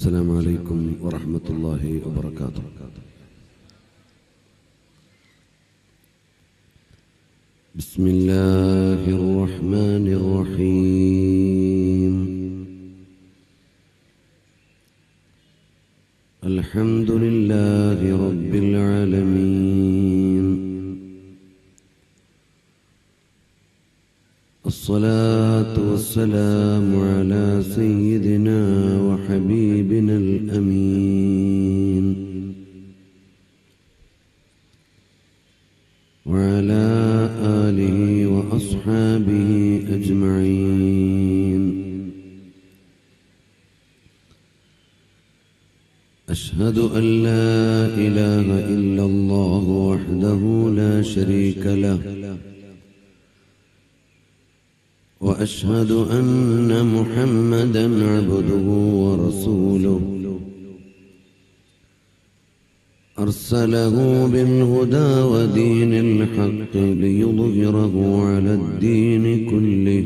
السلام عليكم ورحمة الله وبركاته بسم الله الرحمن الرحيم الحمد لله رب العالمين الصلاة والسلام على سيدنا وحبيبنا الأمين وعلى آله وأصحابه أجمعين أشهد أن لا إله إلا الله وحده لا شريك له واشهد ان محمدا عبده ورسوله ارسله بالهدى ودين الحق ليظهره على الدين كله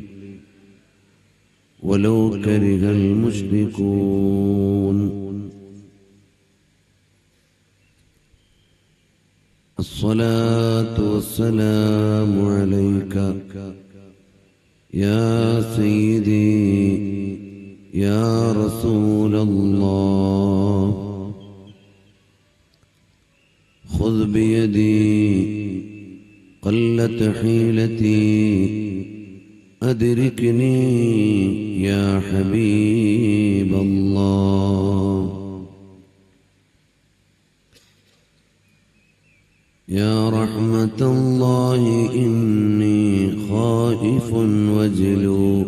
ولو كره المشركون الصلاه والسلام عليك يا سيدي يا رسول الله خذ بيدي قلت حيلتي أدركني يا حبيب الله يا رحمة الله إني خائف وجلو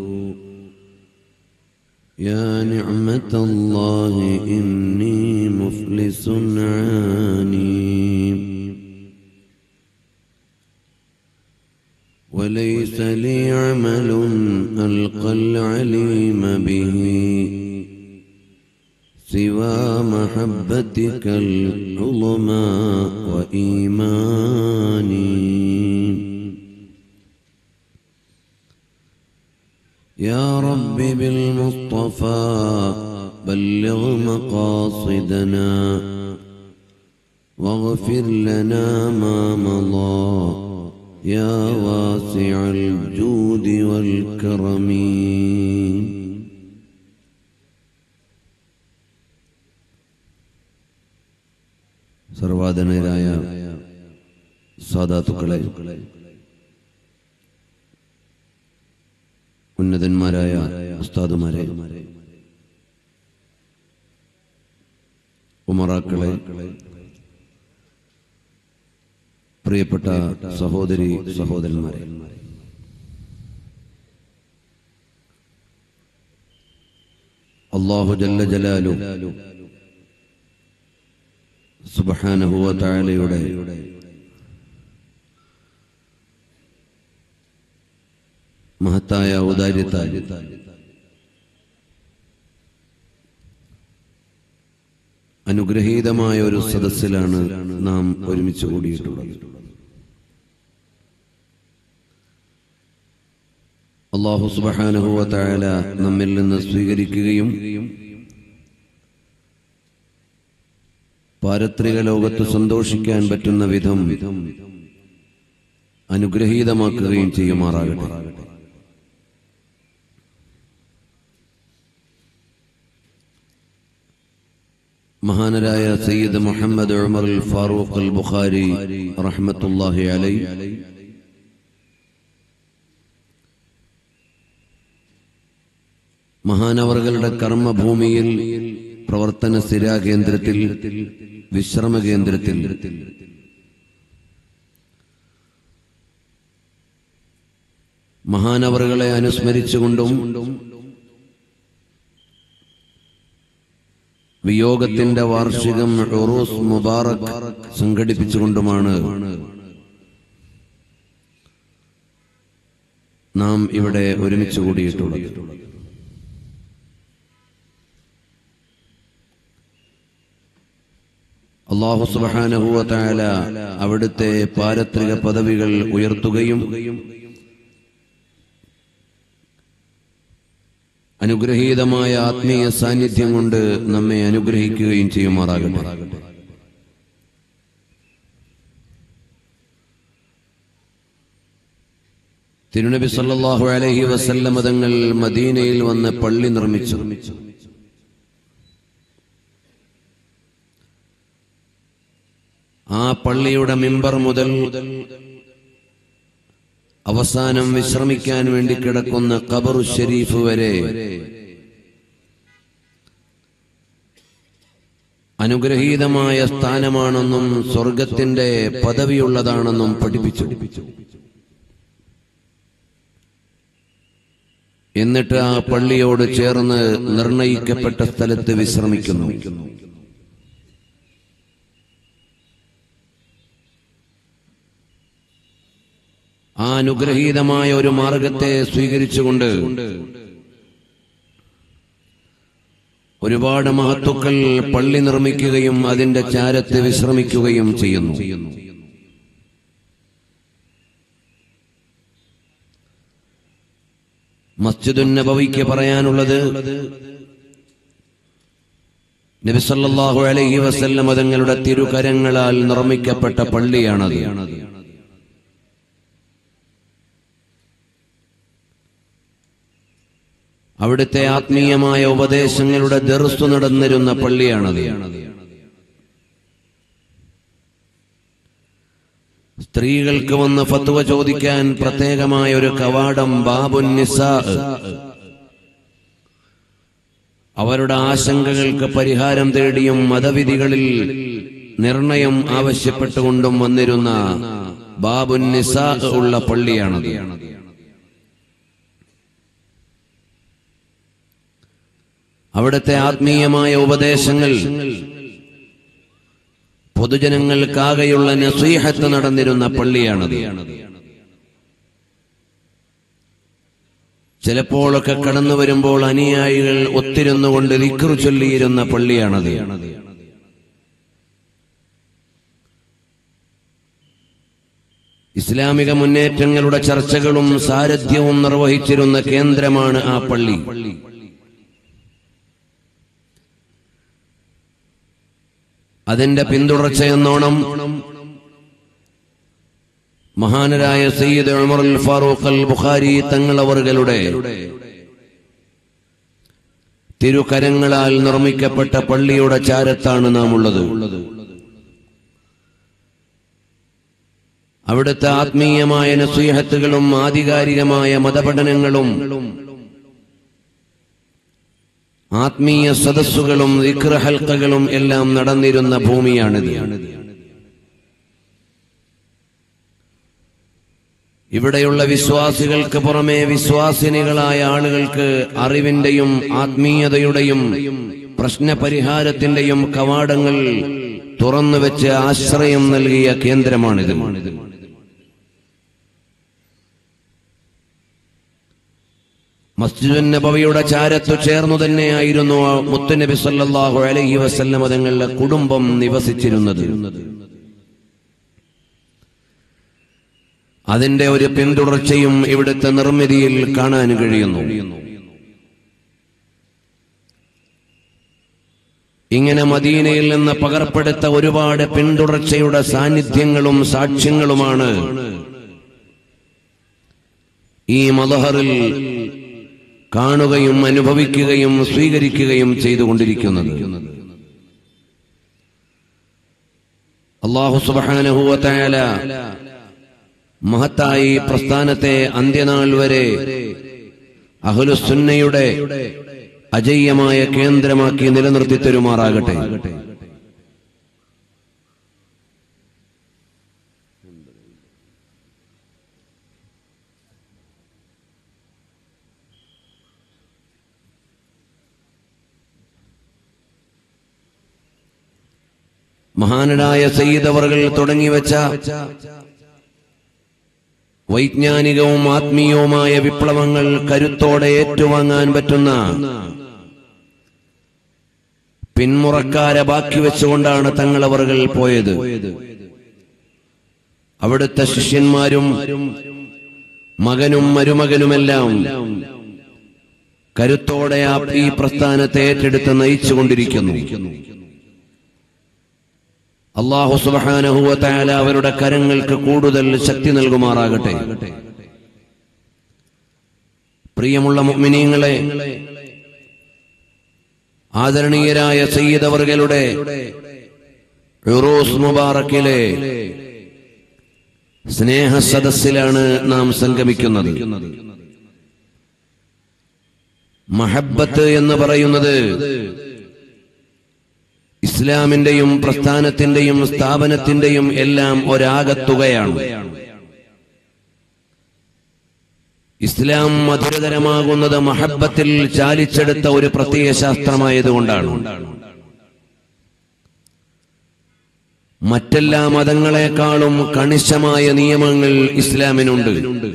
يا نعمة الله إني مفلس عاني وليس لي عمل ألقى العليم به سوى محبتك العظمى وإيماني يا رب بالمصطفى بلغ مقاصدنا واغفر لنا ما مضى يا واسع الجود والكرم സർവാധനരായ സാധാത്തുക്കളെ ഉന്നതന്മാരായ ഉസ്താദുമാരെ ഉമറാക്കളെ പ്രിയപ്പെട്ട സഹോദരി സഹോദരന്മാരെ അള്ളാഹു ജല്ല ജലാലു സുബഹാനഹുവ താഴലയുടെ മഹത്തായ ഔദാര്യത്താൽ അനുഗ്രഹീതമായ ഒരു സദസ്സിലാണ് നാം ഒരുമിച്ച് കൂടിയിട്ടുള്ളത് അള്ളാഹു സുബഹാനഹുവ താഴല നമ്മിൽ നിന്ന് സ്വീകരിക്കുകയും പാരത്രിക ലോകത്ത് സന്തോഷിക്കാൻ പറ്റുന്ന വിധം അനുഗ്രഹീതമാക്കുകയും ചെയ്യുമാറാകട്ടെ മഹാനരായ സയ്യിദ് മുഹമ്മദ് ഉമർ ഫാറൂഖ് അൽ ബുഖാരി റഹ്മത്തുല്ലാഹി അലൈ മഹാനവറുകളുടെ കർമ്മഭൂമിയിൽ പ്രവർത്തന സ്ഥിരാകേന്ദ്രത്തിൽ വിശ്രമ കേന്ദ്രത്തിൽ മഹാനവറുകളെ അനുസ്മരിച്ചുകൊണ്ടും വിയോഗത്തിന്റെ വാർഷികം ഉറൂസ് മുബാറക് സംഘടിപ്പിച്ചുകൊണ്ടുമാണ് നാം ഇവിടെ ഒരുമിച്ച് കൂടിയിട്ടുള്ളത് അള്ളാഹു സുബാനഹുവ താല അവിടുത്തെ പാരത്രിക പദവികൾ ഉയർത്തുകയും അനുഗ്രഹീതമായ ആത്മീയ സാന്നിധ്യം കൊണ്ട് നമ്മെ അനുഗ്രഹിക്കുകയും ചെയ്യുമാറാകട്ടെ തിരുനബി സല്ലല്ലാഹു അലൈഹി വസല്ലമ തങ്ങൾ മദീനയിൽ വന്ന് പള്ളി നിർമ്മിച്ചു ആ പള്ളിയുടെ മിമ്പർ മുതൽ അവസാനം വിശ്രമിക്കാൻ വേണ്ടി കിടക്കുന്ന ഖബറു ഷരീഫ് വരെ അനുഗ്രഹീതമായ സ്ഥാനമാണെന്നും സ്വർഗത്തിന്റെ പദവിയുള്ളതാണെന്നും പഠിപ്പിച്ചു എന്നിട്ട് ആ പള്ളിയോട് ചേർന്ന് നിർണയിക്കപ്പെട്ട സ്ഥലത്ത് വിശ്രമിക്കുന്നു ആ അനുഗ്രഹീതമായ ഒരു മാർഗത്തെ സ്വീകരിച്ചുകൊണ്ട് ഒരുപാട് മഹത്തുക്കൾ പള്ളി നിർമ്മിക്കുകയും അതിന്റെ ചാരത്ത് വിശ്രമിക്കുകയും ചെയ്യുന്നു മസ്ജിദുൻ നബവിക്ക് പറയാനുള്ളത് നബിസല്ലാഹു അലൈഹി വസല്ലം തങ്ങളുടെ തിരുകരങ്ങളാൽ നിർമ്മിക്കപ്പെട്ട പള്ളിയാണത് അവിടുത്തെ ആത്മീയമായ ഉപദേശങ്ങളുടെ ദർസ് നടന്നിരുന്ന പള്ളിയാണത് സ്ത്രീകൾക്ക് വന്ന് ഫത്വ ചോദിക്കാൻ പ്രത്യേകമായ ഒരു കവാടം ബാബുൻ നിസാ അവരുടെ ആശങ്കകൾക്ക് പരിഹാരം തേടിയും മതവിധികളിൽ നിർണയം ആവശ്യപ്പെട്ടുകൊണ്ടും വന്നിരുന്ന ബാബുൻ നിസാ ഉള്ള പള്ളിയാണത് അവിടുത്തെ ആത്മീയമായ ഉപദേശങ്ങൾ പൊതുജനങ്ങൾക്കാകെയുള്ള നസീഹത്ത് നടന്നിരുന്ന പള്ളിയാണത് ചിലപ്പോഴൊക്കെ കടന്നു വരുമ്പോൾ അനുയായികൾ ഒത്തിരുന്നുകൊണ്ട് ദിക്റു ചൊല്ലിയിരുന്ന പള്ളിയാണത് ഇസ്ലാമിക മുന്നേറ്റങ്ങളുടെ ചർച്ചകളും സാരഥ്യവും നിർവഹിച്ചിരുന്ന കേന്ദ്രമാണ് ആ പള്ളി അതിന്റെ പിന്തുടർച്ചയെന്നോണം മഹാനരായ സയ്യിദ് ഉമർ അൽ ഫാറൂഖ് അൽ ബുഖാരി തങ്ങളവറുകളുടെ തിരുകരങ്ങളാൽ നിർമ്മിക്കപ്പെട്ട പള്ളിയുടെ ചാരത്താണ് നാം ഉള്ളത് അവിടുത്തെ ആത്മീയമായ നസീഹത്തുകളും ആധികാരികമായ മതപഠനങ്ങളും ആത്മീയ സദസ്സുകളും ഹൽക്കകളും എല്ലാം നടന്നിരുന്ന ഭൂമിയാണിത് ഇവിടെയുള്ള വിശ്വാസികൾക്ക് പുറമെ വിശ്വാസിനികളായ ആളുകൾക്ക് അറിവിന്റെയും ആത്മീയതയുടെയും പ്രശ്നപരിഹാരത്തിന്റെയും കവാടങ്ങൾ തുറന്നുവെച്ച് ആശ്രയം നൽകിയ കേന്ദ്രമാണിത് മസ്ജിദുൻ നബവിയുടെ ചാരത്തു ചേർന്നു തന്നെയായിരുന്നു മുത്തുനബി സല്ലല്ലാഹു അലൈഹി വസല്ലം തങ്ങളുടെ കുടുംബം നിവസിച്ചിരുന്നത് അതിന്റെ ഒരു പിന്തുടർച്ചയും ഇവിടുത്തെ നിർമ്മിതിയിൽ കാണാൻ കഴിയുന്നു ഇങ്ങനെ മദീനയിൽ നിന്ന് പകർപ്പെടുത്ത ഒരുപാട് പിന്തുടർച്ചയുടെ സാന്നിധ്യങ്ങളും സാക്ഷ്യങ്ങളുമാണ് ഈ മലഹറിൽ കാണുകയും അനുഭവിക്കുകയും സ്വീകരിക്കുകയും ചെയ്തുകൊണ്ടിരിക്കുന്നത് അള്ളാഹു സുബാനഹുവല മഹത്തായി പ്രസ്ഥാനത്തെ അന്ത്യനാൾ വരെ അഹുലുസുന്നയുടെ അജയ്യമായ കേന്ദ്രമാക്കി നിലനിർത്തി തരുമാറാകട്ടെ മഹാനരായ സയ്യിദ് അവർകൾ തുടങ്ങിവെച്ച വൈജ്ഞാനികവും ആത്മീയവുമായ വിപ്ലവങ്ങൾ കരുത്തോടെ ഏറ്റുവാങ്ങാൻ പറ്റുന്ന പിന്മുറക്കാരെ ബാക്കി വെച്ചുകൊണ്ടാണ് തങ്ങളവറുകൾ പോയത് അവിടുത്തെ ശിഷ്യന്മാരും മകനും മരുമകനുമെല്ലാം കരുത്തോടെ ആ ഈ പ്രസ്ഥാനത്തെ ഏറ്റെടുത്ത് നയിച്ചുകൊണ്ടിരിക്കുന്നു അള്ളാഹു സുബാനഹുവ താല അവരുടെ കരങ്ങൾക്ക് കൂടുതൽ ശക്തി നൽകുമാറാകട്ടെ പ്രിയമുള്ള മുഅ്മിനീങ്ങളെ ആദരണീയരായ സയ്യിദ് അവർകളുടെ ഉറൂസ് മുബാറക്കിലെ സ്നേഹ സദസ്സിലാണ് നാം സംഗമിക്കുന്നത് മഹബത്ത് എന്ന് പറയുന്നത് ഇസ്ലാമിന്റെയും പ്രസ്ഥാനത്തിന്റെയും സ്ഥാപനത്തിന്റെയും എല്ലാം ഒരാകത്തുകയാണ് ഇസ്ലാം മധുരതരമാകുന്നത് മഹബത്തിൽ ചാലിച്ചെടുത്ത ഒരു പ്രത്യയ ശാസ്ത്രമായതുകൊണ്ടാണ് മറ്റെല്ലാ മതങ്ങളെക്കാളും കണിശമായ നിയമങ്ങൾ ഇസ്ലാമിനുണ്ട്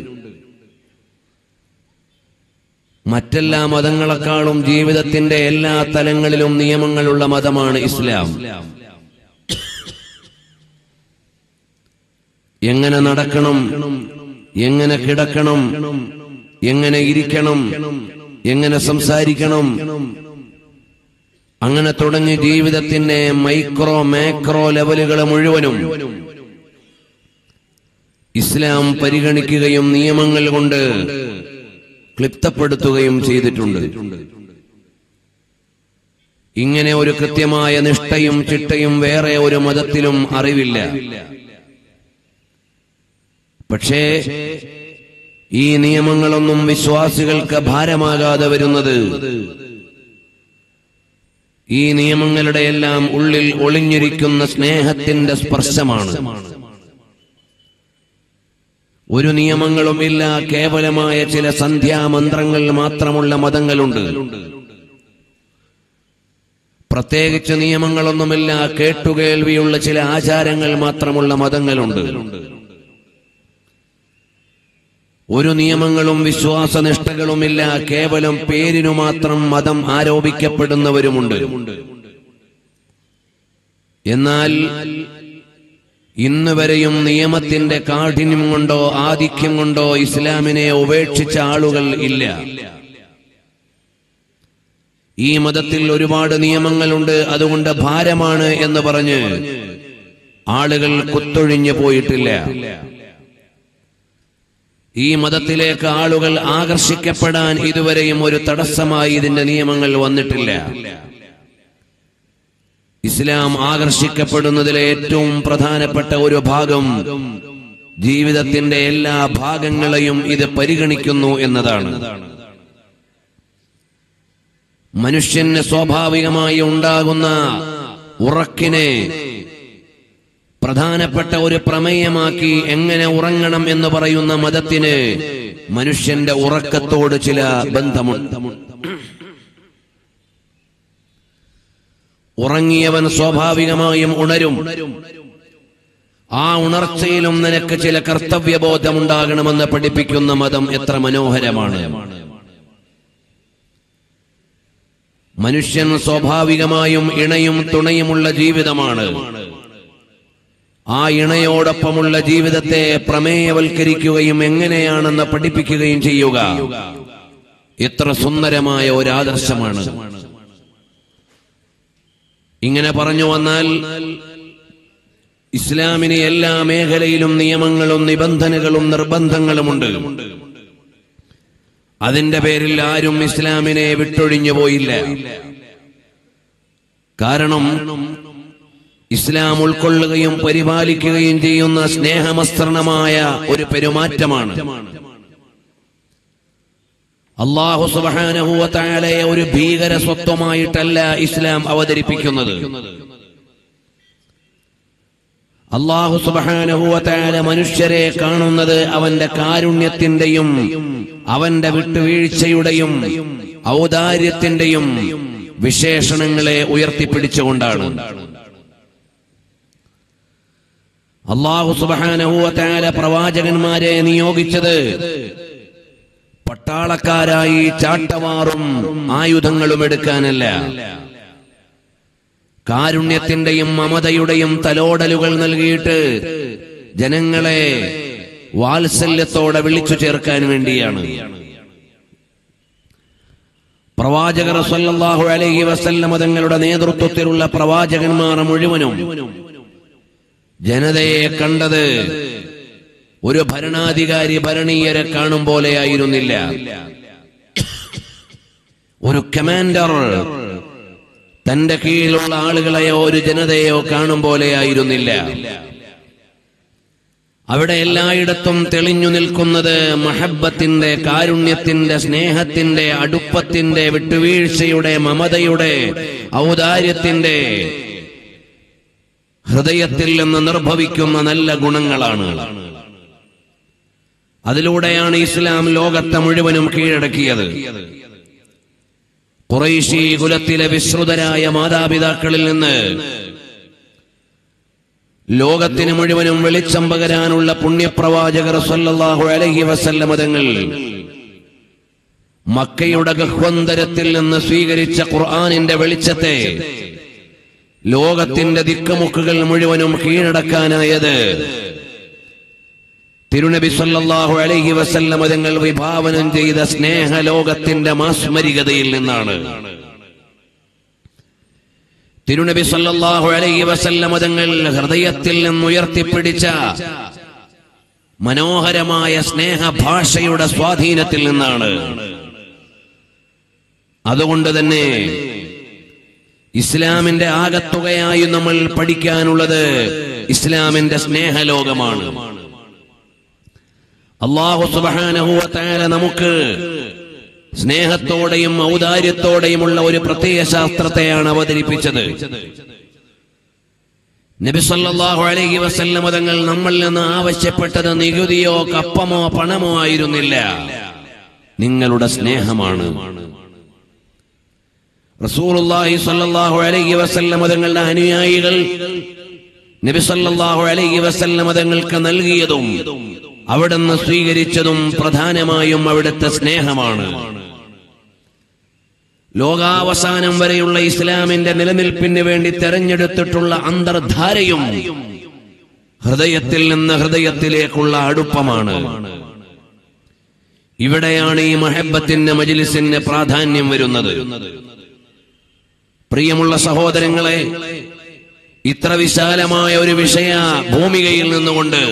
മറ്റെല്ലാ മതങ്ങളെക്കാളും ജീവിതത്തിന്റെ എല്ലാ തലങ്ങളിലും നിയമങ്ങളുള്ള മതമാണ് ഇസ്ലാം എങ്ങനെ നടക്കണം എങ്ങനെ കിടക്കണം എങ്ങനെ ഇരിക്കണം എങ്ങനെ സംസാരിക്കണം അങ്ങനെ തുടങ്ങി ജീവിതത്തിന്റെ മൈക്രോ മാക്രോ ലെവലുകൾ മുഴുവനും ഇസ്ലാം പരിഗണിക്കുകയും നിയമങ്ങൾ കൊണ്ട് ക്ലിപ്തപ്പെടുത്തുകയും ചെയ്തിട്ടുണ്ട് ഇങ്ങനെ ഒരു കൃത്യമായ നിഷ്ഠയും ചിട്ടയും വേറെ ഒരു മതത്തിലും അറിവില്ല പക്ഷേ ഈ നിയമങ്ങളൊന്നും വിശ്വാസികൾക്ക് ഭാരമാകാതെ വരുന്നത് ഈ നിയമങ്ങളുടെ എല്ലാം ഉള്ളിൽ ഒളിഞ്ഞിരിക്കുന്ന സ്നേഹത്തിന്റെ സ്പർശമാണ് ഒരു നിയമങ്ങളുമില്ല കേവലമായ ചില സന്ധ്യാമന്ത്രങ്ങൾ മാത്രമുള്ള മതങ്ങളുണ്ട് പ്രത്യേകിച്ച് നിയമങ്ങളൊന്നുമില്ല കേട്ടുകേൾവിയുള്ള ചില ആചാരങ്ങൾ മാത്രമുള്ള മതങ്ങളുണ്ട് ഒരു നിയമങ്ങളും വിശ്വാസനിഷ്ഠകളുമില്ല കേവലം പേരിനു മാത്രം മതം ആരോപിക്കപ്പെടുന്നവരുമുണ്ട് എന്നാൽ ഇന്ന് വരെയും നിയമത്തിന്റെ കാഠിന്യം കൊണ്ടോ ആധിക്യം കൊണ്ടോ ഇസ്ലാമിനെ ഉപേക്ഷിച്ച ആളുകൾ ഇല്ല ഈ മതത്തിൽ ഒരുപാട് നിയമങ്ങളുണ്ട് അതുകൊണ്ട് ഭാരമാണ് എന്ന് പറഞ്ഞ് ആളുകൾ കുത്തൊഴിഞ്ഞു പോയിട്ടില്ല ഈ മതത്തിലേക്ക് ആളുകൾ ആകർഷിക്കപ്പെടാൻ ഇതുവരെയും ഒരു തടസ്സമായി ഇതിന്റെ നിയമങ്ങൾ വന്നിട്ടില്ല ഇസ്ലാം ആകർഷിക്കപ്പെടുന്നതിലെ ഏറ്റവും പ്രധാനപ്പെട്ട ഒരു ഭാഗം ജീവിതത്തിന്റെ എല്ലാ ഭാഗങ്ങളെയും ഇത് പരിഗണിക്കുന്നു എന്നതാണ് മനുഷ്യന് സ്വാഭാവികമായി ഉണ്ടാകുന്ന ഉറക്കിനെ പ്രധാനപ്പെട്ട ഒരു പ്രമേയമാക്കി എങ്ങനെ ഉറങ്ങണം എന്ന് പറയുന്ന മതത്തിന് മനുഷ്യന്റെ ഉറക്കത്തോട് ചില ബന്ധമുണ്ട് ഉറങ്ങിയവൻ സ്വാഭാവികമായും ഉണരും ആ ഉണർച്ചയിലും നിനക്ക് ചില കർത്തവ്യബോധമുണ്ടാകണമെന്ന് പഠിപ്പിക്കുന്ന മതം എത്ര മനോഹരമാണ് മനുഷ്യൻ സ്വാഭാവികമായും ഇണയും തുണയുമുള്ള ജീവിതമാണ് ആ ഇണയോടൊപ്പമുള്ള ജീവിതത്തെ പ്രമേയവൽക്കരിക്കുകയും എങ്ങനെയാണെന്ന് പഠിപ്പിക്കുകയും ചെയ്യുക എത്ര സുന്ദരമായ ഒരു ആദർശമാണ് ഇങ്ങനെ പറഞ്ഞു വന്നാൽ ഇസ്ലാമിന് എല്ലാ മേഖലയിലും നിയമങ്ങളും നിബന്ധനകളും നിർബന്ധങ്ങളുമുണ്ട് അതിന്റെ പേരിൽ ആരും ഇസ്ലാമിനെ വിട്ടൊഴിഞ്ഞു പോയില്ല കാരണം ഇസ്ലാം ഉൾക്കൊള്ളുകയും പരിപാലിക്കുകയും ചെയ്യുന്ന സ്നേഹമസ്ത്രണമായ ഒരു പെരുമാറ്റമാണ് അള്ളാഹു സുബാനഹുവത്തായാലയെ ഒരു ഭീകര സ്വത്വമായിട്ടല്ല ഇസ്ലാം അവതരിപ്പിക്കുന്നത് അള്ളാഹു സുബാനഹുവത്തായാല മനുഷ്യരെ കാണുന്നത് അവന്റെ കാരുണ്യത്തിന്റെയും അവന്റെ വിട്ടുവീഴ്ചയുടെയും ഔദാര്യത്തിന്റെയും വിശേഷണങ്ങളെ ഉയർത്തിപ്പിടിച്ചുകൊണ്ടാണ് അള്ളാഹു സുബാനഹുവത്തായാല പ്രവാചകന്മാരെ നിയോഗിച്ചത് പട്ടാളക്കാരായി ചാട്ടവാറും ആയുധങ്ങളും എടുക്കാനല്ല കാരുണ്യത്തിന്റെയും മമതയുടെയും തലോടലുകൾ നൽകിയിട്ട് ജനങ്ങളെ വാത്സല്യത്തോടെ വിളിച്ചു ചേർക്കാൻ വേണ്ടിയാണ് പ്രവാചകർ സല്ലല്ലാഹു അലൈഹി വസല്ലമ തങ്ങളുടെ നേതൃത്വത്തിലുള്ള പ്രവാചകന്മാർ മുഴുവനും ജനതയെ കണ്ടത് ഒരു ഭരണാധികാരി ഭരണീയരെ കാണും പോലെയായിരുന്നില്ല ഒരു കമാൻഡർ തന്റെ കീഴിലുള്ള ആളുകളെയോ ഒരു ജനതയോ കാണും പോലെയായിരുന്നില്ല അവിടെ എല്ലായിടത്തും തെളിഞ്ഞു നിൽക്കുന്നത് മഹബത്തിന്റെ കാരുണ്യത്തിന്റെ സ്നേഹത്തിന്റെ അടുപ്പത്തിന്റെ വിട്ടുവീഴ്ചയുടെ മമതയുടെ ഔദാര്യത്തിന്റെ ഹൃദയത്തിൽ നിന്ന് നിർഭവിക്കുന്ന നല്ല ഗുണങ്ങളാണ് അതിലൂടെയാണ് ഇസ്ലാം ലോകത്തെ മുഴുവനും കീഴടക്കിയത് കുറൈശി കുലത്തിലെ വിശ്രുതരായ മാതാപിതാക്കളിൽ നിന്ന് ലോകത്തിന് മുഴുവനും വെളിച്ചം പകരാനുള്ള പുണ്യപ്രവാചകർ സല്ലല്ലാഹു അലൈഹി വസല്ലമ തങ്ങൾ മക്കയുടെ ഗഹ്വന്തരത്തിൽ നിന്ന് സ്വീകരിച്ച ഖുർആനിന്റെ വെളിച്ചത്തെ ലോകത്തിന്റെ ദിക്കുമുക്കുകൾ മുഴുവനും കീഴടക്കാനായത് തിരുനബി സല്ലല്ലാഹു അലൈഹി വസല്ലമ തങ്ങൾ വിഭാവനം ചെയ്ത സ്നേഹലോകത്തിന്റെ മാസ്മരികതയിൽ നിന്നാണ് തിരുനബി സല്ലല്ലാഹു അലൈഹി വസല്ലമ തങ്ങൾ ഹൃദയത്തിൽ നിന്ന് ഉയർത്തിപ്പിടിച്ച മനോഹരമായ സ്നേഹഭാഷയുടെ സ്വാധീനത്തിൽ നിന്നാണ് അതുകൊണ്ട് തന്നെ ഇസ്ലാമിന്റെ ആകത്തുകയായി നമ്മൾ പഠിക്കാനുള്ളത് ഇസ്ലാമിന്റെ സ്നേഹലോകമാണ് അള്ളാഹു സുബാനഹുവത്തായ നമുക്ക് സ്നേഹത്തോടെയും ഔദാര്യത്തോടെയുമുള്ള ഒരു പ്രത്യയ ശാസ്ത്രത്തെയാണ് അവതരിപ്പിച്ചത് നബിസല്ലാഹു അലൈഹി വസല്ലമ തങ്ങൾ നമ്മളിൽ നിന്ന് ആവശ്യപ്പെട്ടത് നികുതിയോ കപ്പമോ പണമോ ആയിരുന്നില്ല നിങ്ങളുടെ സ്നേഹമാണ് റസൂലുള്ളാഹി സ്വല്ലല്ലാഹു അലൈഹി വസല്ലമ തങ്ങളുടെ അനുയായികൾ നബി സല്ലല്ലാഹു അലൈഹി വസല്ലമ തങ്ങൾക്ക് നൽകിയതും അവിടുന്ന് സ്വീകരിച്ചതും പ്രധാനമായും അവിടുത്തെ സ്നേഹമാണ് ലോകാവസാനം വരെയുള്ള ഇസ്ലാമിന്റെ നിലനിൽപ്പിന് വേണ്ടി തെരഞ്ഞെടുത്തിട്ടുള്ള അന്തർധാരയും ഹൃദയത്തിൽ നിന്ന് ഹൃദയത്തിലേക്കുള്ള അടുപ്പമാണ് ഇവിടെയാണ് ഈ മഹബത്തിന്റെ മജിലിസിന് പ്രാധാന്യം വരുന്നത് പ്രിയമുള്ള സഹോദരങ്ങളെ ഇത്ര വിശാലമായ ഒരു വിഷയ ഭൂമികയിൽ നിന്നുകൊണ്ട്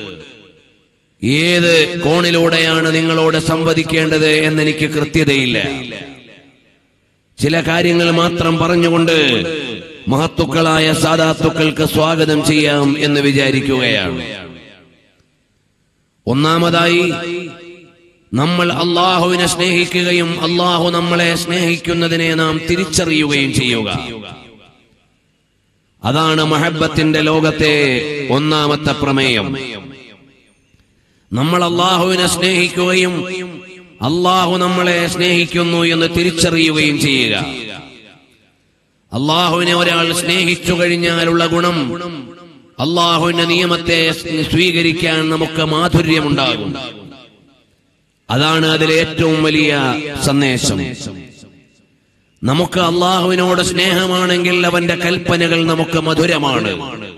ഏത് കോണിലൂടെയാണ് നിങ്ങളോട് സംവദിക്കേണ്ടത് എന്നെനിക്ക് കൃത്യതയില്ല ചില കാര്യങ്ങൾ മാത്രം പറഞ്ഞുകൊണ്ട് മഹത്തുക്കളായ സാധാത്തുക്കൾക്ക് സ്വാഗതം ചെയ്യാം എന്ന് വിചാരിക്കുകയാണ് ഒന്നാമതായി നമ്മൾ അള്ളാഹുവിനെ സ്നേഹിക്കുകയും അള്ളാഹു നമ്മളെ സ്നേഹിക്കുന്നതിനെ നാം തിരിച്ചറിയുകയും ചെയ്യുക അതാണ് മഹബത്തിന്റെ ലോകത്തെ ഒന്നാമത്തെ പ്രമേയം നമ്മൾ അള്ളാഹുവിനെ സ്നേഹിക്കുകയും അള്ളാഹു നമ്മളെ സ്നേഹിക്കുന്നു എന്ന് തിരിച്ചറിയുകയും ചെയ്യുക അള്ളാഹുവിനെ ഒരാൾ സ്നേഹിച്ചു കഴിഞ്ഞാലുള്ള ഗുണം അള്ളാഹുവിന്റെ നിയമത്തെ സ്വീകരിക്കാൻ നമുക്ക് മാധുര്യമുണ്ടാകും അതാണ് അതിലെ ഏറ്റവും വലിയ സന്ദേശം നമുക്ക് അള്ളാഹുവിനോട് സ്നേഹമാണെങ്കിൽ അവന്റെ കൽപ്പനകൾ നമുക്ക് മധുരമാണ്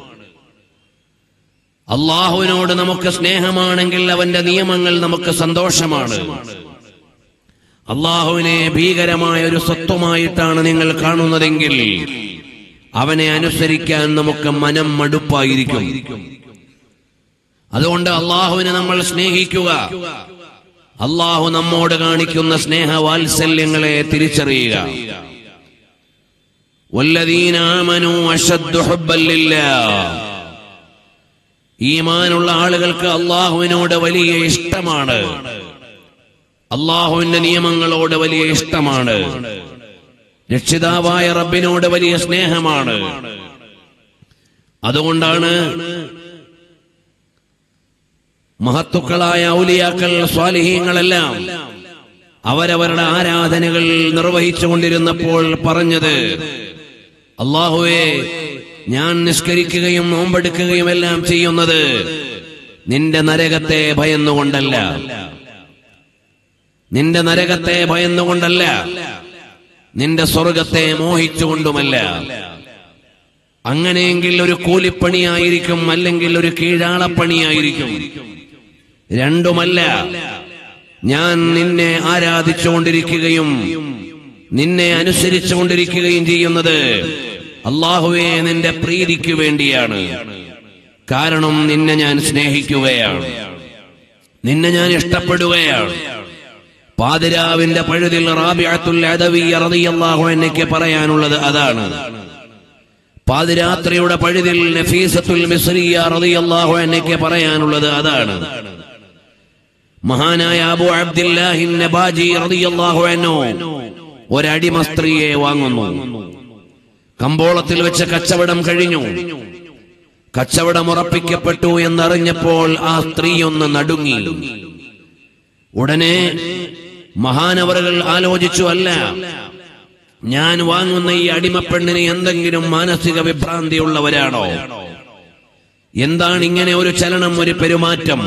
അള്ളാഹുവിനോട് നമുക്ക് സ്നേഹമാണെങ്കിൽ അവന്റെ നിയമങ്ങൾ നമുക്ക് സന്തോഷമാണ് അള്ളാഹുവിനെ ഭീകരമായ ഒരു സ്വത്വമായിട്ടാണ് നിങ്ങൾ കാണുന്നതെങ്കിൽ അവനെ അനുസരിക്കാൻ നമുക്ക് മനം മടുപ്പായിരിക്കും അതുകൊണ്ട് അള്ളാഹുവിനെ നമ്മൾ സ്നേഹിക്കുക അള്ളാഹു നമ്മോട് കാണിക്കുന്ന സ്നേഹവാത്സല്യങ്ങളെ തിരിച്ചറിയുക والذين آمنوا أشد حبا لله ഈമാനുള്ള ആളുകൾക്ക് അള്ളാഹുവിനോട് വലിയ ഇഷ്ടമാണ് അള്ളാഹുവിന്റെ നിയമങ്ങളോട് വലിയ ഇഷ്ടമാണ് രക്ഷിതാവായ റബ്ബിനോട് വലിയ സ്നേഹമാണ് അതുകൊണ്ടാണ് മഹത്തുക്കളായ ഔലിയാക്കൾ സ്വാലിഹീങ്ങളെല്ലാം അവരവരുടെ ആരാധനകൾ നിർവഹിച്ചുകൊണ്ടിരുന്നപ്പോൾ പറഞ്ഞത് അള്ളാഹുവെ ഞാൻ നിസ്കരിക്കുകയും നോമ്പെടുക്കുകയും എല്ലാം ചെയ്യുന്നത് നിന്റെ നരകത്തെ ഭയന്നുകൊണ്ടല്ല നിന്റെ നരകത്തെ ഭയന്നുകൊണ്ടല്ല നിന്റെ സ്വർഗത്തെ മോഹിച്ചുകൊണ്ടുമല്ല അങ്ങനെയെങ്കിൽ ഒരു കൂലിപ്പണിയായിരിക്കും അല്ലെങ്കിൽ ഒരു കീഴാളപ്പണിയായിരിക്കും രണ്ടുമല്ല ഞാൻ നിന്നെ ആരാധിച്ചുകൊണ്ടിരിക്കുകയും നിന്നെ അനുസരിച്ചുകൊണ്ടിരിക്കുകയും ചെയ്യുന്നത് അള്ളാഹുവെ നിന്റെ പ്രീതിക്ക് വേണ്ടിയാണ് കാരണം നിന്നെ ഞാൻ സ്നേഹിക്കുകയാണ് നിന്നെ ഞാൻ ഇഷ്ടപ്പെടുകയാണ് പാതിരാവിന്റെ പഴുതിൽ റാബിഅത്തുൽ അദവിയ്യ റളിയല്ലാഹു അൻഹയ്ക്ക് പറയാനുള്ളത് അതാണ് പാതിരാത്രിയുടെ പഴുതിൽ നഫീസത്തുൽ മിസ്രിയ റളിയല്ലാഹു അൻഹയ്ക്ക് പറയാനുള്ളത് അതാണ് മഹാനായ അബു അബ്ദുല്ലാഹി നബാജി റളിയല്ലാഹു അൻഹു ഒരടിമ സ്ത്രീയെ വാങ്ങുന്നു കമ്പോളത്തിൽ വെച്ച് കച്ചവടം കഴിഞ്ഞു കച്ചവടം ഉറപ്പിക്കപ്പെട്ടു എന്നറിഞ്ഞപ്പോൾ ആ സ്ത്രീ ഒന്ന് നടുങ്ങി ഉടനെ മഹാനവറുകൾ ആലോചിച്ചു അല്ല ഞാൻ വാങ്ങുന്ന ഈ അടിമപ്പെണ്ണിന് എന്തെങ്കിലും മാനസിക വിഭ്രാന്തിയുള്ളവരാണോ എന്താണ് ഇങ്ങനെ ഒരു ചലനം ഒരു പെരുമാറ്റം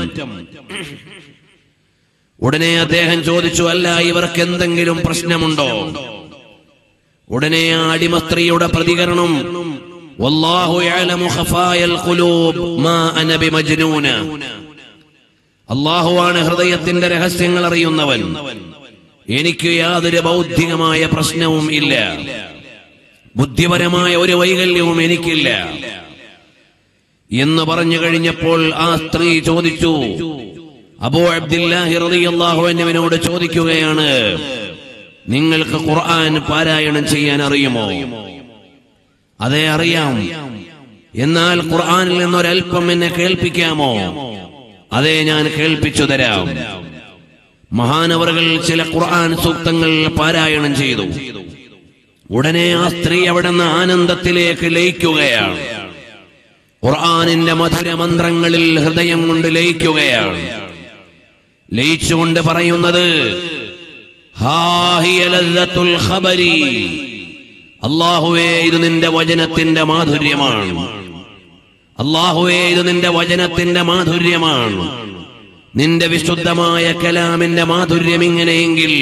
ഉടനെ അദ്ദേഹം ചോദിച്ചു അല്ല ഇവർക്ക് എന്തെങ്കിലും പ്രശ്നമുണ്ടോ ഉടനെ ആ അടിമ സ്ത്രീയുടെ പ്രതികരണം വല്ലാഹു യഅലമു ഖഫായൽ ഖുലൂബ് മാ അന ബിമജ്നൂന അള്ളാഹുവാണ് ഹൃദയത്തിന്റെ രഹസ്യങ്ങൾ അറിയുന്നവൻ എനിക്ക് യാതൊരു ബൗദ്ധികമായ പ്രശ്നവും ഇല്ല ബുദ്ധിപരമായ ഒരു വൈകല്യവും എനിക്കില്ല എന്ന് പറഞ്ഞു കഴിഞ്ഞപ്പോൾ ആ സ്ത്രീ ചോദിച്ചു അബൂ അബ്ദുല്ലാഹി റളിയല്ലാഹു അൻഹുവിനോട് ചോദിക്കുകയാണ് നിങ്ങൾക്ക് ഖുർആൻ പാരായണം ചെയ്യാൻ അറിയുമോ അതെ അറിയാം എന്നാൽ ഖുർആനിൽ നിന്നൊരൽപ്പം എന്നെ കേൾപ്പിക്കാമോ അതെ ഞാൻ കേൾപ്പിച്ചു തരാം മഹാനവറുകൾ ചില ഖുർആൻ സൂക്തങ്ങൾ പാരായണം ചെയ്തു ഉടനെ ആ സ്ത്രീ അവിടെ നിന്ന് ആനന്ദത്തിലേക്ക് ലയിക്കുകയാണ് ഖുർആനിന്റെ മധുര മന്ത്രങ്ങളിൽ ഹൃദയം കൊണ്ട് ലയിക്കുകയാണ് ലയിച്ചുകൊണ്ട് പറയുന്നത് ഹാ ഹിയ ലദ്ദത്തുൽ ഖബരി അള്ളാഹുവേ ഇത് നിന്റെ വചനത്തിന്റെ മാധുര്യമാണ് അള്ളാഹുവേ ഇത് നിന്റെ വചനത്തിന്റെ മാധുര്യമാണ് നിന്റെ വിശുദ്ധമായ കലാമിന്റെ മാധുര്യം ഇങ്ങനെയെങ്കിൽ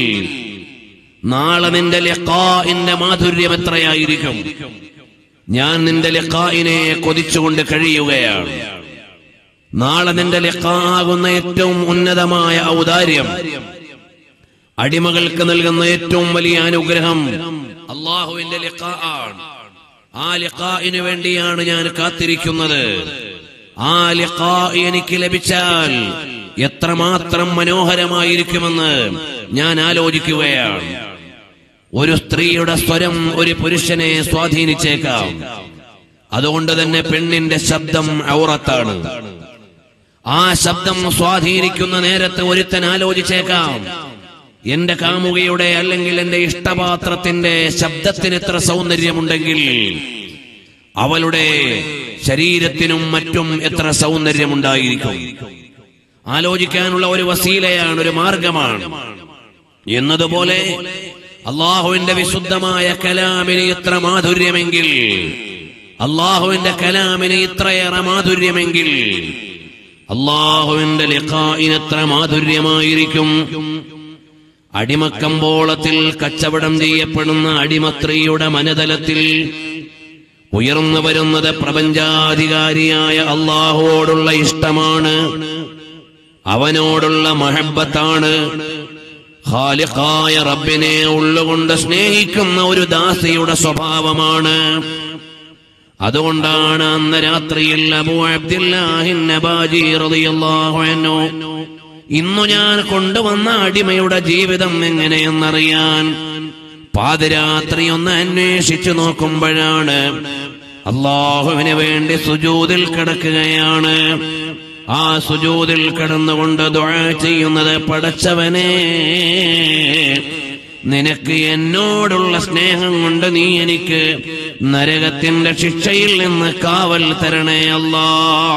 നാളെ നിന്റെ ലിഖാഇന്റെ മാധുര്യം എത്രയായിരിക്കും ഞാൻ നിന്റെ ലിഖായിനെ കൊതിച്ചുകൊണ്ട് കഴിയുകയാണ് നാളെ നിന്റെ ലിഖാകുന്ന ഏറ്റവും ഉന്നതമായ ഔദാര്യം അടിമകൾക്ക് നൽകുന്ന ഏറ്റവും വലിയ അനുഗ്രഹം അള്ളാഹുവിന്റെ ലിഖാ ആണ് ആ ലിഖായിന് വേണ്ടിയാണ് ഞാൻ കാത്തിരിക്കുന്നത് ആ ലിഖാ എനിക്ക് ലഭിച്ചാൽ എത്രമാത്രം മനോഹരമായിരിക്കുമെന്ന് ഞാൻ ആലോചിക്കുകയാണ് ഒരു സ്ത്രീയുടെ സ്വരം ഒരു പുരുഷനെ സ്വാധീനിച്ചേക്കാം അതുകൊണ്ട് തന്നെ പെണ്ണിന്റെ ശബ്ദം ഔറത്താണ് ആ ശബ്ദം സ്വാധീനിക്കുന്ന നേരത്ത് ഒരുത്തൻ ആലോചിച്ചേക്കാം എന്റെ കാമുകയുടെ അല്ലെങ്കിൽ എന്റെ ഇഷ്ടപാത്രത്തിന്റെ ശബ്ദത്തിന് എത്ര സൗന്ദര്യമുണ്ടെങ്കിൽ അവളുടെ ശരീരത്തിനും മറ്റും എത്ര സൗന്ദര്യമുണ്ടായിരിക്കും ആലോചിക്കാനുള്ള ഒരു വസീലയാണ് ഒരു മാർഗമാണ് എന്നതുപോലെ അള്ളാഹുവിന്റെ വിശുദ്ധമായ കലാമിന് ഇത്ര മാധുര്യമെങ്കിൽ അള്ളാഹുവിന്റെ കലാമിന് ഇത്രയേറെ മാധുര്യമെങ്കിൽ അള്ളാഹുവിന്റെ ലിഖായിന് എത്ര മാധുര്യമായിരിക്കും അടിമക്കമ്പോളത്തിൽ കച്ചവടം ചെയ്യപ്പെടുന്ന അടിമത്രിയുടെ മനതലത്തിൽ ഉയർന്നു വരുന്നത് പ്രപഞ്ചാധികാരിയായ അള്ളാഹുവോടുള്ള ഇഷ്ടമാണ് അവനോടുള്ള മഹബത്താണ് ഖാലിഖായ റബ്ബിനെ ഉള്ളുകൊണ്ട് സ്നേഹിക്കുന്ന ഒരു ദാസിയുടെ സ്വഭാവമാണ് അതുകൊണ്ടാണ് അന്ന് രാത്രിയിൽ അബൂ അബ്ദുല്ലാഹിൻ നബാജി റളിയല്ലാഹു അൻഹു ഇന്നു ഞാൻ കൊണ്ടുവന്ന അടിമയുടെ ജീവിതം എങ്ങനെയെന്നറിയാൻ പാതിരാത്രി ഒന്ന് അന്വേഷിച്ചു നോക്കുമ്പോഴാണ് അള്ളാഹുവിന് വേണ്ടി സുജൂതിൽ കിടക്കുകയാണ് ആ സുജൂതിൽ കിടന്നുകൊണ്ട് ദുആ ചെയ്യുന്നത് പടച്ചവനെ നിനക്ക് എന്നോടുള്ള സ്നേഹം കൊണ്ട് നീ എനിക്ക് നരകത്തിന്റെ ശിക്ഷയിൽ നിന്ന് കാവൽ തരണേ അല്ലാ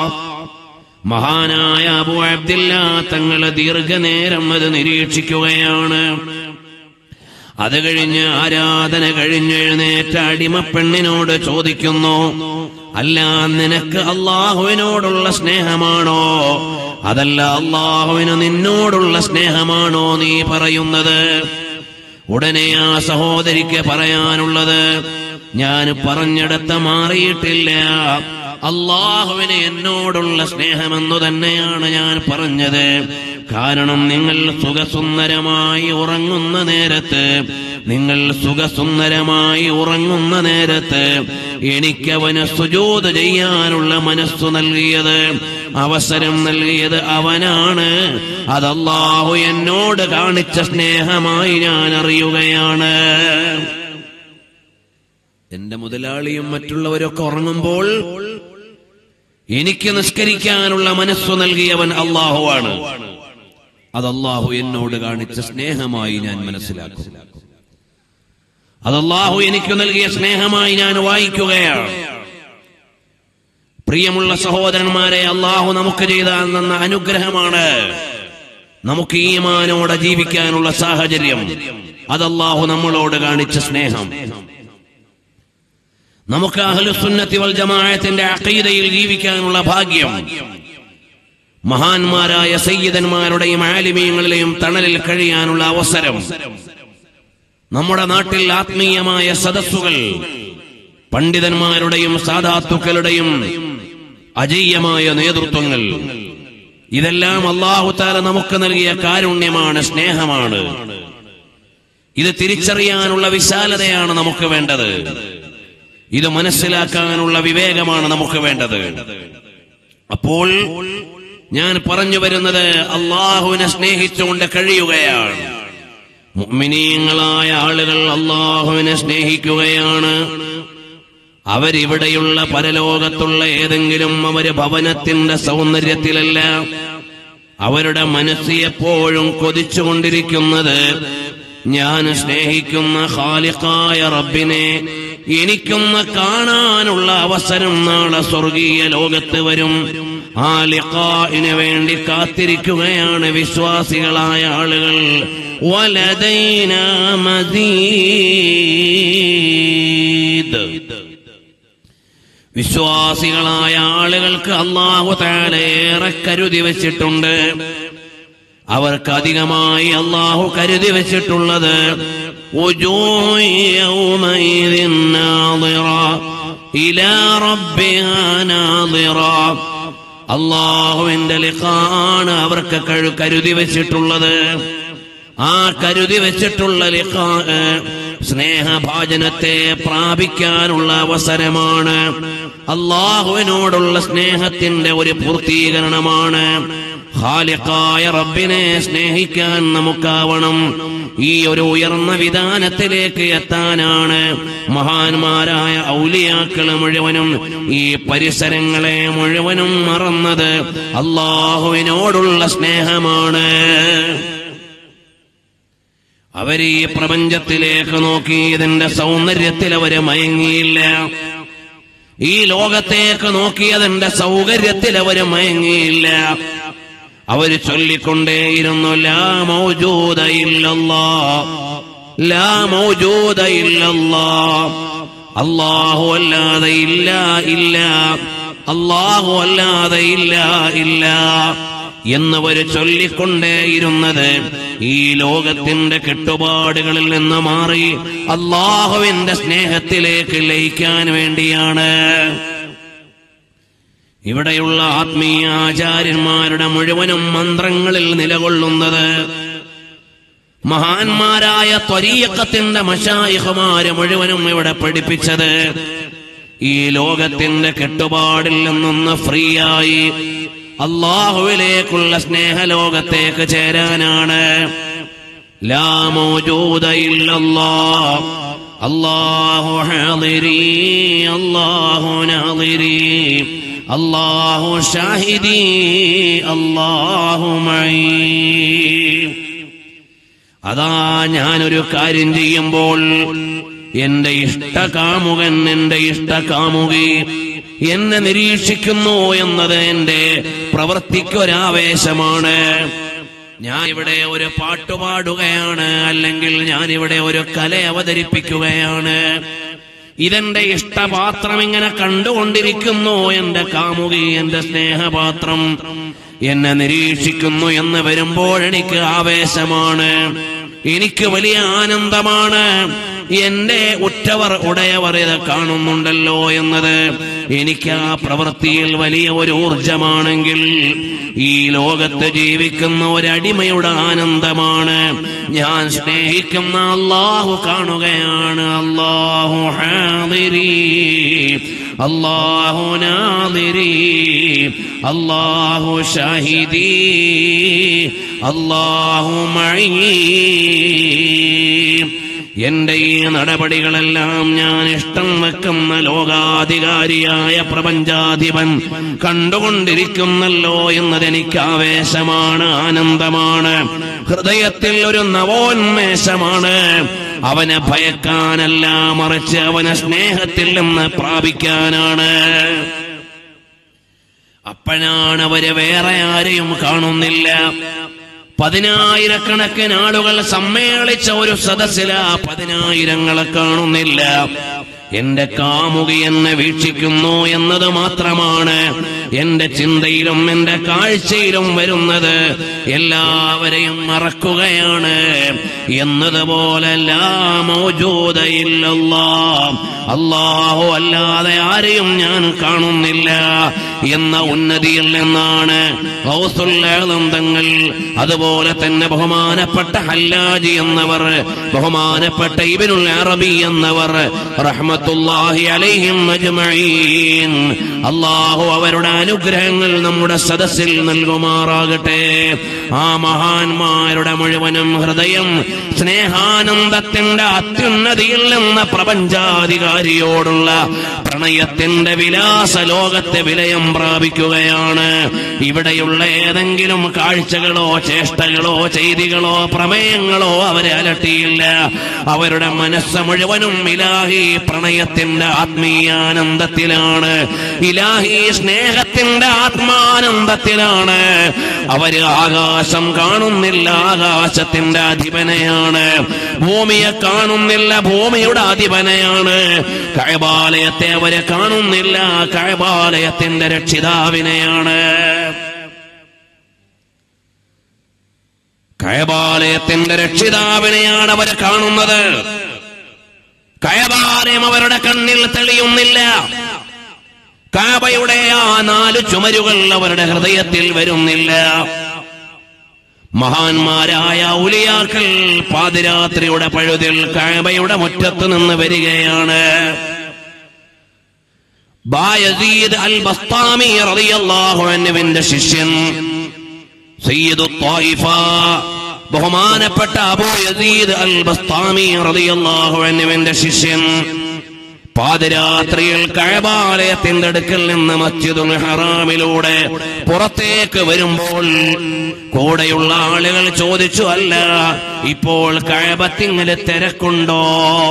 മഹാനായ അബു അബ്ദില്ല തങ്ങള് ദീർഘനേരം അത് നിരീക്ഷിക്കുകയാണ് അത് കഴിഞ്ഞ് ആരാധന കഴിഞ്ഞെഴുന്നേറ്റ അടിമപ്പെണ്ണിനോട് ചോദിക്കുന്നു അല്ല നിനക്ക് അള്ളാഹുവിനോടുള്ള സ്നേഹമാണോ അതല്ല അള്ളാഹുവിന് നിന്നോടുള്ള സ്നേഹമാണോ നീ പറയുന്നത് ഉടനെ ആ സഹോദരിക്ക് പറയാനുള്ളത് ഞാൻ പറഞ്ഞിടത്ത് മാറിയിട്ടില്ല അള്ളാഹുവിന് എന്നോടുള്ള സ്നേഹമെന്നു തന്നെയാണ് ഞാൻ പറഞ്ഞത് കാരണം നിങ്ങൾ സുഖസുന്ദരമായി ഉറങ്ങുന്ന നേരത്ത് നിങ്ങൾ സുഖസുന്ദരമായി ഉറങ്ങുന്ന നേരത്ത് എനിക്കവന് സുജൂത് ചെയ്യാനുള്ള മനസ്സു നൽകിയത് അവസരം നൽകിയത് അവനാണ് അതല്ലാഹു എന്നോട് കാണിച്ച സ്നേഹമായി ഞാൻ അറിയുകയാണ് എന്റെ മുതലാളിയും മറ്റുള്ളവരൊക്കെ ഉറങ്ങുമ്പോൾ എനിക്ക് നിസ്കരിക്കാനുള്ള മനസ്സു നൽകിയവൻ അള്ളാഹുവാണ് അത് അള്ളാഹു എന്നോട് കാണിച്ച സ്നേഹമായി ഞാൻ മനസ്സിലാക്കും അത് അള്ളാഹു എനിക്ക് നൽകിയ സ്നേഹമായി ഞാൻ വായിക്കുകയാണ് പ്രിയമുള്ള സഹോദരന്മാരെ അള്ളാഹു നമുക്ക് ചെയ്ത തന്ന അനുഗ്രഹമാണ് നമുക്ക് ഈമാനോടെ ജീവിക്കാനുള്ള സാഹചര്യം അത് അള്ളാഹു നമ്മളോട് കാണിച്ച സ്നേഹം നമുക്ക് അഹ്ലുസുന്നത്തി വൽ ജമാഅത്തിന്റെ അഖീദയിൽ ജീവിക്കാനുള്ള ഭാഗ്യം മഹാന്മാരായ സയ്യിദന്മാരുടെയും ആലിമീങ്ങളിലെയും തണലിൽ കഴിയാനുള്ള അവസരം നമ്മുടെ നാട്ടിൽ ആത്മീയമായ സദസ്സുകൾ പണ്ഡിതന്മാരുടെയും സാധാത്തുക്കളുടെയും അജയ്യമായ നേതൃത്വങ്ങൾ ഇതെല്ലാം അള്ളാഹുത്താല നമുക്ക് നൽകിയ കാരുണ്യമാണ് സ്നേഹമാണ് ഇത് തിരിച്ചറിയാനുള്ള വിശാലതയാണ് നമുക്ക് വേണ്ടത് ഇത് മനസ്സിലാക്കാനുള്ള വിവേകമാണ് നമുക്ക് വേണ്ടത് അപ്പോൾ ഞാൻ പറഞ്ഞു വരുന്നത് അള്ളാഹുവിനെ സ്നേഹിച്ചുകൊണ്ട് കഴിയുകയാണ് മുഅ്മിനീങ്ങളായ ആളുകൾ അള്ളാഹുവിനെ സ്നേഹിക്കുകയാണ് അവരിവിടെയുള്ള പരലോകത്തുള്ള ഏതെങ്കിലും അവര് ഭവനത്തിന്റെ സൗന്ദര്യത്തിലല്ല അവരുടെ മനസ്സ് എപ്പോഴും കൊതിച്ചുകൊണ്ടിരിക്കുന്നത് ഞാൻ സ്നേഹിക്കുന്ന ഖാലിഖായ റബ്ബിനെ എനിക്കൊന്ന് കാണാനുള്ള അവസരം നാളെ സ്വർഗീയ ലോകത്ത് വരും ആ ലിഖാഇന് വേണ്ടി കാത്തിരിക്കുകയാണ് വിശ്വാസികളായ ആളുകൾ വലദൈന മദീദ് വിശ്വാസികളായ ആളുകൾക്ക് അള്ളാഹു താലേറെ കരുതി വെച്ചിട്ടുണ്ട് അവർക്ക് അധികമായി അള്ളാഹു കരുതി വെച്ചിട്ടുള്ളത് وجوه يومئذ ناظرة إلى ربها ناظرة അള്ളാഹുവിന്റെ ലിഖാണ് അവർക്ക് കഴി- കരുതി വെച്ചിട്ടുള്ളത് ആ കരുതി വെച്ചിട്ടുള്ള ലിഖാ സ്നേഹഭാജനത്തെ പ്രാപിക്കാനുള്ള അവസരമാണ് അള്ളാഹുവിനോടുള്ള സ്നേഹത്തിന്റെ ഒരു പൂർത്തീകരണമാണ് ഖാലിഖായ റബ്ബിനെ സ്നേഹിക്കാൻ നമുക്കാവണം ഈ ഒരു ഉയർന്ന വിധാനത്തിലേക്ക് എത്താനാണ് മഹാന്മാരായ ഔലിയാക്കള് മുഴുവനും ഈ പരിസരങ്ങളെ മുഴുവനും മറന്നത് അള്ളാഹുവിനോടുള്ള സ്നേഹമാണ് അവര് ഈ പ്രപഞ്ചത്തിലേക്ക് നോക്കി ഇതിന്റെ സൗന്ദര്യത്തിൽ അവര് മയങ്ങിയില്ല ഈ ലോകത്തേക്ക് നോക്കിയതിന്റെ സൗകര്യത്തിൽ അവര് മയങ്ങിയില്ല അവര് ചൊല്ലിക്കൊണ്ടേയിരുന്നു ലാ മൗജൂദ ഇല്ലല്ലാ ലാ മൗജൂദ ഇല്ലല്ലാ അല്ലാഹു അല്ലാതെ ഇല്ല ഇല്ല അല്ലാഹു അല്ലാതെ ഇല്ല ഇല്ല എന്നവര് ചൊല്ലിക്കൊണ്ടേയിരുന്നത് ഈ ലോകത്തിന്റെ കെട്ടുപാടുകളിൽ നിന്ന് മാറി അള്ളാഹുവിന്റെ സ്നേഹത്തിലേക്ക് ലയിക്കാൻ വേണ്ടിയാണ് ഇവിടെയുള്ള ആത്മീയ ആചാര്യന്മാരുടെ മുഴുവനും മന്ത്രങ്ങളിൽ നിലകൊള്ളുന്നത് മഹാന്മാരായ ത്വരീയക്കത്തിന്റെ മഷായിഹുമാര് മുഴുവനും ഇവിടെ പഠിപ്പിച്ചത് ഈ ലോകത്തിന്റെ കെട്ടുപാടിൽ നിന്നൊന്ന് ഫ്രീ ആയി അള്ളാഹുവിലേക്കുള്ള സ്നേഹലോകത്തേക്ക് ചേരാനാണ് ലാ മൗജൂദ ഇല്ലല്ലാ അല്ലാഹു ഹാദിരി അല്ലാഹു നാദിരി അല്ലാഹു ഷാഹിദി അല്ലാഹു മഈ അതാ ഞാനൊരു കാര്യം ചെയ്യുമ്പോൾ എന്റെ ഇഷ്ടകാമുകൻ എന്റെ ഇഷ്ടകാമുകി എന്നെ നിരീക്ഷിക്കുന്നു എന്നത് എന്റെ പ്രവൃത്തിക്കൊരാവേശമാണ് ഞാൻ ഇവിടെ ഒരു പാട്ടുപാടുകയാണ് അല്ലെങ്കിൽ ഞാൻ ഇവിടെ ഒരു കല അവതരിപ്പിക്കുകയാണ് ഇതെന്റെ ഇഷ്ടപാത്രം ഇങ്ങനെ കണ്ടുകൊണ്ടിരിക്കുന്നു എന്റെ കാമുകി എന്റെ സ്നേഹപാത്രം എന്നെ നിരീക്ഷിക്കുന്നു എന്ന് വരുമ്പോൾ എനിക്ക് ആവേശമാണ് എനിക്ക് വലിയ ആനന്ദമാണ് എന്റെ ഉറ്റവർ ഉടയവർ ഇത് കാണുന്നുണ്ടല്ലോ എന്നത് എനിക്ക് ആ പ്രവൃത്തിയിൽ വലിയ ഒരു ഊർജമാണെങ്കിൽ ഈ ലോകത്ത് ജീവിക്കുന്ന ഒരടിമയുടെ ആനന്ദമാണ് ഞാൻ സ്നേഹിക്കുന്ന അള്ളാഹു കാണുകയാണ് അള്ളാഹു ഹാദിരി അള്ളാഹു നാദിരി അള്ളാഹു ഷാഹിദി അള്ളാഹു മഴീ എന്റെ ഈ നടപടികളെല്ലാം ഞാൻ ഇഷ്ടം വെക്കുന്ന ലോകാധികാരിയായ പ്രപഞ്ചാധിപൻ കണ്ടുകൊണ്ടിരിക്കുന്നല്ലോ എന്നതെനിക്ക് ആവേശമാണ് ആനന്ദമാണ് ഹൃദയത്തിൽ ഒരു നവോന്മേഷമാണ് അവനെ ഭയക്കാനല്ല മറിച്ച് അവനെ സ്നേഹത്തിൽ നിന്ന് പ്രാപിക്കാനാണ് അപ്പോഴാണ് അവര് വേറെ ആരെയും കാണുന്നില്ല പതിനായിരക്കണക്കിന് ആളുകൾ സമ്മേളിച്ച ഒരു സദസ്സില പതിനായിരങ്ങളെ കാണുന്നില്ല എന്റെ കാമുകി എന്നെ വീക്ഷിക്കുന്നു എന്നത് മാത്രമാണ് എന്റെ ചിന്തയിലും എന്റെ കാഴ്ചയിലും വരുന്നത് എല്ലാവരെയും മറക്കുകയാണ് എന്നതുപോലെ അള്ളാഹു അല്ലാതെ ആരെയും ഞാൻ കാണുന്നില്ല എന്ന ഉന്നതിയിൽ നിന്നാണ് തങ്ങൾ അതുപോലെ തന്നെ ബഹുമാനപ്പെട്ട ഹല്ലാജി എന്നവർ ബഹുമാനപ്പെട്ട ഇബിനുൽ അറബി എന്നവർ റഹ്മത്തുല്ലാഹി അലൈഹിം അജ്മഈൻ അള്ളാഹു അവരുടെ അനുഗ്രഹങ്ങൾ നമ്മുടെ സദസ്സിൽ നൽകുമാറാകട്ടെ ആ മഹാന്മാരുടെ മുഴുവനും ഹൃദയം സ്നേഹാനന്ദത്തിന്റെ അത്യുന്നതിയിൽ നിന്ന് പ്രപഞ്ചാധികാരിയോടുള്ള പ്രണയത്തിന്റെ വിലാസ ലോകത്തെ വിലയം പ്രാപിക്കുകയാണ് ഇവിടെയുള്ള ഏതെങ്കിലും കാഴ്ചകളോ ചേഷ്ടകളോ ചെയ്തികളോ പ്രമേയങ്ങളോ അവരെ അലട്ടിയില്ല അവരുടെ മനസ്സ് മുഴുവനും ഇലാഹി പ്രണയത്തിന്റെ ആത്മീയാനന്ദത്തിലാണ് ഇലാഹി സ്നേഹത്തിന്റെ ആത്മാനന്ദത്തിലാണ് അവര് ആകാശം കാണുന്നില്ല ആകാശത്തിന്റെ അധിപനെയാണ് ഭൂമിയെ കാണുന്നില്ല ഭൂമിയുടെ അധിപനെയാണ് കഴബാലയത്തെ അവരെ കാണുന്നില്ല കഴബാലയത്തിന്റെ രക്ഷിതാവിനെയാണ് കഴബാലയത്തിന്റെ രക്ഷിതാവിനെയാണ് അവർ കാണുന്നത് കഴബാലയം അവരുടെ കണ്ണിൽ തെളിയുന്നില്ല കാബയുടെ ആ നാല് ചുമരുകൾ അവരുടെ ഹൃദയത്തിൽ വരുന്നില്ല മഹാന്മാരായ ഉലിയാക്കൾ പാതിരാത്രിയുടെ പഴുതിൽ കാബയുടെ മുറ്റത്ത് നിന്ന് വരികയാണ് ബായസീദ് അൽ ബസ്താമി റളിയല്ലാഹു അൻഹുവിന്റെ ശിഷ്യൻ സയ്യിദു ത്വായിഫ ബഹുമാനപ്പെട്ട അബൂ യസീദ് അൽ ബസ്താമി റളിയല്ലാഹു അൻഹുവിന്റെ ശിഷ്യൻ പാതിരാത്രിയിൽ കഴബാലയത്തിന്റെ അടുക്കൽ നിന്ന് മസ്ജിദുൽ ഹറാമിലൂടെ പുറത്തേക്ക് വരുമ്പോൾ കൂടെയുള്ള ആളുകൾ ചോദിച്ചു അല്ല ഇപ്പോൾ കഴബത്തിങ്ങനെ തിരക്കുണ്ടോ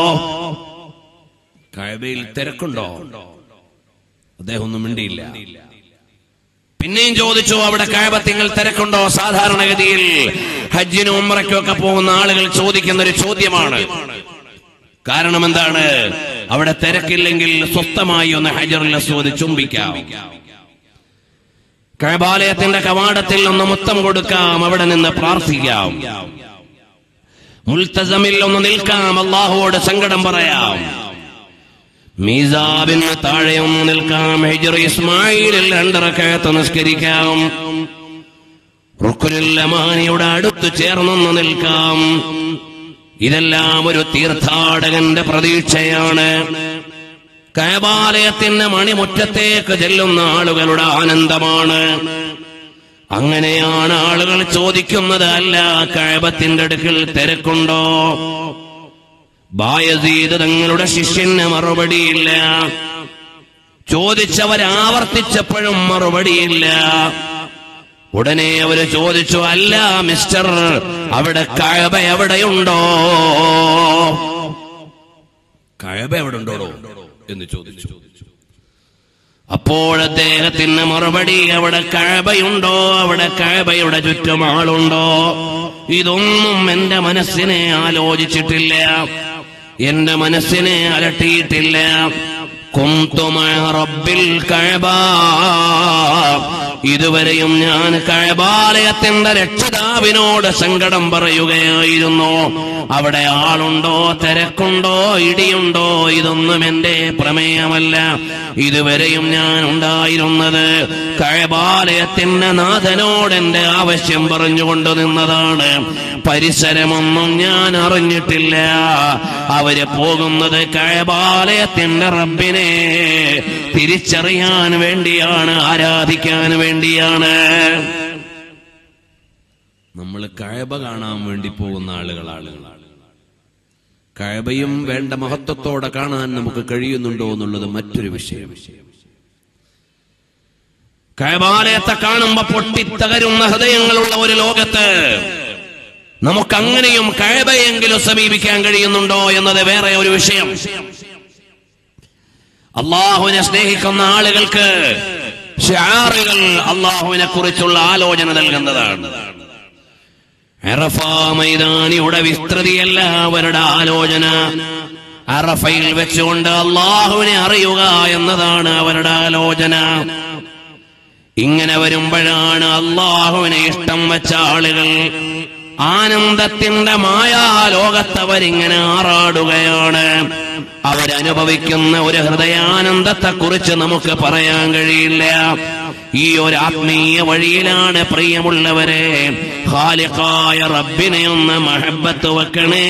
കഴബയിൽ തിരക്കുണ്ടോ അദ്ദേഹം ഒന്നും മിണ്ടിയില്ല പിന്നെയും ചോദിച്ചു അവിടെ കഴബത്തിങ്ങൾ തിരക്കുണ്ടോ സാധാരണഗതിയിൽ ഹജ്ജിനും ഉമ്രയ്ക്കും ഒക്കെ പോകുന്ന ആളുകൾ ചോദിക്കുന്ന ഒരു ചോദ്യമാണ് കാരണം എന്താണ് അവിടെ തിരക്കില്ലെങ്കിൽ സ്വസ്ഥമായി ഒന്ന് ഹജറുൽ അസ്വദ് ചുംബിക്കാം കഴബാലയത്തിന്റെ കവാടത്തിൽ ഒന്ന് മുത്തം കൊടുക്കാം അവിടെ നിന്ന് പ്രാർത്ഥിക്കാം മുൽത്തസമിൽ ഒന്ന് നിൽക്കാം അള്ളാഹുവോട് സങ്കടം പറയാം മീസാബിന് താഴെ ഒന്ന് നിൽക്കാം ഹെജർ ഇസ്മായിലിൽ രണ്ടറക്കയത്ത് നിസ്കരിക്കാം റുക്കുനില്ലമാനിയുടെ അടുത്ത് ചേർന്നൊന്ന് നിൽക്കാം ഇതെല്ലാം ഒരു തീർത്ഥാടകന്റെ പ്രതീക്ഷയാണ് കയബാലയത്തിന്റെ മണിമുറ്റത്തേക്ക് ചെല്ലുന്ന ആളുകളുടെ ആനന്ദമാണ് അങ്ങനെയാണ് ആളുകൾ ചോദിക്കുന്നത് അല്ല കഴബത്തിന്റെ അടുക്കൽ തിരക്കുണ്ടോ ബായസീത് തങ്ങളുടെ ശിഷ്യന് മറുപടിയില്ല ചോദിച്ചവരാവർത്തിച്ചപ്പോഴും മറുപടിയില്ല ഉടനെ അവര് ചോദിച്ചു അല്ല മിസ്റ്റർ അവിടെ കഴബ എവിടെയുണ്ടോ കഴബ എവിടെ ഉണ്ടോ എന്ന് ചോദിച്ചു അപ്പോൾ അദ്ദേഹത്തിന് മറുപടി അവിടെ കഴബയുണ്ടോ അവിടെ കഴബയുടെ ചുറ്റും ആളുണ്ടോ ഇതൊന്നും എന്റെ മനസ്സിനെ ആലോചിച്ചിട്ടില്ല എന്റെ മനസ്സിനെ അലട്ടിയിട്ടില്ല കുന്തുമ റബ്ബിൽ കഴബ ഇതുവരെയും ഞാൻ കഴബാലയത്തിന്റെ രക്ഷിതാവിനോട് സങ്കടം പറയുകയായിരുന്നു അവിടെ ആളുണ്ടോ തിരക്കുണ്ടോ ഇടിയുണ്ടോ ഇതൊന്നും എന്റെ പ്രമേയമല്ല ഇതുവരെയും ഞാൻ ഉണ്ടായിരുന്നത് കഴബാലയത്തിന്റെ നാഥനോട് എന്റെ ആവശ്യം പറഞ്ഞുകൊണ്ട് നിന്നതാണ് പരിസരമൊന്നും ഞാൻ അറിഞ്ഞിട്ടില്ല അവര് പോകുന്നത് കഴബാലയത്തിന്റെ റബ്ബിനെ തിരിച്ചറിയാൻ വേണ്ടിയാണ് ആരാധിക്കാൻ വേണ്ടിയാണ് നമ്മൾ കഴബ കാണാൻ വേണ്ടി പോകുന്ന ആളുകളാണ് കഴബയും വേണ്ട മഹത്വത്തോടെ കാണാൻ നമുക്ക് കഴിയുന്നുണ്ടോ എന്നുള്ളത് മറ്റൊരു വിഷയം കഴബാലയത്തെ കാണുമ്പോ പൊട്ടിത്തകരുന്ന ഹൃദയങ്ങളുള്ള ഒരു ലോകത്ത് നമുക്കങ്ങനെയും കഴബയെങ്കിലും സമീപിക്കാൻ കഴിയുന്നുണ്ടോ എന്നത് വേറെ ഒരു വിഷയം അള്ളാഹുവിനെ സ്നേഹിക്കുന്ന ആളുകൾക്ക് ഷിആറുകൾ അള്ളാഹുവിനെ കുറിച്ചുള്ള ആലോചന നൽകുന്നതാണ് അറഫ മൈതാനിയുടെ വിസ്തൃതിയല്ല അവരുടെ ആലോചന അറഫയിൽ വെച്ചുകൊണ്ട് അള്ളാഹുവിനെ അറിയുക എന്നതാണ് അവരുടെ ആലോചന ഇങ്ങനെ വരുമ്പോഴാണ് അള്ളാഹുവിനെ ഇഷ്ടം വെച്ച ആളുകൾ ആനന്ദത്തിന്റെ മായാലോകത്തവരിങ്ങനെ ആറാടുകയാണ് അവരനുഭവിക്കുന്ന ഒരു ഹൃദയാനന്ദത്തെ കുറിച്ച് നമുക്ക് പറയാൻ കഴിയില്ല ഈ ഒരു ആത്മീയ വഴിയിലാണ് പ്രിയമുള്ളവരെ ഖാലിഖായ റബ്ബിനെ ഒന്ന് മഹബത്ത് വെക്കണേ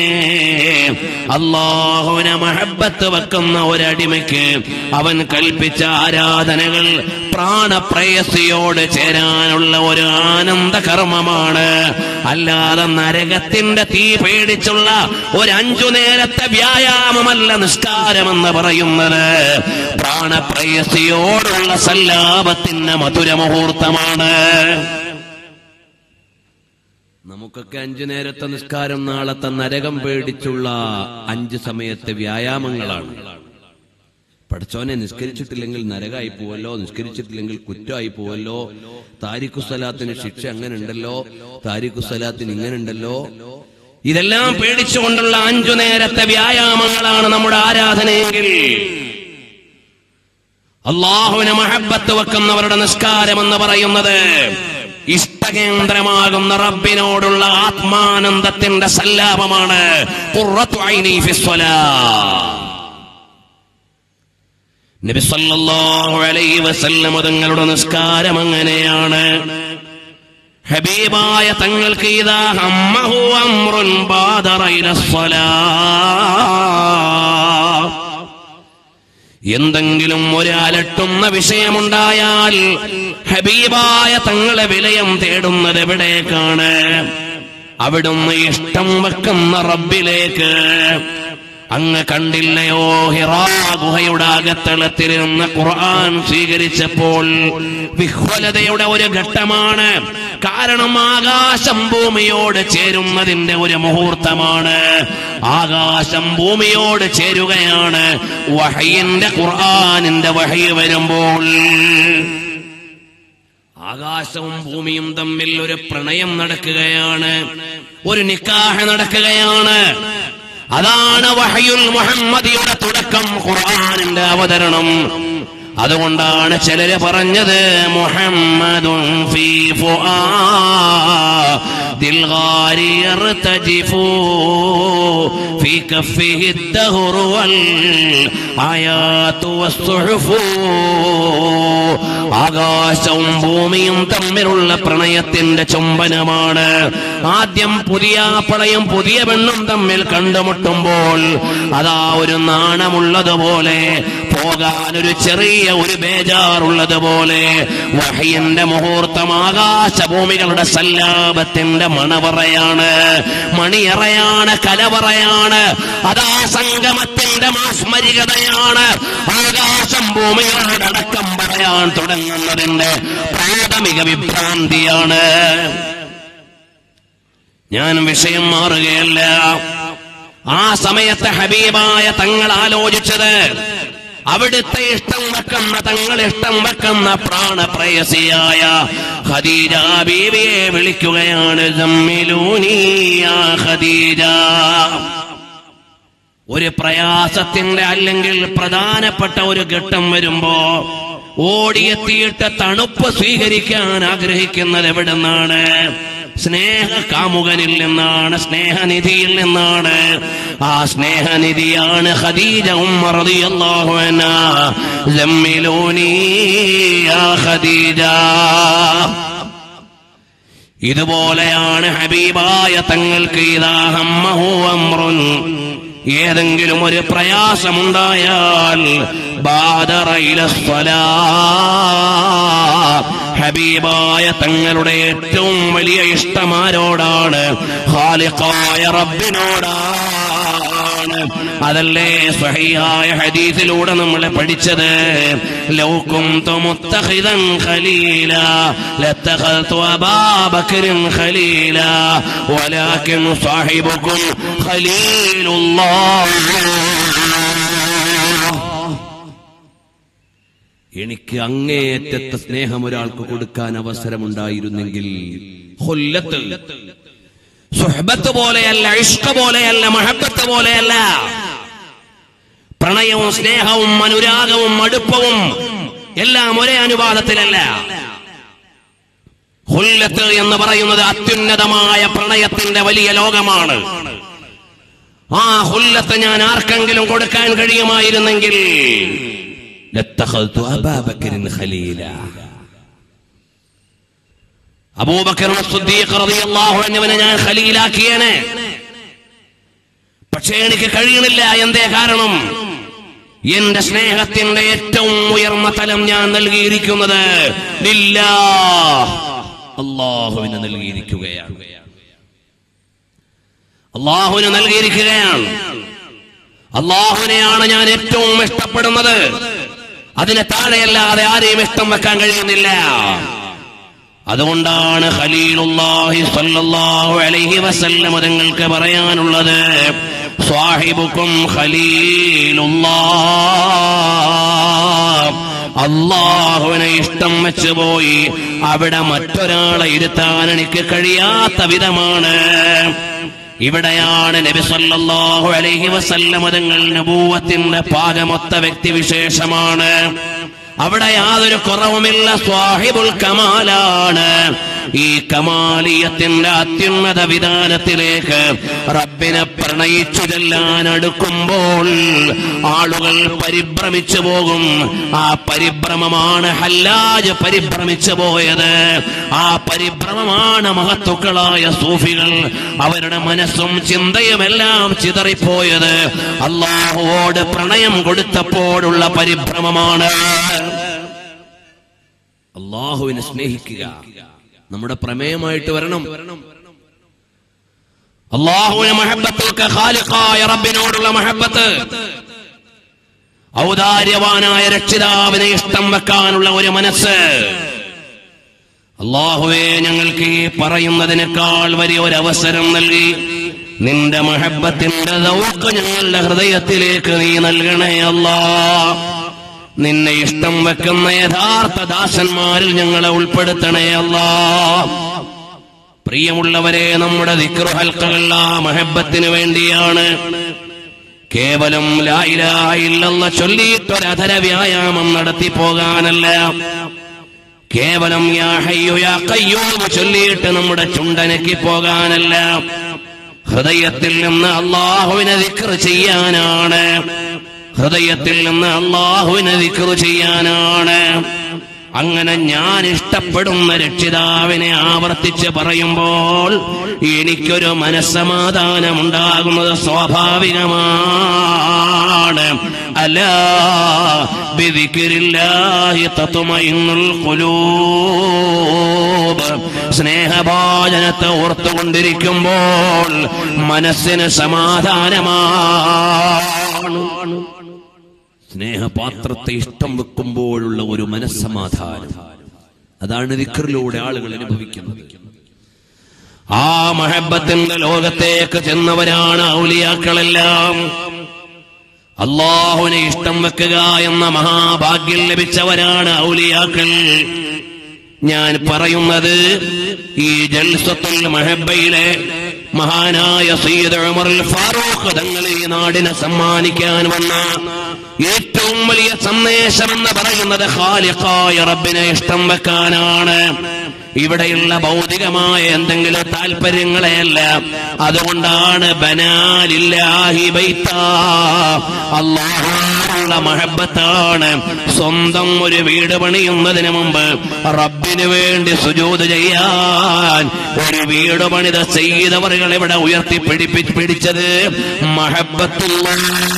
അള്ളാഹുവിനെ മഹബത്ത് വെക്കുന്ന ഒരടിമയ്ക്ക് അവൻ കൽപ്പിച്ച ആരാധനകൾ പ്രാണപ്രയസിയോട് ചേരാനുള്ള ഒരു ആനന്ദ കർമ്മമാണ് അല്ലാതെ നരകത്തിന്റെ തീ പേടിച്ചുള്ള ഒരു അഞ്ചു നേരത്തെ വ്യായാമമല്ല നിസ്കാരമെന്ന് പറയുന്നത് പ്രാണപ്രയസിയോടുള്ള സല്ലാപത്തിന്റെ മധുര മുഹൂർത്തമാണ് നമുക്കൊക്കെ അഞ്ചു നേരത്തെ നിസ്കാരം നാളത്തെ നരകം പേടിച്ചുള്ള അഞ്ച് സമയത്തെ വ്യായാമങ്ങളാണ് പഠിച്ചോനെ നിസ്കരിച്ചിട്ടില്ലെങ്കിൽ നരകായി പോവല്ലോ നിസ്കരിച്ചിട്ടില്ലെങ്കിൽ കുറ്റമായി പോവല്ലോ താരിഖുസലാത്തിന് ശിക്ഷ അങ്ങനെ ഉണ്ടല്ലോ താരിഖുസലാത്തിന് ഇങ്ങനെ ഉണ്ടല്ലോ ഇതെല്ലാം പേടിച്ചുകൊണ്ടുള്ള അഞ്ചു നേരത്തെ വ്യായാമങ്ങളാണ് നമ്മുടെ ആരാധനയെങ്കിൽ അള്ളാഹുവിനെ മഹബത്ത് വെക്കുന്നവരുടെ നിസ്കാരം എന്ന് പറയുന്നത് ഇഷ്ടകേന്ദ്രമാകുന്ന റബ്ബിനോടുള്ള ആത്മാനന്ദത്തിന്റെ സല്ലാപമാണ് ഖുർറത്തു ഐനി ഫിസ്വലാ നബി സല്ലല്ലാഹു അലൈഹി വസല്ലം തങ്ങളുടെ നിസ്കാരം അങ്ങനെയാണ് ഹബീബായ തങ്ങൾക്ക് ഇതാ ഹമ്മഹു അംറുൻ ബാദറ ഇലസ്സലാ എന്തെങ്കിലും ഒരു അലട്ടുന്ന വിഷയമുണ്ടായാൽ ഹബീബായ തങ്ങളെ വിലയം തേടുന്നത് എവിടേക്കാണ് അവിടുന്ന് ഇഷ്ടം വെക്കുന്ന റബ്ബിലേക്ക് അങ്ങ് കണ്ടില്ലയോ ഹിറാ ഗുഹയുടെ അകത്തളത്തിലിരുന്ന് ഖുർആൻ സ്വീകരിച്ചപ്പോൾ വിഹ്വലതയുടെ ഒരു ഘട്ടമാണ് കാരണം ആകാശം ഭൂമിയോട് ചേരുന്നതിന്റെ ഒരു മുഹൂർത്തമാണ് ആകാശം ഭൂമിയോട് ചേരുകയാണ് വഹയിന്റെ ഖുർആനിന്റെ വഹി വരുമ്പോൾ ആകാശവും ഭൂമിയും തമ്മിൽ ഒരു പ്രണയം നടക്കുകയാണ് ഒരു നിക്കാഹ് നടക്കുകയാണ് അതാണ് വഹയുൽ മുഹമ്മദിയുടെ തുടക്കം ഖുർആനിന്റെ അവതരണം അതുകൊണ്ടാണ് ചിലര് പറഞ്ഞത് മുഹമ്മദുൻ ഫീ ഫുആദിൽ ഗാരി യർതജിഫു ഫീ കഫിഹി الدهر والآيات والصحف ആകാശവും ഭൂമിയും തമ്മിലുള്ള പ്രണയത്തിന്റെ ചുംബനമാണ് ആദ്യം പുതിയ പളയും പുതിയ പെണ്ണും തമ്മിൽ കണ്ടുമുട്ടുമ്പോൾ അതാ ഒരു നാണമുള്ളതുപോലെ പോകാൻ ഒരു ചെറിയ ഒരു ബേജാറുള്ളതുപോലെ വഹയന്റെ മുഹൂർത്തം ആകാശഭൂമികളുടെ സല്ലാപത്തിന്റെ മണവറയാണ് മണിയറയാണ് കലവറയാണ് അതാ സംഗമത്തിന്റെ മാസ്മരികതയാണ് ആകാശം ഭൂമികളോടക്കം പറയാൻ തുടങ്ങുന്നതിന്റെ പ്രാഥമിക വിഭ്രാന്തിയാണ് ഞാൻ വിഷയം മാറുകയല്ല ആ സമയത്ത് ഹബീബായ തങ്ങൾ ആലോചിച്ചത് അവിടുത്തെ ഇഷ്ടം വെക്കുന്ന തങ്ങൾ ഇഷ്ടം വെക്കുന്ന പ്രാണപ്രയസിയായ ഖദീജ ബീവിയെ വിളിക്കുകയാണ് "സമ്മിലൂനി യാ ഖദീജ ഒരു പ്രയാസത്തിന്റെ അല്ലെങ്കിൽ പ്രധാനപ്പെട്ട ഒരു ഘട്ടം വരുമ്പോ ഓടിയെത്തിയിട്ട് തണുപ്പ് സ്വീകരിക്കാൻ ആഗ്രഹിക്കുന്നത് എവിടെ നിന്നാണ് സ്നേഹ കാമുകനിൽ നിന്നാണ് സ്നേഹനിധിയിൽ നിന്നാണ് ആ സ്നേഹനിധിയാണ് ഖദീജ ഉമ്മ റളിയല്ലാഹു അൻഹാ ലമ്മിലൂനി യാ ഖദീജ ഇതുപോലെയാണ് ഹബീബായ തങ്ങൾക്ക് ഇതാ ഹമ്മഹു അമ്രുൻ ഏതെങ്കിലും ഒരു പ്രയാസമുണ്ടായാൽ ബാദറ ഇലസ്സലാ. ഹബീബായ തങ്ങളുടെ ഏറ്റവും വലിയ ഇഷ്ടമാരോടാണ് ഖാലിഖായ റബ്ബിനോടാണ് അതല്ലേ സഹിയായ ഹദീസിലൂടെ നമ്മൾ പഠിച്ചത് ലൗക്കും മുത്തഖിദൻ ഖലീല ലത്തഖൽതു അബാബക്കറിൻ ഖലീല വലാകിൻ സാഹിബുക്കും ഖലീലുല്ലാഹ് എനിക്ക് അങ്ങേയറ്റത്തെ സ്നേഹം ഒരാൾക്ക് കൊടുക്കാൻ അവസരമുണ്ടായിരുന്നെങ്കിൽ ഹുല്ലത്ത് സുഹബത്ത് പോലെയല്ല ഇഷ്ക പോലെയല്ല മഹബത്ത് പോലെയല്ല പ്രണയവും സ്നേഹവും അനുരാഗവും അടുപ്പവും എല്ലാം ഒരേ അനുപാതത്തിലല്ല ഹുല്ലത്ത് എന്ന് പറയുന്നത് അത്യുന്നതമായ പ്രണയത്തിന്റെ വലിയ ലോകമാണ് ആ ഹുല്ലത്ത് ഞാൻ ആർക്കെങ്കിലും കൊടുക്കാൻ കഴിയുമായിരുന്നെങ്കിൽ ലത്തഖൽതു അബാബക്കറിൻ ഖലീല അബൂബക്കർ സിദ്ദീഖ് റളിയല്ലാഹു അൻഹുവിനെ ഞാൻ ഖലീലാക്കിയേനെ പക്ഷേ എനിക്ക് കഴിയണില്ല എന്തേ കാരണം എന്റെ സ്നേഹത്തിന്റെ ഏറ്റവും ഉയർന്ന തലം ഞാൻ നൽകിയിരിക്കുന്നത് ലില്ലാ അള്ളാഹുവിന് നൽകിയിരിക്കുകയാണ് അള്ളാഹുവിന് നൽകിയിരിക്കുകയാണ് അള്ളാഹുവിനെയാണ് ഞാൻ ഏറ്റവും ഇഷ്ടപ്പെടുന്നത് അതിനെ താഴെയല്ലാതെ ആരെയും ഇഷ്ടം വെക്കാൻ കഴിയുന്നില്ല അതുകൊണ്ടാണ് ഖലീലുല്ലാഹി സ്വല്ലല്ലാഹു അലൈഹി വസല്ലം തങ്ങൾക്ക് പറയാനുള്ളത് സ്വാഹിബുക്കും ഖലീലുല്ലാഹ് അള്ളാഹുവിനെ ഇഷ്ടം വെച്ച് പോയി അവിടെ മറ്റൊരാളെ ഇരുത്താൻ എനിക്ക് കഴിയാത്ത വിധമാണ് ഇവിടെയാണ് നബി സല്ലല്ലാഹു അലൈഹി വസല്ലം തങ്ങൾ നബൂവത്തിന്റെ പാകമൊത്ത വ്യക്തി വിശേഷമാണ് അവിടെ യാതൊരു കുറവുമില്ല സ്വാഹിബുൽ കമാലാണ് ഈ കമാലിയത്തിന്റെ അത്യുന്നത വിധാനത്തിലേക്ക് റബ്ബിനെ പ്രണയിച്ചു ചെല്ലാൻ അടുക്കുമ്പോൾ ആളുകൾ പരിഭ്രമിച്ചു പോകും ആ പരിഭ്രമമാണ് ഹല്ലാജ് പരിഭ്രമിച്ചു പോയത് ആ പരിഭ്രമമാണ് മഹത്തുക്കളായ സൂഫികൾ അവരുടെ മനസ്സും ചിന്തയുമെല്ലാം ചിതറിപ്പോയത് അള്ളാഹുവോട് പ്രണയം കൊടുത്തപ്പോഴുള്ള പരിഭ്രമമാണ് അള്ളാഹുവിനെ സ്നേഹിക്കുക നമ്മുടെ പ്രമേയമായിട്ട് വരണം അള്ളാഹുവിനെ മഹബത്തൊക്കെ ഖാലിഖായ റബ്ബിനോടുള്ള മഹബത്ത് ഔദാര്യവാനായ രക്ഷിതാവിനെ ഇഷ്ടം വെക്കാനുള്ള ഒരു മനസ്സ് അള്ളാഹുവെ ഞങ്ങൾക്ക് ഈ പറയുന്നതിനേക്കാൾ വലിയ ഒരു അവസരം നൽകി നിന്റെ മഹബത്തിന്റെ ദൗക്ക് ഞങ്ങളുടെ ഹൃദയത്തിലേക്ക് നീ നൽകണേ അല്ലാ നിന്നെ ഇഷ്ടം വെക്കുന്ന യഥാർത്ഥ ദാസന്മാരിൽ ഞങ്ങളെ ഉൾപ്പെടുത്തണേ അല്ലാ പ്രിയമുള്ളവരെ നമ്മുടെ ദിക്റ് ഹൽക്കകൾ ആ മഹബത്തിന് വേണ്ടിയാണ് കേവലം ലായില്ല ചൊല്ലിയിട്ടൊരധര വ്യായാമം നടത്തി പോകാനല്ല കേവലം യാ ഹയ്യു യാ ഖയ്യൂം ചൊല്ലിയിട്ട് നമ്മുടെ ചുണ്ടനക്കി പോകാനല്ല ഹൃദയത്തിൽ നിന്ന് അള്ളാഹുവിനെ ദിക്റ് ചെയ്യാനാണ് ഹൃദയത്തിൽ നിന്ന് അള്ളാഹുവിനെ ദിക്റ് ചെയ്യാനാണ് അങ്ങനെ ഞാൻ ഇഷ്ടപ്പെടുന്ന രക്ഷിതാവിനെ ആവർത്തിച്ച് പറയുമ്പോൾ എനിക്കൊരു മനസ്സമാധാനം ഉണ്ടാകുന്നത് സ്വാഭാവികമാണ് അലാ ബിദിക്രില്ലാഹി തത്മഇന്നുൽ ഖുലൂബ് സ്നേഹഭാജനത്തെ ഓർത്തുകൊണ്ടിരിക്കുമ്പോൾ മനസ്സിന് സമാധാനമാണ് സ്നേഹപാത്രത്തെ ഇഷ്ടം വെക്കുമ്പോഴുള്ള ഒരു മനസ്സമാധാനം അതാണ് ദിക്കറിലൂടെ ആളുകൾ അനുഭവിക്കുന്നത് ആ മഹബത്തിന്റെ ലോകത്തേക്ക് ചെന്നവരാണ് ഔലിയാക്കളെല്ലാം അള്ളാഹുവിനെ ഇഷ്ടം വെക്കുക എന്ന മഹാഭാഗ്യം ലഭിച്ചവരാണ് ഔലിയാക്കൾ ഞാൻ പറയുന്നത് ഈ ജൽസത്തുൽ മഹബയിലെ മഹാനായ സയ്യിദ് ഉമറുൽ ഫാറൂഖ് തങ്ങൾ ഈ നാടിനെ സമ്മാനിക്കാൻ വന്ന ഏറ്റവും ഏറ്റവും വലിയ സന്ദേശം എന്ന് പറയുന്നത് ഖാലിഖായ റബ്ബിനെ ഇഷ്ടം വെക്കാനാണ് ഇവിടെയുള്ള ഭൗതികമായ എന്തെങ്കിലും താല്പര്യങ്ങളെയല്ല അതുകൊണ്ടാണ് ബനാലില്ലാഹി ബൈത്ത അള്ളാഹുള്ള മഹബത്താണ് സ്വന്തം ഒരു വീട് പണിയുന്നതിന് മുമ്പ് റബ്ബിന് വേണ്ടി സുജൂത് ചെയ്യാൻ ഒരു വീട് പണിത ചെയ്തവറുകൾ ഇവിടെ ഉയർത്തി പിടിപ്പി പിടിച്ചത് മഹബത്തുള്ള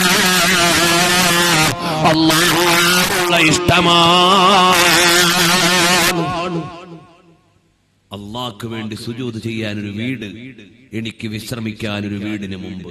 അള്ളാഹുള്ള ഇഷ്ടമാണ് അള്ളാഹ്ക്ക് വേണ്ടി സുജൂത് ചെയ്യാൻ ഒരു വീട് എനിക്ക് വിശ്രമിക്കാൻ ഒരു വീടിന് മുമ്പ്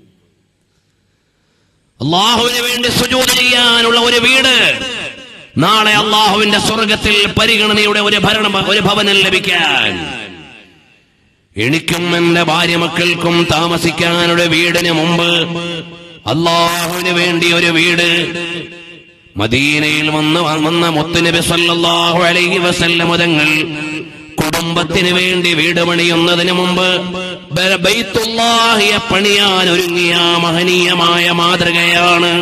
അള്ളാഹുവിന് വേണ്ടി സുജൂത് ചെയ്യാനുള്ള ഒരു വീട് നാളെ അള്ളാഹുവിന്റെ സ്വർഗത്തിൽ പരിഗണനയുടെ ഒരു ഭരണം ഒരു ഭവനം ലഭിക്കാൻ എനിക്കും എന്റെ ഭാര്യ മക്കൾക്കും താമസിക്കാനൊരു വീടിന് മുമ്പ് അള്ളാഹുവിന് വേണ്ടി ഒരു വീട് മദീനയിൽ വന്ന് വന്ന മുത്തുനബി സല്ലല്ലാഹു അലൈഹി വസല്ലം തങ്ങൾ കുടുംബത്തിന് വേണ്ടി വീട് പണിയുന്നതിന് മുമ്പ് ബ- ബൈത്തുല്ലാഹിയെ പണിയാൻ ഒരുങ്ങിയ മഹനീയമായ മാതൃകയാണ്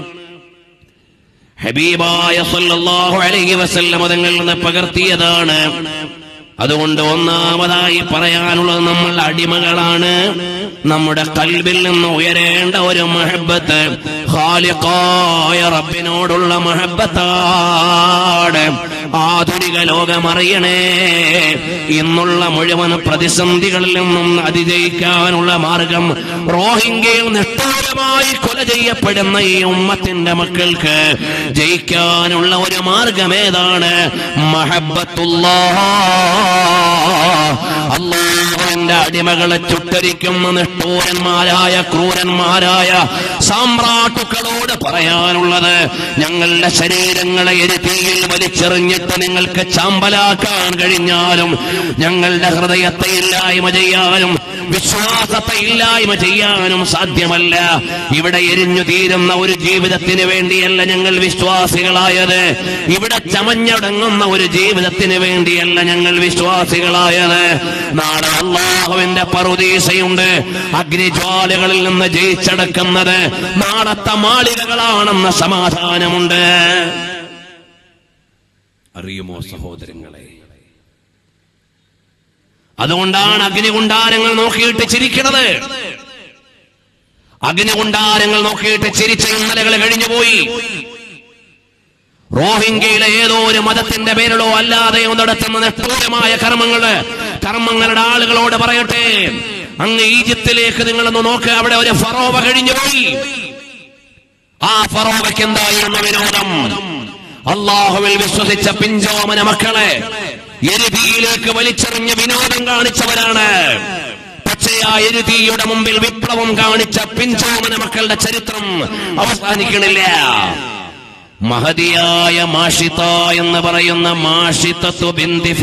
ഹബീബായ സല്ലല്ലാഹു അലൈഹി വസല്ലം തങ്ങളിൽ നിന്ന് പകർത്തിയതാണ് അതുകൊണ്ട് ഒന്നാമതായി പറയാനുള്ളത് നമ്മൾ അടിമകളാണ് നമ്മുടെ കൽബിൽ നിന്ന് ഉയരേണ്ട ഒരു മഹബത്ത് ഖാലിഖായ റബ്ബിനോടുള്ള മഹബത്താണ് ആധുനിക ലോകമറിയണേ ഇന്നുള്ള മുഴുവൻ പ്രതിസന്ധികളിൽ നിന്നും അതിജയിക്കാനുള്ള മാർഗം റോഹിംഗ്യയിൽ നിഷ്ഠൂരമായി കൊല ചെയ്യപ്പെടുന്ന ഈ ഉമ്മത്തിന്റെ മക്കൾക്ക് ജയിക്കാനുള്ള ഒരു മാർഗം ഏതാണ് മഹബത്തുള്ള അള്ളാഹുവിന്റെ അടിമകളെ ചുട്ടരിക്കുന്ന നിഷ്ഠൂരന്മാരായ ക്രൂരന്മാരായ സാമ്രാട്ടുക്കളോട് പറയാനുള്ളത് ഞങ്ങളുടെ ശരീരങ്ങളെ എരുതിയിൽ വലിച്ചെറിഞ്ഞിട്ട് നിങ്ങൾക്ക് ചാമ്പലാക്കാൻ കഴിഞ്ഞാലും ഞങ്ങളുടെ ഹൃദയത്തെ ഇല്ലായ്മ ചെയ്യാനും വിശ്വാസത്തെ ഇല്ലായ്മ ചെയ്യാനും സാധ്യമല്ല ഇവിടെ എരിഞ്ഞു തീരുന്ന ഒരു ജീവിതത്തിന് വേണ്ടിയല്ല ഞങ്ങൾ വിശ്വാസികളായത് ഇവിടെ ചമഞ്ഞടങ്ങുന്ന ഒരു ജീവിതത്തിന് വേണ്ടിയല്ല ഞങ്ങൾ വിശ്വാസികളായത് നാളെ അള്ളാഹുവിന്റെ പറുദീസയുണ്ട് അഗ്നിജ്വാലകളിൽ നിന്ന് ജയിച്ചടക്കുന്നത് നാളത്തെ മാളികകളാണെന്ന സമാധാനമുണ്ട് അറിയുമോ സഹോദരങ്ങളെ അതുകൊണ്ടാണ് അഗ്നികുണ്ടാരങ്ങൾ നോക്കിയിട്ട് ചിരിക്കുന്നത് അഗ്നികുണ്ടാരങ്ങൾ നോക്കിയിട്ട് ചിരിച്ച ഇന്നലകൾ കഴിഞ്ഞുപോയി റോഹിംഗ്യയിലെ ഏതോ ഒരു മതത്തിന്റെ പേരിലോ അല്ലാതെയോ നടത്തുന്ന നിഷ്ഠൂരമായ കർമ്മങ്ങള് കർമ്മങ്ങളുടെ ആളുകളോട് പറയട്ടെ അങ്ങ് ഈജിപ്തിലേക്ക് നിങ്ങളൊന്ന് നോക്ക് അവിടെ ഒരു ഫറോവ കഴിഞ്ഞുപോയി ആ ഫറോവയ്ക്ക് എന്തായിരുന്നു വിനോദം അള്ളാഹുവിൽ വിശ്വസിച്ച പിഞ്ചോമന മക്കളെ എരുതിയിലേക്ക് വലിച്ചെറിഞ്ഞ് വിനോദം കാണിച്ചവരാണ് പക്ഷേ ആ എരുതിയുടെ മുമ്പിൽ വിപ്ലവം കാണിച്ച പിഞ്ചോമന മക്കളുടെ ചരിത്രം അവസാനിക്കണില്ല മഹതിയായ മാഷിത എന്ന് പറയുന്ന മാഷിത്തത്വ ബിന്ദി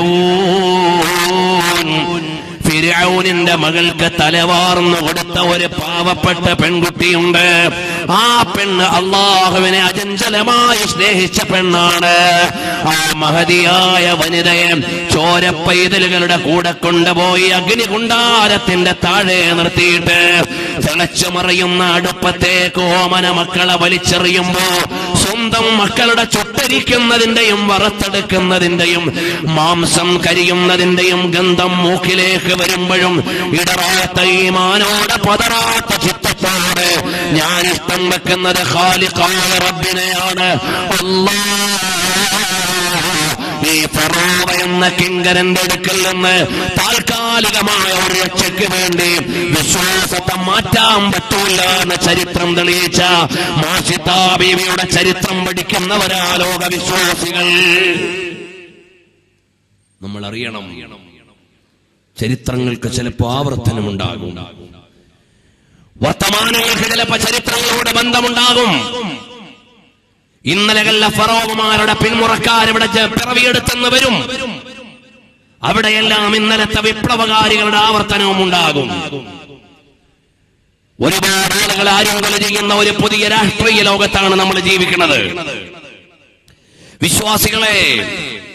ഫിർഔൻ ഫിർഔനിന്റെ മകൾക്ക് തലവാർന്നു കൊടുത്ത ഒരു പാവപ്പെട്ട പെൺകുട്ടിയുണ്ട് ആ പെണ്ണ് അള്ളാഹുവിനെ അചഞ്ചലമായി സ്നേഹിച്ച പെണ്ണാണ് ആ മഹതിയായ വനിതയെ ചോരപ്പൈതലുകളുടെ കൂടെ കൊണ്ടുപോയി അഗ്നികുണ്ടാരത്തിന്റെ താഴെ നിർത്തിയിട്ട് തിളച്ചു മറിയുന്ന അടുപ്പത്തേക്ക് ഓമന മക്കളെ വലിച്ചെറിയുമ്പോ സ്വന്തം മക്കളുടെ ചുട്ടരിക്കുന്നതിന്റെയും വറുത്തെടുക്കുന്നതിന്റെയും മാംസം കരിയുന്നതിന്റെയും ഗന്ധം മൂക്കിലേക്ക് വരുമ്പോഴും ഇടറാത്ത ഈ മാനോടെ പതറാത്ത ചിത്തത്തോടെ ഞാൻ ഇഷ്ടം വെക്കുന്നത് ഖാലിഖായ റബ്ബിനെയാണ് അല്ലാ ഈ ഫറോവ എന്ന കിങ്കരന്റെ അടുക്കൽ നിന്ന് താൽക്കാലികമായ ഒരു രക്ഷയ്ക്ക് വേണ്ടി വിശ്വാസത്തെ മാറ്റാൻ പറ്റൂല എന്ന ചരിത്രം തെളിയിച്ച മാഷിത്താ ബീവിയുടെ ചരിത്രം പഠിക്കുന്നവരാ ലോക വിശ്വാസികൾ നമ്മൾ അറിയണം ചരിത്രങ്ങൾക്ക് ചിലപ്പോൾ ആവർത്തനമുണ്ടാകും വർത്തമാനങ്ങൾക്ക് ചിലപ്പോൾ ചരിത്രങ്ങളോട് ബന്ധമുണ്ടാകും ഇന്നലകളിലെ ഫറോവമാരുടെ പിന്മുറക്കാരിവിടെ ജ- പിറവിയെടുത്തെന്ന് വരും അവിടെയെല്ലാം ഇന്നലത്തെ വിപ്ലവകാരികളുടെ ആവർത്തനവും ഉണ്ടാകും ഒരുപാട് ആളുകൾ ആരും ചെയ്യുന്ന ഒരു പുതിയ രാഷ്ട്രീയ ലോകത്താണ് നമ്മൾ ജീവിക്കുന്നത് വിശ്വാസികളെ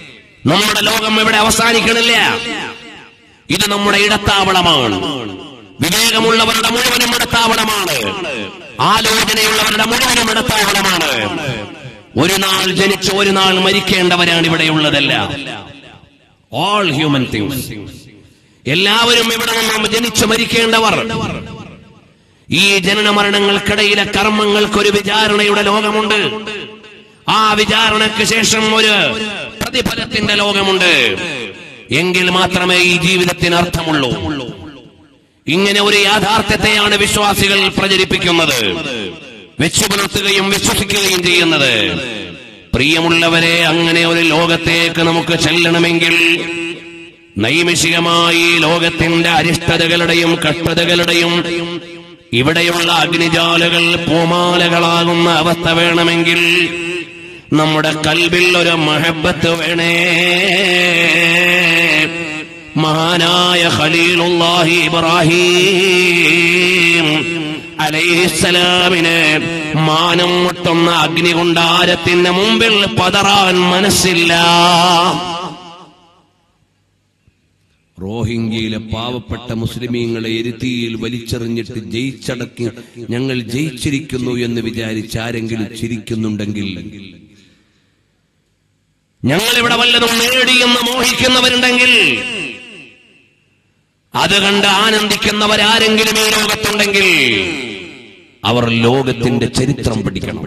നമ്മുടെ ലോകം ഇവിടെ അവസാനിക്കണില്ല ഇത് നമ്മുടെ ഇടത്താവളമാണ് വിവേകമുള്ളവരുടെ മുഴുവനും ഇടത്താവളമാണ് ആലോചനയുള്ളവരുടെ മുഴുവനും ഇടത്താവളമാണ് ഒരു നാൾ ജനിച്ച് ഒരു നാൾ മരിക്കേണ്ടവരാണ് ഇവിടെയുള്ളതെല്ലാം ഓൾ ഹ്യൂമൻ തിങ്സ് എല്ലാവരും ഇവിടെ നിന്നും ജനിച്ചു മരിക്കേണ്ടവർ ഈ ജനന മരണങ്ങൾക്കിടയിലെ കർമ്മങ്ങൾക്കൊരു വിചാരണയുടെ ലോകമുണ്ട് ആ വിചാരണയ്ക്ക് ശേഷം ഒരു പ്രതിഫലത്തിന്റെ ലോകമുണ്ട് എങ്കിൽ മാത്രമേ ഈ ജീവിതത്തിന് അർത്ഥമുള്ളൂ ഇങ്ങനെ ഒരു യാഥാർത്ഥ്യത്തെയാണ് വിശ്വാസികൾ പ്രചരിപ്പിക്കുന്നത് വെച്ചു പുലർത്തുകയും വിശ്വസിക്കുകയും ചെയ്യുന്നത് പ്രിയമുള്ളവരെ അങ്ങനെ ഒരു ലോകത്തേക്ക് നമുക്ക് ചെല്ലണമെങ്കിൽ നൈമിഷികമായി ലോകത്തിന്റെ അരിഷ്ടതകളുടെയും കഷ്ടതകളുടെയും ഇവിടെയുള്ള അഗ്നിജാലകൾ പൂമാലകളാകുന്ന അവസ്ഥ വേണമെങ്കിൽ നമ്മുടെ കൽവിൽ ഒരു മഹബത്ത് വേണേ മഹാനായ ഖലീലുല്ലാഹി ഇബ്രാഹിം അലൈഹിസ്സലാമിന് മാനം മുട്ടുന്ന അഗ്നികുണ്ടാരത്തിന്റെ മുമ്പിൽ പതറാൻ മനസ്സില്ല റോഹിംഗ്യയിലെ പാവപ്പെട്ട മുസ്ലിമീങ്ങളെ എരുത്തിയിൽ വലിച്ചെറിഞ്ഞിട്ട് ജയിച്ചടക്കി ഞങ്ങൾ ജയിച്ചിരിക്കുന്നു എന്ന് വിചാരിച്ച് ആരെങ്കിലും ചിരിക്കുന്നുണ്ടെങ്കിൽ ഞങ്ങൾ ഇവിടെ വല്ലതും നേടിയെന്ന് മോഹിക്കുന്നവരുണ്ടെങ്കിൽ അത് കണ്ട് ആനന്ദിക്കുന്നവരാരെങ്കിലും ഈ ലോകത്തുണ്ടെങ്കിൽ അവർ ലോകത്തിന്റെ ചരിത്രം പഠിക്കണം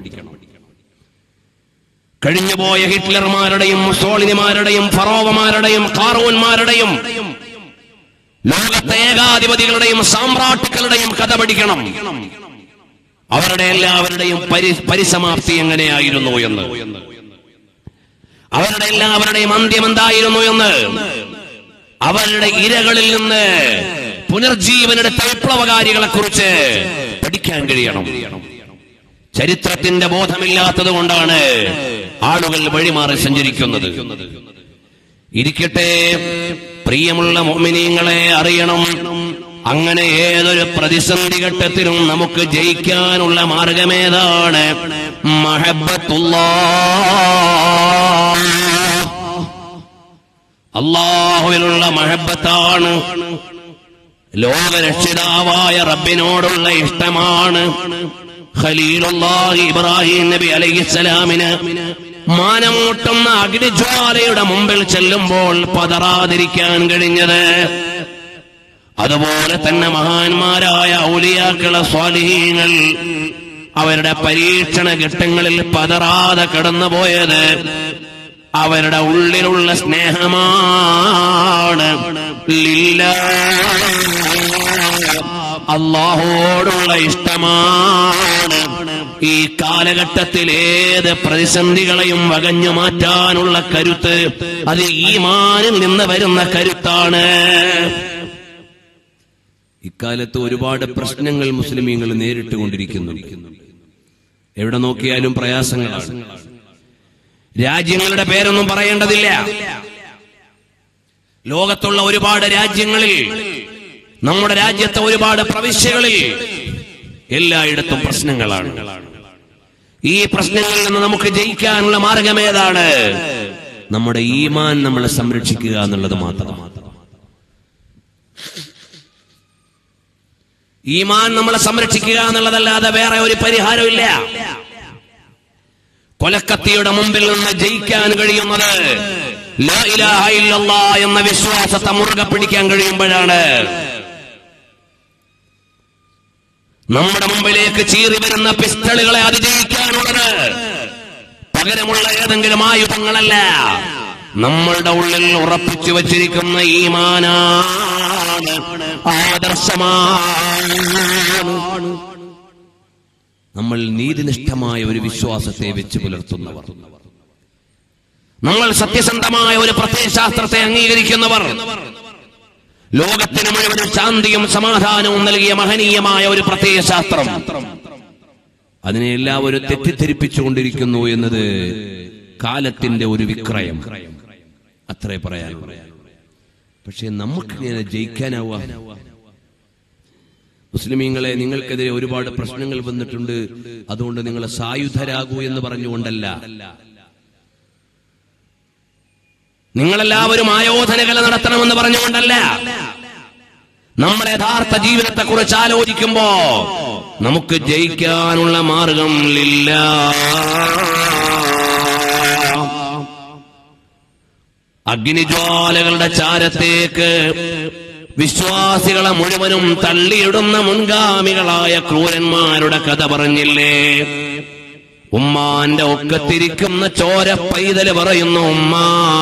കഴിഞ്ഞുപോയ ഹിറ്റ്ലർമാരുടെയും മുസോളിനിമാരുടെയും ഫറോവമാരുടെയും കാറൂന്മാരുടെയും ലോകത്തെ ഏകാധിപതികളുടെയും സാമ്രാട്ടുക്കളുടെയും കഥ പഠിക്കണം അവരുടെ എല്ലാവരുടെയും പരി പരിസമാപ്തി എങ്ങനെയായിരുന്നു എന്ന് അവരുടെ എല്ലാവരുടെയും അന്ത്യം എന്തായിരുന്നു എന്ന് അവരുടെ ഇരകളിൽ നിന്ന് പുനർജീവനെടുത്ത വിപ്ലവകാരികളെ കുറിച്ച് പഠിക്കാൻ കഴിയണം ചരിത്രത്തിന്റെ ബോധമില്ലാത്തത് കൊണ്ടാണ് ആളുകൾ വഴിമാറി സഞ്ചരിക്കുന്നത് ഇരിക്കട്ടെ പ്രിയമുള്ള മോമിനിയങ്ങളെ അറിയണം അങ്ങനെ ഏതൊരു പ്രതിസന്ധി ഘട്ടത്തിലും നമുക്ക് ജയിക്കാനുള്ള മാർഗമേതാണ് മഹബത്തുള്ള അള്ളാഹുവിനുള്ള മഹബത്താണ് ലോകരക്ഷിതാവായ റബ്ബിനോടുള്ള ഇഷ്ടമാണ് ഖലീലുല്ലാഹി ഇബ്രാഹിം നബി അലൈഹിസ്സലാമിന് മാനം മുട്ടുന്ന അഗ്നിജ്വാലയുടെ മുമ്പിൽ ചെല്ലുമ്പോൾ പതറാതിരിക്കാൻ കഴിഞ്ഞത് അതുപോലെ തന്നെ മഹാന്മാരായ ഔലിയാക്കളെ സ്വാലിഹീങ്ങൾ അവരുടെ പരീക്ഷണ ഘട്ടങ്ങളിൽ പതറാതെ കടന്നുപോയത് അവരുടെ ഉള്ളിലുള്ള സ്നേഹമാണ് ലില്ലാ. അള്ളാഹുവോടുള്ള ഇഷ്ടമാണ് ഈ കാലഘട്ടത്തിൽ ഏത് പ്രതിസന്ധികളെയും വകഞ്ഞു മാറ്റാനുള്ള കരുത്ത് അത് ഈമാനിൽ നിന്ന് വരുന്ന കരുത്താണ് ഇക്കാലത്ത് ഒരുപാട് പ്രശ്നങ്ങൾ മുസ്ലിമീങ്ങൾ നേരിട്ട് കൊണ്ടിരിക്കുന്നു എവിടെ നോക്കിയാലും പ്രയാസങ്ങളാണ് രാജ്യങ്ങളുടെ പേരൊന്നും പറയേണ്ടതില്ല ലോകത്തുള്ള ഒരുപാട് രാജ്യങ്ങളിൽ നമ്മുടെ രാജ്യത്തെ ഒരുപാട് പ്രവിശ്യകളിൽ എല്ലായിടത്തും പ്രശ്നങ്ങളാണ് ഈ പ്രശ്നങ്ങളിൽ നിന്ന് നമുക്ക് ജയിക്കാനുള്ള മാർഗമേതാണ് നമ്മുടെ ഈമാൻ നമ്മളെ സംരക്ഷിക്കുക എന്നുള്ളത് മാത്രം ഈമാൻ നമ്മളെ സംരക്ഷിക്കുക എന്നുള്ളതല്ലാതെ വേറെ ഒരു പരിഹാരമില്ല കൊലക്കത്തിയുടെ മുമ്പിൽ നിന്ന് ജയിക്കാൻ കഴിയുന്നത് ലാ ഇലാഹ ഇല്ലല്ലാ എന്ന വിശ്വാസത്തെ മുറുകെ പിടിക്കാൻ കഴിയുമ്പോഴാണ് നമ്മുടെ മുമ്പിലേക്ക് ചീറി വരുന്ന പിസ്റ്റളുകളെ അതിജയിക്കാനുള്ളത് പകരമുള്ള ഏതെങ്കിലും ആയുധങ്ങളല്ല നമ്മളുടെ ഉള്ളിൽ ഉറപ്പിച്ചു വച്ചിരിക്കുന്ന ഈമാനാണ് ആദർശമാണ് നമ്മൾ നീതിനിഷ്ഠമായ ഒരു വിശ്വാസത്തെ വെച്ച് പുലർത്തുന്നവർ നമ്മൾ സത്യസന്ധമായ ഒരു പ്രത്യയശാസ്ത്രത്തെ അംഗീകരിക്കുന്നവർ ലോകത്തിന് മുഴുവനും ശാന്തിയും സമാധാനവും നൽകിയ മഹനീയമായ ഒരു പ്രത്യയശാസ്ത്രം അതിനെ എല്ലാവരും തെറ്റിദ്ധരിപ്പിച്ചുകൊണ്ടിരിക്കുന്നു എന്നത് കാലത്തിന്റെ ഒരു വിക്രയം അത്രേ പറയാനുള്ളൂ പക്ഷെ നമുക്കിങ്ങനെ ജയിക്കാനാവുക മുസ്ലിമീങ്ങളെ നിങ്ങൾക്കെതിരെ ഒരുപാട് പ്രശ്നങ്ങൾ വന്നിട്ടുണ്ട് അതുകൊണ്ട് നിങ്ങൾ സായുധരാകൂ എന്ന് പറഞ്ഞുകൊണ്ടല്ല നിങ്ങളെല്ലാവരും ആയോധനകല നടത്തണമെന്ന് പറഞ്ഞുകൊണ്ടല്ല നമ്മുടെ യഥാർത്ഥ ജീവിതത്തെ കുറിച്ച് ആലോചിക്കുമ്പോ നമുക്ക് ജയിക്കാനുള്ള മാർഗം ഇല്ല അഗ്നിജ്വാലകളുടെ ചാരത്തേക്ക് വിശ്വാസികളെ മുഴുവനും തള്ളിയിടുന്ന മുൻഗാമികളായ ക്രൂരന്മാരുടെ കഥ പറഞ്ഞില്ലേ ഉമ്മാന്റെ ഒക്കത്തിരിക്കുന്ന ചോര പൈതല് പറയുന്നു ഉമ്മ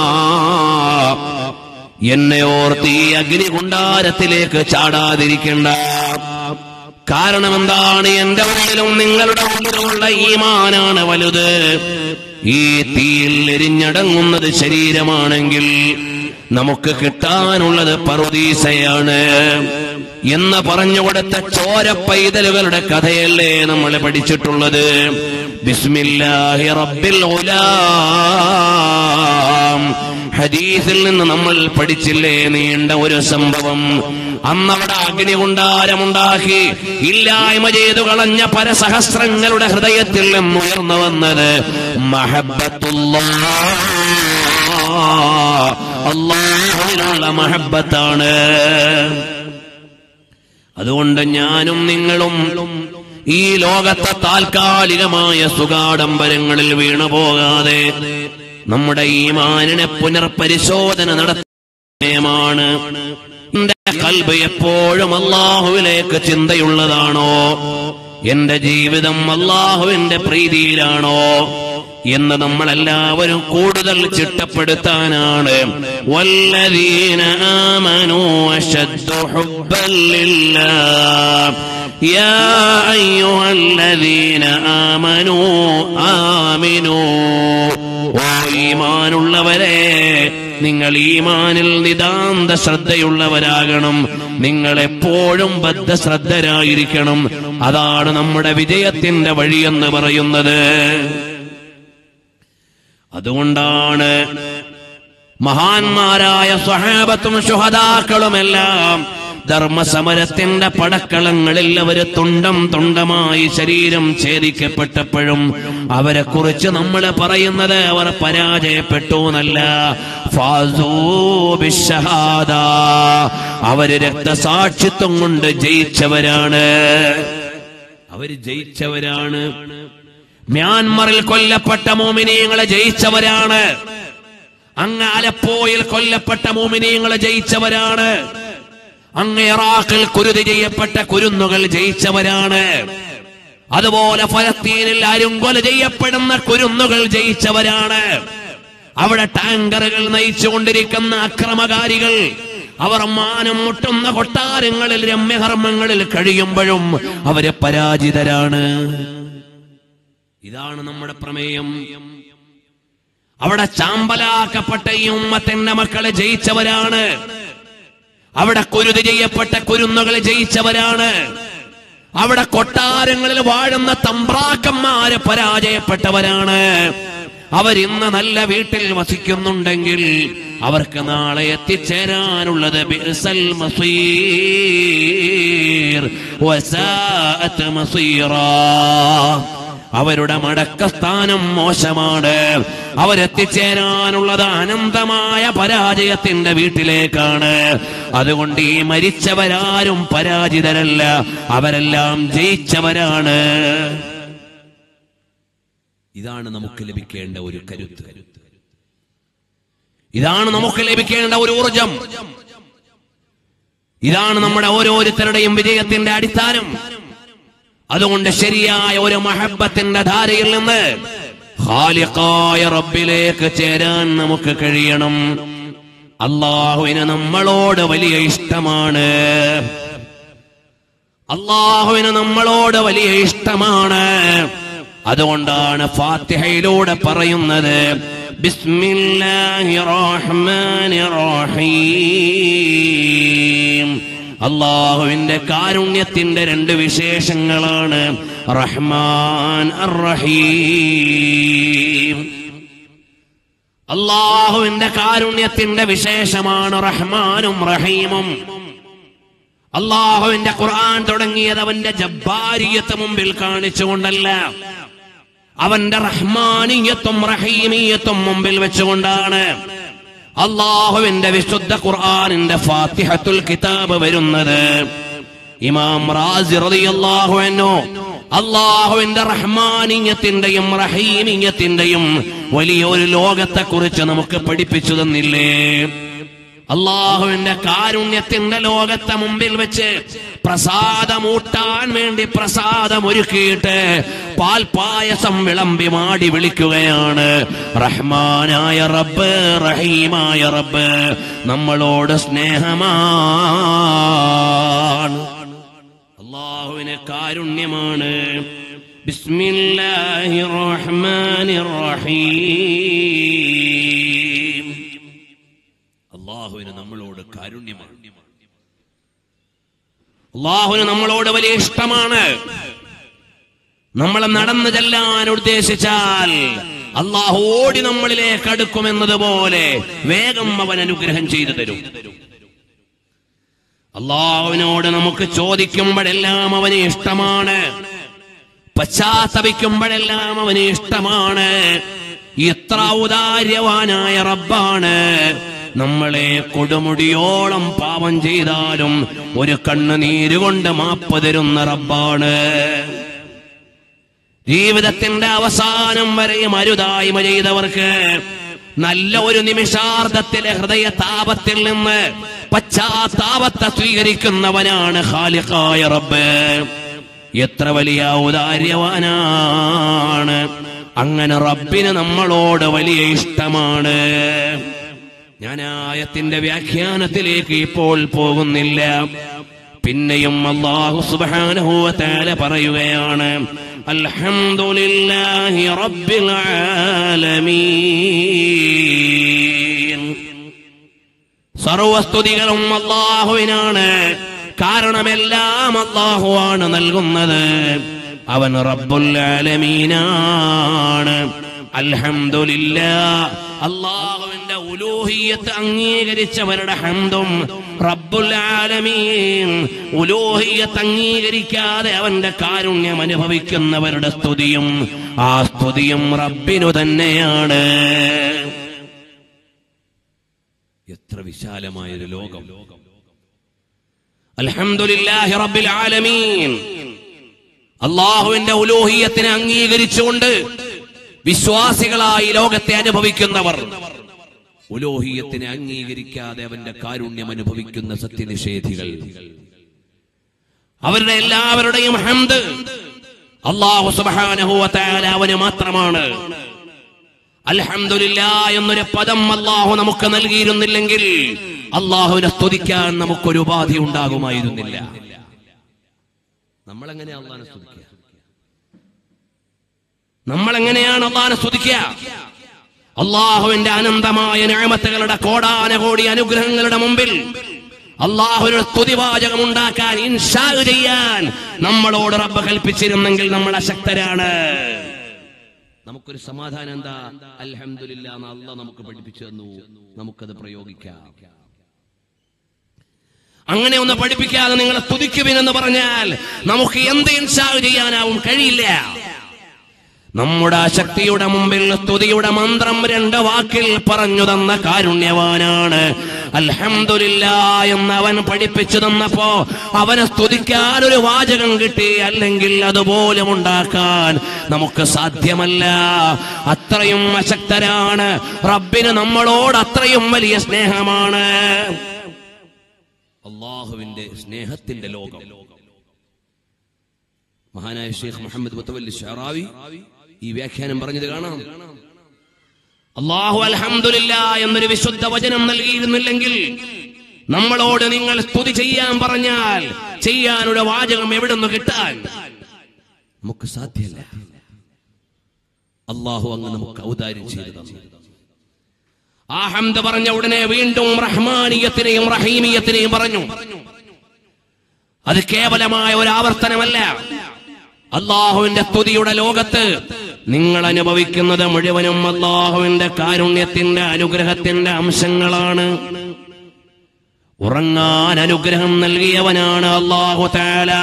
എന്നെ ഓർത്ത് ഈ അഗ്നികുണ്ടാരത്തിലേക്ക് ചാടാതിരിക്കണ്ട കാരണം എന്താണ് എന്റെ ഉള്ളിലും നിങ്ങളുടെ ഉള്ളിലുമുള്ള ഈമാനാണ് വലുത് ഈ തീയിൽ എരിഞ്ഞടങ്ങുന്നത് ശരീരമാണെങ്കിൽ നമുക്ക് കിട്ടാനുള്ളത് പറുദീസയാണ് എന്ന് പറഞ്ഞുകൊടുത്ത ചോര പൈതലുകളുടെ കഥയല്ലേ നമ്മൾ പഠിച്ചിട്ടുള്ളത് ബിസ്മില്ലാഹി റബ്ബിൽ ഉലാം ഹദീസിൽ നിന്ന് നമ്മൾ പഠിച്ചില്ലേ നീണ്ട ഒരു സംഭവം അന്നവിടെ അഗ്നികുണ്ടാരമുണ്ടാക്കി ഇല്ലായ്മ ചെയ്തു കളഞ്ഞ പരസഹസ്രങ്ങളുടെ ഹൃദയത്തിൽ നിന്ന് ഉയർന്നു വന്നത് അള്ളാഹുവിനുള്ള മഹബത്താണ് അതുകൊണ്ട് ഞാനും നിങ്ങളും ഈ ലോകത്തെ താൽക്കാലികമായ സുഖാഡംബരങ്ങളിൽ വീണുപോകാതെ നമ്മുടെ ഈമാനിനെ പുനർപരിശോധന നടത്തുന്നതാണ് എന്റെ കൽബ് എപ്പോഴും അള്ളാഹുവിലേക്ക് ചിന്തയുള്ളതാണോ എന്റെ ജീവിതം അള്ളാഹുവിന്റെ പ്രീതിയിലാണോ എന്ന് നമ്മളെല്ലാവരും കൂടുതൽ ചിട്ടപ്പെടുത്താനാണ് വല്ലദീന ആമനു അശദ്ദു ഹുബ്ബൻ ലില്ലാഹ് യാ അയ്യുഹല്ലദീന ആമനു ആമിനു ഓ ഈമാനുള്ളവരെ നിങ്ങൾ ഈമാനിൽ നിതാന്ത ശ്രദ്ധയുള്ളവരാകണം നിങ്ങൾ എപ്പോഴും ബദ്ധശ്രദ്ധരായിരിക്കണം അതാണ് നമ്മുടെ വിജയത്തിന്റെ വഴിയെന്ന് പറയുന്നത് അതുകൊണ്ടാണ് മഹാന്മാരായ സ്വഹാബത്തും ശുഹദാക്കളുമെല്ലാം ധർമ്മസമരത്തിന്റെ പടക്കളങ്ങളിൽ അവര് തുണ്ടം തുണ്ടമായി ശരീരം ഛേദിക്കപ്പെട്ടപ്പോഴും അവരെ കുറിച്ച് നമ്മൾ പറയുന്നത് അവർ പരാജയപ്പെട്ടു എന്നല്ല ഫാസൂ ബിശ്ശഹാദ. അവര് രക്തസാക്ഷിത്വം കൊണ്ട് ജയിച്ചവരാണ് അവര് ജയിച്ചവരാണ് മ്യാൻമറിൽ കൊല്ലപ്പെട്ട മോമിനിയങ്ങളെ ജയിച്ചവരാണ് അങ്ങ് അലപ്പോയിൽ കൊല്ലപ്പെട്ട മോമിനിയങ്ങളെ ജയിച്ചവരാണ് അങ്ങ് ഇറാഖിൽ കുരുതി ചെയ്യപ്പെട്ട കുരുന്നുകൾ ജയിച്ചവരാണ് അതുപോലെ ഫലസ്തീനിൽ അരുങ്കൊല ചെയ്യപ്പെടുന്ന കുരുന്നുകൾ ജയിച്ചവരാണ് അവിടെ ടാങ്കറുകൾ നയിച്ചുകൊണ്ടിരിക്കുന്ന അക്രമകാരികൾ അവർ മാനം മുട്ടുന്ന കൊട്ടാരങ്ങളിൽ രമ്യകർമ്മങ്ങളിൽ കഴിയുമ്പോഴും അവര് പരാജിതരാണ് ഇതാണ് നമ്മുടെ പ്രമേയം അവിടെ ചാമ്പലാക്കപ്പെട്ട ഈ ഉമ്മത്തിന്റെ മക്കളെ ജയിച്ചവരാണ് അവിടെ കുരുതി ചെയ്യപ്പെട്ട കുരുന്നുകളെ ജയിച്ചവരാണ് അവിടെ കൊട്ടാരങ്ങളിൽ വാഴുന്ന തമ്പ്രാക്കന്മാരെ പരാജയപ്പെട്ടവരാണ് അവരിന്ന് നല്ല വീട്ടിൽ വസിക്കുന്നുണ്ടെങ്കിൽ അവർക്ക് നാളെ എത്തിച്ചേരാനുള്ളത് ബിഅ്സൽ മസീർ വസാഅത്ത് മസീറാ അവരുടെ മടക്കസ്ഥാനം മോശമാണ് അവരെത്തിച്ചേരാനുള്ളത് അനന്തമായ പരാജയത്തിന്റെ വീട്ടിലേക്കാണ് അതുകൊണ്ട് ഈ മരിച്ചവരാരും പരാജിതരല്ല അവരെല്ലാം ജയിച്ചവരാണ് ഇതാണ് നമുക്ക് ലഭിക്കേണ്ട ഒരു കരുത്ത് ഇതാണ് നമുക്ക് ലഭിക്കേണ്ട ഒരു ഊർജം ഇതാണ് നമ്മുടെ ഓരോരുത്തരുടെയും വിജയത്തിന്റെ അടിസ്ഥാനം അതുകൊണ്ട് ശരിയായ ഒരു മഹബത്തിന്റെ ധാരയിൽ നിന്ന് ഖാലിഖായ റബ്ബിലേക്ക് ചേരാൻ നമുക്ക് കഴിയണം അള്ളാഹുവിന് നമ്മളോട് വലിയ ഇഷ്ടമാണ് അള്ളാഹുവിന് നമ്മളോട് വലിയ ഇഷ്ടമാണ് അതുകൊണ്ടാണ് ഫാത്തിഹയിലൂടെ പറയുന്നത് ബിസ്മില്ലാഹി റഹ്മാനി റഹീം അള്ളാഹുവിന്റെ കാരുണ്യത്തിന്റെ രണ്ട് വിശേഷങ്ങളാണ് റഹ്മാൻ അർ റഹീം അള്ളാഹുവിന്റെ കാരുണ്യത്തിന്റെ വിശേഷമാണ് റഹ്മാനും റഹീമും അള്ളാഹുവിന്റെ ഖുർആൻ തുടങ്ങിയത് അവന്റെ ജബ്ബാരിയത്ത് മുമ്പിൽ കാണിച്ചുകൊണ്ടല്ല അവന്റെ റഹ്മാനിയത്തും റഹീമിയത്തും മുമ്പിൽ വെച്ചുകൊണ്ടാണ് അള്ളാഹുവിന്റെ വിശുദ്ധ ഖുർആാനിന്റെ ഫാത്തിഹത്തുൽ കിതാബ് വരുന്നത് ഇമാം റാസി റളിയല്ലാഹു അൻഹു അള്ളാഹുവിന്റെ റഹ്മാനിയത്തിന്റെയും റഹീമിയത്തിന്റെയും വലിയൊരു ലോകത്തെ കുറിച്ച് നമുക്ക് പഠിപ്പിച്ചു തന്നില്ലേ അള്ളാഹുവിന്റെ കാരുണ്യത്തിന്റെ ലോകത്തെ മുമ്പിൽ വെച്ച് പ്രസാദമൂട്ടാൻ വേണ്ടി പ്രസാദം ഒരുക്കിയിട്ട് പാൽപായസം വിളമ്പി മാടി വിളിക്കുകയാണ് റഹ്മാനായ റബ്ബ് റഹീമായ റബ്ബ് നമ്മളോട് സ്നേഹമാണ് അള്ളാഹുവിന് കാരുണ്യമാണ് ബിസ്മില്ലാഹി റഹ്മാനിർ റഹീം അള്ളാഹുവിന് നമ്മളോട് കാരുണ്യമാണ് അള്ളാഹുവിന് നമ്മളോട് വലിയ ഇഷ്ടമാണ് നമ്മളെ നടന്നു ചെല്ലാൻ ഉദ്ദേശിച്ചാൽ അള്ളാഹു ഓടി നമ്മളിലേക്ക് അടുക്കുമെന്നതുപോലെ വേഗം അവൻ അനുഗ്രഹം ചെയ്തു തരും അള്ളാഹുവിനോട് നമുക്ക് ചോദിക്കുമ്പോഴെല്ലാം അവന് ഇഷ്ടമാണ് പശ്ചാത്തപിക്കുമ്പോഴെല്ലാം അവന് ഇഷ്ടമാണ് എത്ര ഔദാര്യവാനായ റബ്ബാണ് നമ്മളെ കൊടുമുടിയോളം പാപം ചെയ്താലും ഒരു കണ്ണുനീര് കൊണ്ട് മാപ്പ് തരുന്ന റബ്ബാണ് ജീവിതത്തിന്റെ അവസാനം വരെയും അരുതായ്മ ചെയ്തവർക്ക് നല്ല ഒരു നിമിഷാർദ്ധത്തിലെ ഹൃദയ താപത്തിൽ നിന്ന് പശ്ചാത്താപത്തെ സ്വീകരിക്കുന്നവനാണ് ഖാലിഖായ റബ്ബ് എത്ര വലിയ ഔദാര്യവാനാണ് അങ്ങനെ റബ്ബിന് നമ്മളോട് വലിയ ഇഷ്ടമാണ് ഞാൻ ആയത്തിന്റെ വ്യാഖ്യാനത്തിലേക്ക് ഇപ്പോൾ പോകുന്നില്ല പിന്നെയും അള്ളാഹു സുബ്ഹാനഹു വ തആല പറയുകയാണ് അൽഹംദുലില്ലാഹി റബ്ബിൽ ആലമീൻ സർവസ്തുതികളും അള്ളാഹുവിനാണ് കാരണമെല്ലാം അള്ളാഹുവാണ് നൽകുന്നത് അവൻ റബ്ബുൽ ആലമീനാണ് അൽഹംദുലില്ല അള്ളാഹുവിന്റെ ഉലൂഹിയത്ത് അംഗീകരിച്ചവരുടെ ഹംദും റബ്ബുൽ ആലമീൻ ഉലൂഹിയത്ത് അംഗീകരിക്കാതെ അവന്റെ കാരുണ്യം അനുഭവിക്കുന്നവരുടെ സ്തുതിയും ആ സ്തുതിയും റബ്ബിനു തന്നെയാണ് എത്ര വിശാലമായൊരു ലോകം അൽഹംദുലില്ലാഹി റബ്ബിൽ ആലമീൻ അള്ളാഹുവിന്റെ ഉലൂഹിയത്തിനെ അംഗീകരിച്ചുകൊണ്ട് വിശ്വാസികളായി ലോകത്തെ അനുഭവിക്കുന്നവർ ഉലോഹിയത്തിനെ അംഗീകരിക്കാതെ അവന്റെ കാരുണ്യം അനുഭവിക്കുന്ന സത്യനിഷേധികൾ അവരുടെ എല്ലാവരുടെയും ഹംദ് അള്ളാഹു സുബ്ഹാനഹു വ തആല അവന് മാത്രമാണ് അൽഹംദുലില്ല എന്നൊരു പദം അള്ളാഹു നമുക്ക് നൽകിയിരുന്നില്ലെങ്കിൽ അള്ളാഹുവിനെ സ്തുതിക്കാൻ നമുക്കൊരു ഉപാധി ഉണ്ടാകുമായിരുന്നില്ല നമ്മളെങ്ങനെ അള്ളാഹിനെ സ്തുതിക്കുക നമ്മൾ എങ്ങനെയാണ് അള്ളാഹിനെ സ്തുതിക്കുക അള്ളാഹുവിന്റെ അനന്തമായ ഞാമത്തുകളുടെ കോടാനകോടി അനുഗ്രഹങ്ങളുടെ മുമ്പിൽ അള്ളാഹുവിന്റെ സ്തുതിവാചകം ഉണ്ടാക്കാൻ ഇൻഷാ ചെയ്യാൻ നമ്മളോട് റബ്ബ് കൽപ്പിച്ചിരുന്നെങ്കിൽ നമ്മൾ അശക്തരാണ് നമുക്കൊരു സമാധാനം എന്താ അൽഹംദുലില്ല എന്ന് അള്ളാഹ് നമുക്ക് പഠിപ്പിച്ചു തന്നു നമുക്കത് പ്രയോഗിക്കാം അങ്ങനെ ഒന്ന് പഠിപ്പിക്കാതെ നിങ്ങൾ സ്തുതിക്കുവിനെന്ന് പറഞ്ഞാൽ നമുക്ക് എന്ത് ഇൻഷാ ചെയ്യാനാവും കഴിയില്ല നമ്മുടെ ശക്തിയുടെ മുമ്പിൽ സ്തുതിയുടെ മന്ത്രം രണ്ട് വാക്കിൽ പറഞ്ഞു തന്ന കാരുണ്യവാനാണ് അൽഹംദുലില്ല എന്ന് അവൻ പഠിപ്പിച്ചു തന്നപ്പോ അവനെ സ്തുതിക്കാൻ ഒരു വാചകം കിട്ടി അല്ലെങ്കിൽ അതുപോലും ഉണ്ടാക്കാൻ നമുക്ക് സാധ്യമല്ല അത്രയും അശക്തരാണ് റബ്ബിന് നമ്മളോട് അത്രയും വലിയ സ്നേഹമാണ് അള്ളാഹുവിന്റെ സ്നേഹത്തിന്റെ ലോകം മഹാനായ ഷെയ്ഖ് മുഹമ്മദ് മുത്തവല്ലി ഷറാവി ഈ വ്യാഖ്യാനം പറഞ്ഞത് കാണാം അള്ളാഹു അൽഹംദുലില്ല എന്നൊരു വിശുദ്ധ വചനം നൽകിയിരുന്നില്ലെങ്കിൽ നമ്മളോട് നിങ്ങൾ സ്തുതി ചെയ്യാൻ പറഞ്ഞാൽ ചെയ്യാനുള്ള വാചകം എവിടെ നിന്ന് കിട്ടാൻ നമുക്ക് സാധ്യമല്ല അള്ളാഹു അങ്ങ് നമുക്ക് ഔദാര്യം ചെയ്തു തന്നു ആ ഹംദ് പറഞ്ഞ ഉടനെ വീണ്ടും റഹ്മാനിയത്തിനെയും റഹീമിയത്തിനെയും പറഞ്ഞു അത് കേവലമായ ഒരു ആവർത്തനമല്ല അള്ളാഹുവിന്റെ സ്തുതിയുടെ ലോകത്ത് നിങ്ങൾ അനുഭവിക്കുന്നത് മുഴുവനും അള്ളാഹുവിന്റെ കാരുണ്യത്തിന്റെ അനുഗ്രഹത്തിന്റെ അംശങ്ങളാണ് ഉറങ്ങാൻ അനുഗ്രഹം നൽകിയവനാണ് അള്ളാഹു താല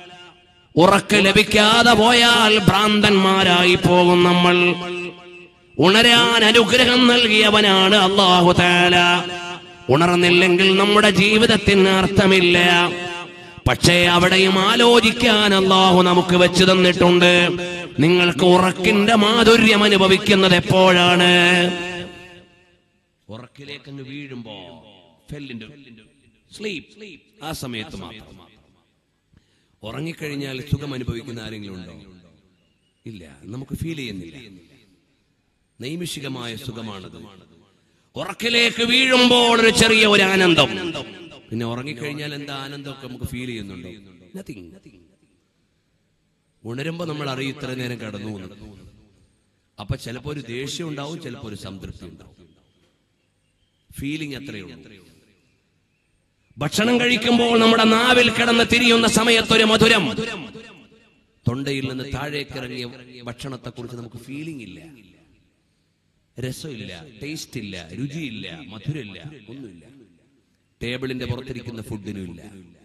ഉറക്ക് ലഭിക്കാതെ പോയാൽ ഭ്രാന്തന്മാരായി പോകും നമ്മൾ ഉണരാൻ അനുഗ്രഹം നൽകിയവനാണ് അള്ളാഹു താല ഉണർന്നില്ലെങ്കിൽ നമ്മുടെ ജീവിതത്തിന് അർത്ഥമില്ല പക്ഷേ അവിടെയും ആലോചിക്കാൻ അള്ളാഹു നമുക്ക് വെച്ചു തന്നിട്ടുണ്ട് നിങ്ങൾക്ക് ഉറക്കിന്റെ മാധുര്യം അനുഭവിക്കുന്നത് എപ്പോഴാണ് ഉറക്കിലേക്ക് അങ്ങ് വീഴുമ്പോ സ്ലീപ്പ് ആ സമയത്ത് മാത്രം ഉറങ്ങിക്കഴിഞ്ഞാൽ സുഖം അനുഭവിക്കുന്ന ആരെങ്കിലും ഉണ്ടോ ഇല്ല നമുക്ക് ഫീൽ ചെയ്യുന്നില്ല നൈമിഷികമായ സുഖമാണത് ഉറക്കിലേക്ക് വീഴുമ്പോൾ ഒരു ചെറിയ ഒരു ആനന്ദം പിന്നെ ഉറങ്ങിക്കഴിഞ്ഞാൽ എന്താ ആനന്ദമൊക്കെ നമുക്ക് ഫീൽ ചെയ്യുന്നുണ്ടോ നത്തിങ് ഉണരുമ്പോ നമ്മൾ അറിയും ഇത്ര നേരം കടന്നു എന്ന്. അപ്പൊ ചിലപ്പോ ഒരു ദേഷ്യം ഉണ്ടാവും ചിലപ്പോ ഒരു സംതൃപ്തി ഉണ്ടാവും ഫീലിംഗ് അത്രയുള്ളൂ ഭക്ഷണം കഴിക്കുമ്പോൾ നമ്മുടെ നാവിൽ കിടന്ന് തിരിയുന്ന സമയത്തൊരു മധുരം തൊണ്ടയിൽ നിന്ന് താഴേക്ക് ഇറങ്ങിയ ഭക്ഷണത്തെ കുറിച്ച് നമുക്ക് ഫീലിംഗ് ഇല്ല രസമില്ല ടേസ്റ്റ് ഇല്ല രുചിയില്ല മധുരമില്ല ഒന്നുമില്ല ടേബിളിന്റെ പുറത്തിരിക്കുന്ന ഫുഡിനും ഇല്ല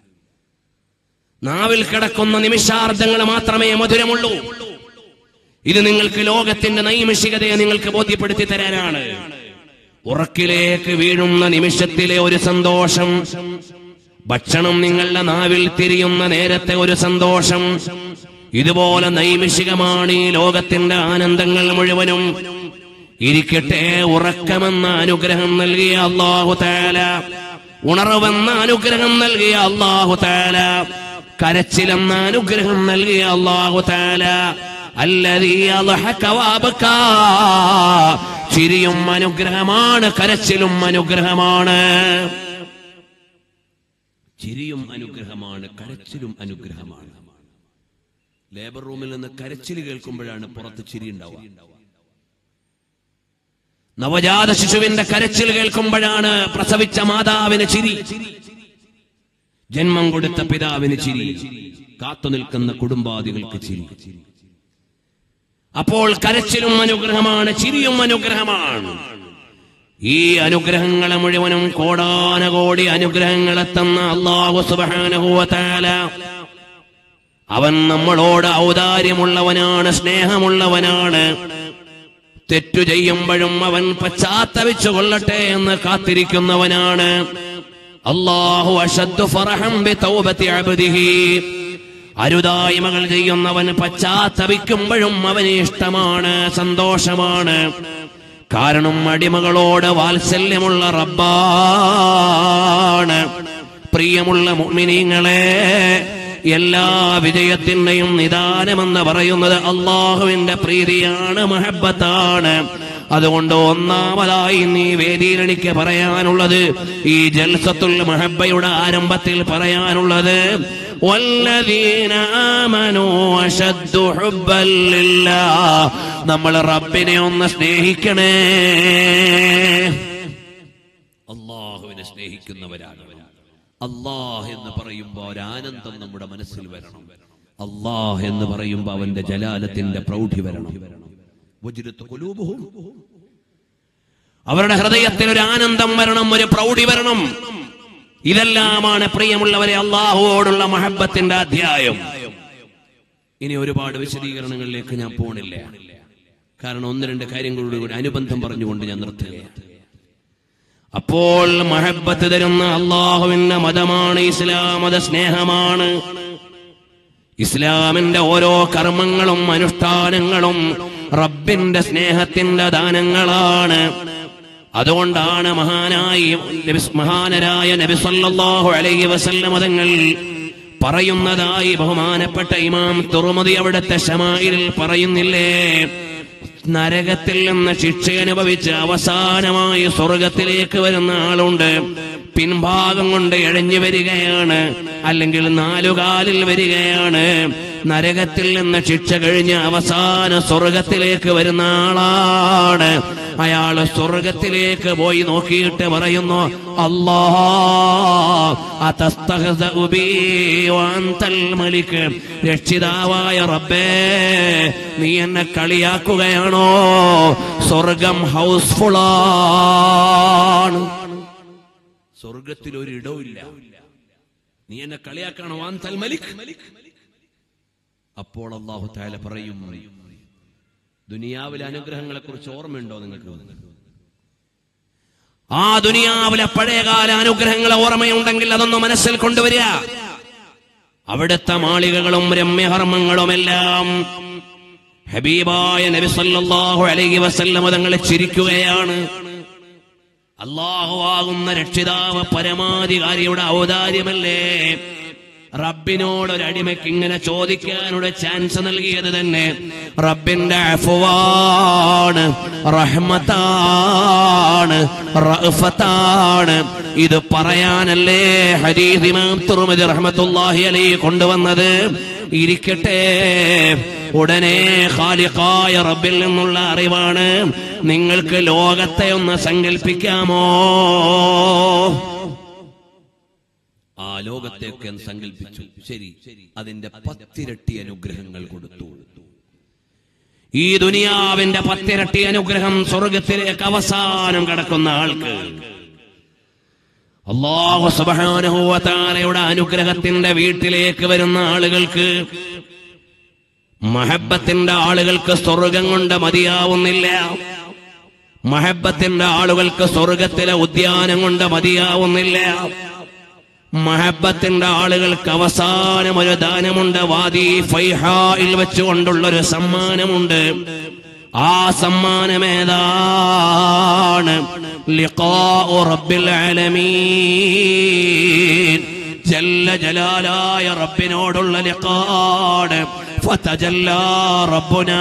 നാവിൽ കിടക്കുന്ന നിമിഷാർദ്ധങ്ങൾ മാത്രമേ മധുരമുള്ളൂ ഇത് നിങ്ങൾക്ക് ലോകത്തിന്റെ നൈമിഷികതയെ നിങ്ങൾക്ക് ബോധ്യപ്പെടുത്തി തരാനാണ് ഉറക്കിലേക്ക് വീഴുന്ന നിമിഷത്തിലെ ഒരു സന്തോഷം ഭക്ഷണം നിങ്ങളുടെ നാവിൽ തിരിയുന്ന നേരത്തെ ഒരു സന്തോഷം ഇതുപോലെ നൈമിഷികമാണ് ഈ ലോകത്തിന്റെ ആനന്ദങ്ങൾ മുഴുവനും ഇരിക്കട്ടെ ഉറക്കമെന്ന അനുഗ്രഹം നൽകിയ അള്ളാഹു താല ഉണർവെന്ന അനുഗ്രഹം നൽകിയ അള്ളാഹു താല കരച്ചിലെന്ന അനുഗ്രഹം നൽകിയ അള്ളാഹു താല الذي يضحك وابكى ചിരിയും അനുഗ്രഹമാണ് കരച്ചിലും അനുഗ്രഹമാണ് ചിരിയും അനുഗ്രഹമാണ് കരച്ചിലും അനുഗ്രഹമാണ് ലേബർ റൂമിൽ നിന്ന് കരച്ചിൽ കേൾക്കുമ്പോഴാണ് പുറത്ത് ചിരി ഉണ്ടാവുക നവജാത ശിശുവിന്റെ കരച്ചിൽ കേൾക്കുമ്പോഴാണ് പ്രസവിച്ച മാതാവിന് ചിരി ജന്മം കൊടുത്ത പിതാവിന് ചിരി കാത്തു നിൽക്കുന്ന കുടുംബാദികൾക്ക് ചിരി അപ്പോൾ കരച്ചിലും അനുഗ്രഹമാണ് ചിരിയും അനുഗ്രഹമാണ് ഈ അനുഗ്രഹങ്ങളെ മുഴുവനും കോടാനകോടി അനുഗ്രഹങ്ങളെ തന്ന അള്ളാഹു സുബാനഹുവല അവൻ നമ്മളോട് ഔദാര്യമുള്ളവനാണ് സ്നേഹമുള്ളവനാണ് തെറ്റു ചെയ്യുമ്പോഴും അവൻ പശ്ചാത്തപിച്ചു കൊള്ളട്ടെ എന്ന് കാത്തിരിക്കുന്നവനാണ് അള്ളാഹു അഷദ്ദു ഫറഹം ബി തൗബത്തി അബ്ദിഹി അരുതായ്മകൾ ചെയ്യുന്നവൻ പശ്ചാത്തപിക്കുമ്പോഴും അവന് ഇഷ്ടമാണ് സന്തോഷമാണ് കാരണം അടിമകളോട് വാത്സല്യമുള്ള റബ്ബാണ് പ്രിയമുള്ള മുഅ്മിനീങ്ങളെ എല്ലാ വിജയത്തിന്റെയും നിദാനമെന്ന് പറയുന്നത് അള്ളാഹുവിന്റെ പ്രീതിയാണ് മഹബത്താണ് അതുകൊണ്ട് ഒന്നാമതായി നീ വേദിയിൽ എനിക്ക് പറയാനുള്ളത് ഈ ജൽസത്തുൽ മഹബയുടെ ആരംഭത്തിൽ പറയാനുള്ളത് والذين آمنوا أشد حبا لله നമ്മൾ റബ്ബിനെ ഒന്ന് സ്നേഹിക്കണേ അള്ളാഹുവിനെ സ്നേഹിക്കുന്നവരാണ് അള്ളാഹ് എന്ന് പറയുമ്പോൾ ഒരാനന്ദം നമ്മുടെ മനസ്സിൽ വരണം അള്ളാഹ് എന്ന് പറയുമ്പോൾ അവന്റെ ജലാലത്തിന്റെ പ്രൗഢി വരണം വജ്രത്ത് ഖുലൂബുഹും. അവരുടെ ഹൃദയത്തിൽ ഒരു ആനന്ദം വരണം ഒരു പ്രൗഢി വരണം ഇതെല്ലാമാണ് പ്രിയമുള്ളവരെ അള്ളാഹുവോടുള്ള മഹബത്തിന്റെ അധ്യായം ഇനി ഒരുപാട് വിശദീകരണങ്ങളിലേക്ക് ഞാൻ പോണില്ല കാരണം ഒന്ന് രണ്ട് കാര്യങ്ങളോട് കൂടി അനുബന്ധം പറഞ്ഞുകൊണ്ട് ഞാൻ നിർത്തുകയാണ് അപ്പോൾ മഹബത്ത് തരുന്ന അള്ളാഹുവിന്റെ മതമാണ് ഇസ്ലാം മത സ്നേഹമാണ് ഇസ്ലാമിന്റെ ഓരോ കർമ്മങ്ങളും അനുഷ്ഠാനങ്ങളും റബ്ബിന്റെ സ്നേഹത്തിന്റെ ദാനങ്ങളാണ് അതുകൊണ്ടാണ് മഹാനായി നബി- മഹാനരായ നബി സല്ലല്ലാഹു അലൈഹി വസല്ലം തങ്ങൾ പറയുന്നതായി ബഹുമാനപ്പെട്ട ഇമാം തുറമതി അവിടുത്തെ ഷമായിൽ പറയുന്നില്ലേ നരകത്തിൽ നിന്ന് ശിക്ഷ അനുഭവിച്ച് അവസാനമായി സ്വർഗത്തിലേക്ക് വരുന്ന ആളുണ്ട് പിൻഭാഗം കൊണ്ട് ഇഴഞ്ഞു വരികയാണ് അല്ലെങ്കിൽ നാലുകാലിൽ വരികയാണ് നരകത്തിൽ നിന്ന് ശിക്ഷ കഴിഞ്ഞ് അവസാന സ്വർഗത്തിലേക്ക് വരുന്ന ആളാണ് അയാള് സ്വർഗത്തിലേക്ക് പോയി നോക്കിയിട്ട് പറയുന്നു അല്ലാ അതസ്തഹ്സഉ ബീ വഅൻതൽ മലിക് രക്ഷിതാവായ റബ്ബേ നീ എന്നെ കളിയാക്കുകയാണോ സ്വർഗം ഹൗസ്ഫുള്ളാണ് സ്വർഗത്തിൽ ഒരു ഇടവുമില്ല നീ എന്നെ കളിയാക്കണോ വാന്തൽ മലിക് അപ്പോൾ അള്ളാഹു താല പറയും ദുനിയാവിലെ അനുഗ്രഹങ്ങളെ കുറിച്ച് ഓർമ്മയുണ്ടോ നിങ്ങൾക്ക് ആ ദുനിയാവിലെ പഴയകാല അനുഗ്രഹങ്ങളെ ഓർമ്മയുണ്ടെങ്കിൽ അതൊന്ന് മനസ്സിൽ കൊണ്ടുവരിക അവിടുത്തെ മാളികകളും രമ്യകർമ്മങ്ങളുമെല്ലാം ഹബീബായ നബി സല്ലല്ലാഹു അലൈഹി വസല്ലം തങ്ങളെ ചിരിക്കുകയാണ് അള്ളാഹു ആകുന്ന രക്ഷിതാവ് പരമാധികാരിയുടെ ഔദാര്യമല്ലേ റബ്ബിനോട് ഒരു അടിമയ്ക്ക് ഇങ്ങനെ ചോദിക്കാനുള്ള ചാൻസ് നൽകിയത് തന്നെ റബ്ബിന്റെ അഫുവാണ് റഹ്മത്താണ് റഅഫത്താണ് ഇത് പറയാനല്ലേ ഹദീസ് ഇമാം തുർമദി റഹ്മത്തുള്ളാഹി അലൈഹി കൊണ്ടുവന്നത് ഇരിക്കട്ടെ ഉടനെ ഖാലിഖായ റബ്ബിൽ നിന്നുള്ള അറിവാണ് നിങ്ങൾക്ക് ലോകത്തെ ഒന്ന് സങ്കല്പിക്കാമോ ആ ലോകത്തെയൊക്കെ ഒന്ന് സങ്കല്പിച്ചു ശരി അതിന്റെ പത്തിരട്ടി അനുഗ്രഹങ്ങൾ കൊടുത്തു ഈ ദുനിയാവിന്റെ പത്തിരട്ടി അനുഗ്രഹം സ്വർഗത്തിലേക്ക് അവസാനം കടക്കുന്ന ആൾക്ക് അള്ളാഹു സുബാനുഭവത്താലയുടെ അനുഗ്രഹത്തിന്റെ വീട്ടിലേക്ക് വരുന്ന ആളുകൾക്ക് മഹബത്തിന്റെ ആളുകൾക്ക് സ്വർഗം കൊണ്ട് മതിയാവുന്നില്ല മഹബത്തിന്റെ ആളുകൾക്ക് സ്വർഗത്തിലെ ഉദ്യാനം കൊണ്ട് മതിയാവുന്നില്ല മഹബത്തിന്റെ ആളുകൾക്ക് അവസാനം ഒരു ദാനമുണ്ട് വാദി ഫൈഹായിൽ വെച്ചുകൊണ്ടുള്ള ഒരു സമ്മാനമുണ്ട് ആ സമ്മാനമേതാണ് ലിഖാഉ റബ്ബിൽ ആലമീൻ ജല്ല ജലാലായ റബ്ബിനോടുള്ള ലിഖാട് ഫതജല്ലാ റബ്ബുനാ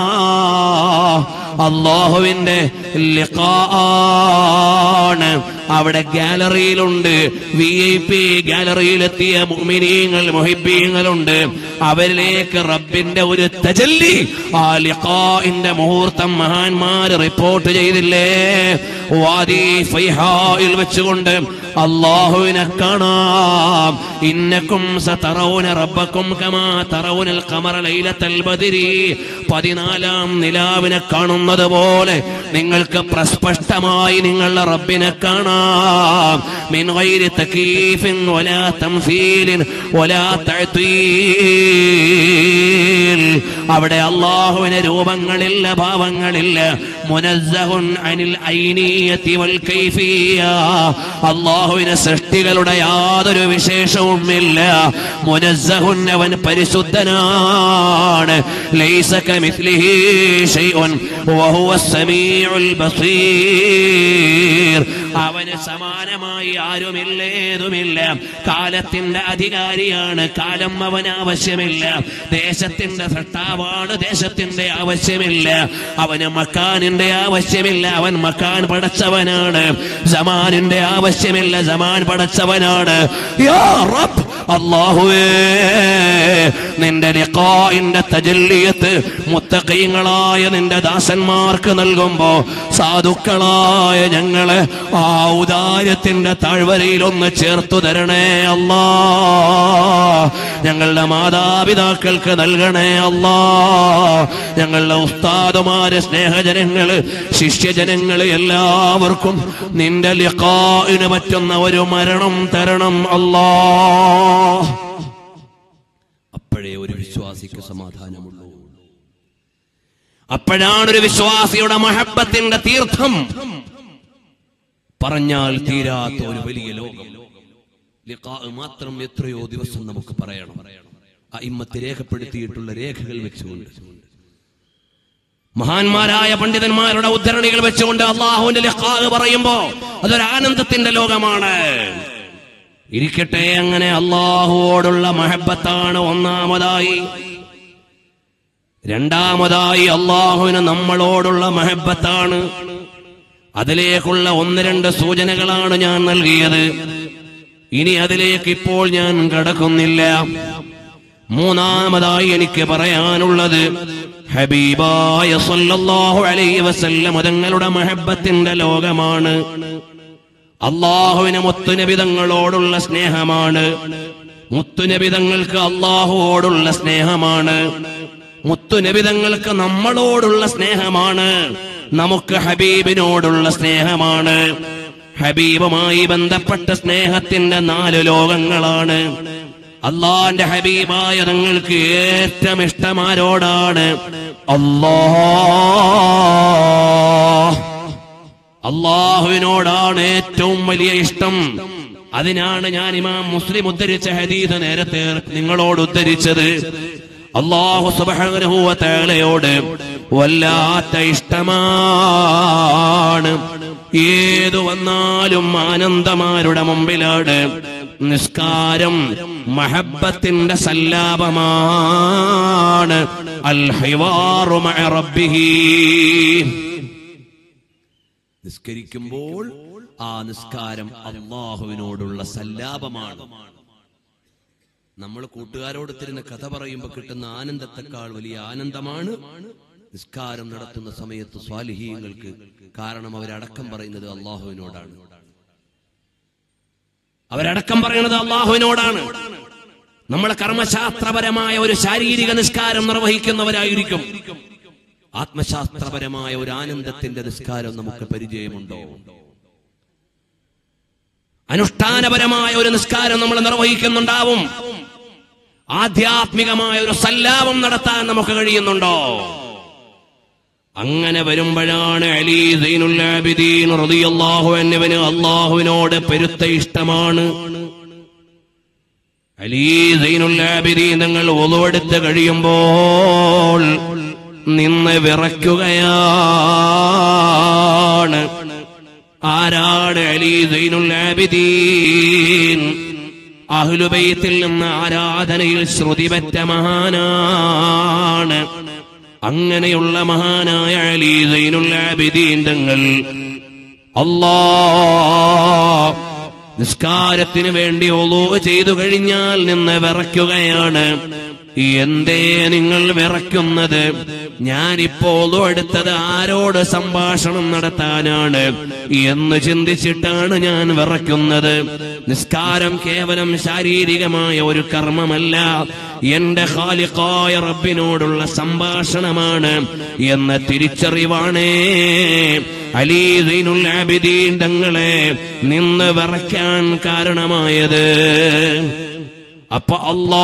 അള്ളാഹുവിന്റെ ലിഖാണ് അവിടെ ഗാലറിയിലുണ്ട് വി ഐ പി ഗാലറിയിലെത്തിയ മുഅ്മിനീങ്ങൾ മുഹിബീങ്ങളുണ്ട് അവരിലേക്ക് റബ്ബിന്റെ ഒരു തജല്ലി ആ ലിഖാഇന്റെ മുഹൂർത്തം മഹാന്മാർ റിപ്പോർട്ട് ചെയ്തില്ലേ വാദി ഫൈഹായിൽ വെച്ചുകൊണ്ട് അള്ളാഹുവിനെ കാണാം ഇന്നക്കും സതറൗന റബ്ബക്കും കമാ തറൗനൽ ഖമറ ലൈലത്തൽ ബദരി പതിനാലാം നിലാവിനെ കാണുന്നത് പോലെ നിങ്ങൾക്ക് പ്രസ്പഷ്ടമായി നിങ്ങളുടെ റബ്ബിനെ കാണാം മിൻ ഗൈരി തകീഫിൻ വലാ തംസീലിൻ വലാ തഅതീൽ അവിടെ അള്ളാഹുവിന് രൂപങ്ങളില്ല ഭാവങ്ങളില്ല മുനസ്സഹുൻ അനിൽ ഐനീയത്തി വൽ കൈഫിയ അള്ളാഹുവിന് സൃഷ്ടികളുടെ യാതൊരു വിശേഷവുമില്ല മുനസ്സഹുൻ അവൻ പരിശുദ്ധനാണ് ലൈസ കമിസ്ലിഹി ശൈഉൻ വഹുവ സമീഉൽ ബസീർ അവന് സമാനമായി ആരുമില്ല ഏതുമില്ല കാലത്തിന്റെ അധികാരിയാണ് കാലം അവന് ആവശ്യമില്ല ദേശത്തിന്റെ സൃഷ്ടാവാണ് ദേശത്തിന്റെ ആവശ്യമില്ല അവന് മക്കാനിന്റെ ആവശ്യമില്ല അവൻ മക്കാൻ പടച്ചവനാണ് ജമാനിന്റെ ആവശ്യമില്ല ജമാൻ പടച്ചവനാണ് യാ റബ്ബ് അല്ലാഹുവേ നിന്റെ ലിഖാഇന്റെ തജല്ലിയത്ത് മുത്തഖീങ്ങളായ നിന്റെ ദാസന്മാർക്ക് നൽകുമ്പോ സാധുക്കളായ ഞങ്ങളെ ആ ഔദാര്യത്തിന്റെ താഴ്വരയിൽ ഒന്ന് ചേർത്തു തരണേ അല്ലാ ഞങ്ങളുടെ മാതാപിതാക്കൾക്ക് നൽകണേ അല്ലാ ഞങ്ങളുടെ ഉസ്താദുമാര് സ്നേഹജനങ്ങള് ശിഷ്യജനങ്ങള് എല്ലാവർക്കും നിന്റെ ലിഖാഇന് പറ്റുന്ന ഒരു മരണം തരണം അല്ലാ അപ്പോഴേ ഒരു വിശ്വാസിക്ക് സമാധാനമുള്ളൂ അപ്പോഴാണ് ഒരു വിശ്വാസിയുടെ മഹബത്തിന്റെ തീർത്ഥം പറഞ്ഞാൽ തീരാത്ത ഒരു വലിയ ലോകം ലിഖാ മാത്രം എത്രയോ ദിവസം നമുക്ക് പറയണം അയിമ്മത്ത് രേഖപ്പെടുത്തിയിട്ടുള്ള രേഖകൾ വെച്ചുകൊണ്ട് മഹാന്മാരായ പണ്ഡിതന്മാരുടെ ഉദ്ധരണികൾ വെച്ചുകൊണ്ട് അള്ളാഹുവിന്റെ ലിഖാ പറയുമ്പോ അതൊരു ആനന്ദത്തിന്റെ ലോകമാണ് ഇരിക്കട്ടെ അങ്ങനെ അള്ളാഹുവോടുള്ള മഹബത്താണ് ഒന്നാമതായി രണ്ടാമതായി അള്ളാഹുവിന് നമ്മളോടുള്ള മഹബത്താണ് അതിലേക്കുള്ള ഒന്ന് രണ്ട് സൂചനകളാണ് ഞാൻ നൽകിയത് ഇനി അതിലേക്ക് ഇപ്പോൾ ഞാൻ കടക്കുന്നില്ല മൂന്നാമതായി എനിക്ക് പറയാനുള്ളത് ഹബീബായ സല്ലല്ലാഹു അലൈഹി വസല്ലം തങ്ങളുടെ മഹബത്തിന്റെ ലോകമാണ് അള്ളാഹുവിന് മുത്തുനബിതങ്ങളോടുള്ള സ്നേഹമാണ് മുത്തുനബിതങ്ങൾക്ക് അള്ളാഹുവോടുള്ള സ്നേഹമാണ് മുത്തുനബിതങ്ങൾക്ക് നമ്മളോടുള്ള സ്നേഹമാണ് നമുക്ക് ഹബീബിനോടുള്ള സ്നേഹമാണ് ഹബീബുമായി ബന്ധപ്പെട്ട സ്നേഹത്തിന്റെ നാല് ലോകങ്ങളാണ് അള്ളാന്റെ ഹബീബായ തങ്ങൾക്ക് ഏറ്റവും ഇഷ്ടമാരോടാണ് അല്ലാഹ് അള്ളാഹുവിനോടാണ് ഏറ്റവും വലിയ ഇഷ്ടം അതിനാണ് ഞാൻ ഇമാം മുസ്ലിം ഉദ്ധരിച്ച ഹദീസ് നേരത്തെ നിങ്ങളോട് ഉദ്ധരിച്ചത് അള്ളാഹു സുബഹനഹുവലയോട് വല്ലാത്ത ഇഷ്ടമാണ് ഏതു വന്നാലും ആനന്ദമാരുടെ മുമ്പിലാണ് നിസ്കാരം മഹബത്തിന്റെ സല്ലാപമാണ് അൽ ഹിവാറു മഅ റബ്ബിഹി നിസ്കരിക്കുമ്പോൾ ആ നിസ്കാരം അള്ളാഹുവിനോടുള്ള സല്ലാപമാണ് നമ്മൾ കൂട്ടുകാരോട് തിരുന്ന കഥ പറയുമ്പോൾ കിട്ടുന്ന ആനന്ദത്തെക്കാൾ വലിയ ആനന്ദമാണ് നിസ്കാരം നടത്തുന്ന സമയത്ത് സ്വാലിഹീങ്ങൾക്ക് കാരണം അവരടക്കം പറയുന്നത് അള്ളാഹുവിനോടാണ് അവരടക്കം പറയുന്നത് അള്ളാഹുവിനോടാണ് നമ്മൾ കർമ്മശാസ്ത്രപരമായ ഒരു ശാരീരിക നിസ്കാരം നിർവഹിക്കുന്നവരായിരിക്കും ആത്മശാസ്ത്രപരമായ ഒരു ആനന്ദത്തിന്റെ നിസ്കാരം നമുക്ക് പരിചയമുണ്ടോ അനുഷ്ഠാനപരമായ ഒരു നിസ്കാരം നമ്മൾ നിർവഹിക്കുന്നുണ്ടാവും ആധ്യാത്മികമായ ഒരു സല്ലാപം നടത്താൻ നമുക്ക് കഴിയുന്നുണ്ടോ അങ്ങനെ വരുമ്പോഴാണ് അലി സൈനുൽ ആബിദീൻ റളിയല്ലാഹു അൻഹുവിന് അള്ളാഹുവിനോട് പെരുത്ത ഇഷ്ടമാണ് അലി സൈനുൽ ആബിദീൻ നിങ്ങൾ ഒതുവെടുത്ത് കഴിയുമ്പോൾ നിന്ന് വിറയ്ക്കുകയാണ് ആരാണ് അലി സൈനുൽ ആബിദീൻ അഹ്ലുബൈത്തിൽ നിന്ന് ആരാധനയിൽ ശ്രുതിപറ്റ മഹാനാണ് അങ്ങനെയുള്ള മഹാനായ അലി സൈനുൽ ആബിദീൻ തങ്ങൾ അല്ലാ നിസ്കാരത്തിന് വേണ്ടി ഒളു ചെയ്തു കഴിഞ്ഞാൽ നിന്ന് വിറയ്ക്കുകയാണ് എന്തേ നിങ്ങൾ വിറയ്ക്കുന്നത് ഞാനിപ്പോൾ എടുത്തത് ആരോട് സംഭാഷണം നടത്താനാണ് എന്ന് ചിന്തിച്ചിട്ടാണ് ഞാൻ വിറയ്ക്കുന്നത് നിസ്കാരം കേവലം ശാരീരികമായ ഒരു കർമ്മമല്ല എന്റെ ഖാലിഖായ റബ്ബിനോടുള്ള സംഭാഷണമാണ് എന്ന തിരിച്ചറിവാണേ അലീ സൈനുൽ ആബിദീൻ തങ്ങളെ നിന്ന് വിറയ്ക്കാൻ കാരണമായത് അപ്പൊ അല്ലാ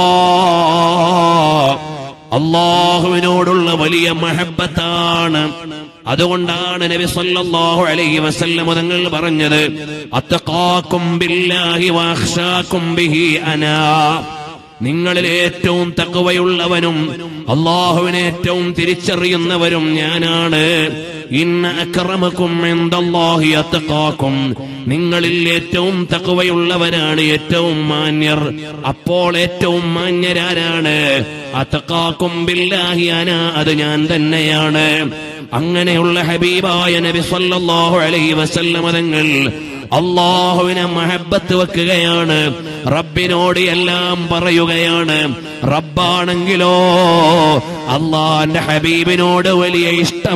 അള്ളാഹുവിനോടുള്ള വലിയ മഹബത്താണ് അതുകൊണ്ടാണ് നബി സല്ലല്ലാഹു അലൈഹി വസല്ലം തങ്ങൾ പറഞ്ഞത് അത്തഖാക്കും ബില്ലാഹി വഅഖ്ശാക്കും ബിഹി അനാ നിങ്ങളിൽ ഏറ്റവും തക്കവയുള്ളവനും അള്ളാഹുവിനെ ഏറ്റവും തിരിച്ചറിയുന്നവരും ഞാനാണ് ഇന്ന അക്രമക്കും എന്തല്ലാഹി അത്തക്കാക്കും നിങ്ങളിൽ ഏറ്റവും തക്കവയുള്ളവരാണ് ഏറ്റവും മാന്യർ അപ്പോൾ ഏറ്റവും മാന്യരാരാണ് അത്തക്കാക്കും ബില്ലാഹി അന അത് ഞാൻ തന്നെയാണ് അങ്ങനെയുള്ള ഹബീബായ നബി സല്ലല്ലാഹു അലൈഹി വസല്ലമ തങ്ങൾ അള്ളാഹുവിനെ മഹബത്ത് വെക്കുകയാണ് റബ്ബിനോട് എല്ലാം പറയുകയാണ് റബ്ബാണെങ്കിലോ അള്ളാന്റെ ഹബീബിനോട് വലിയ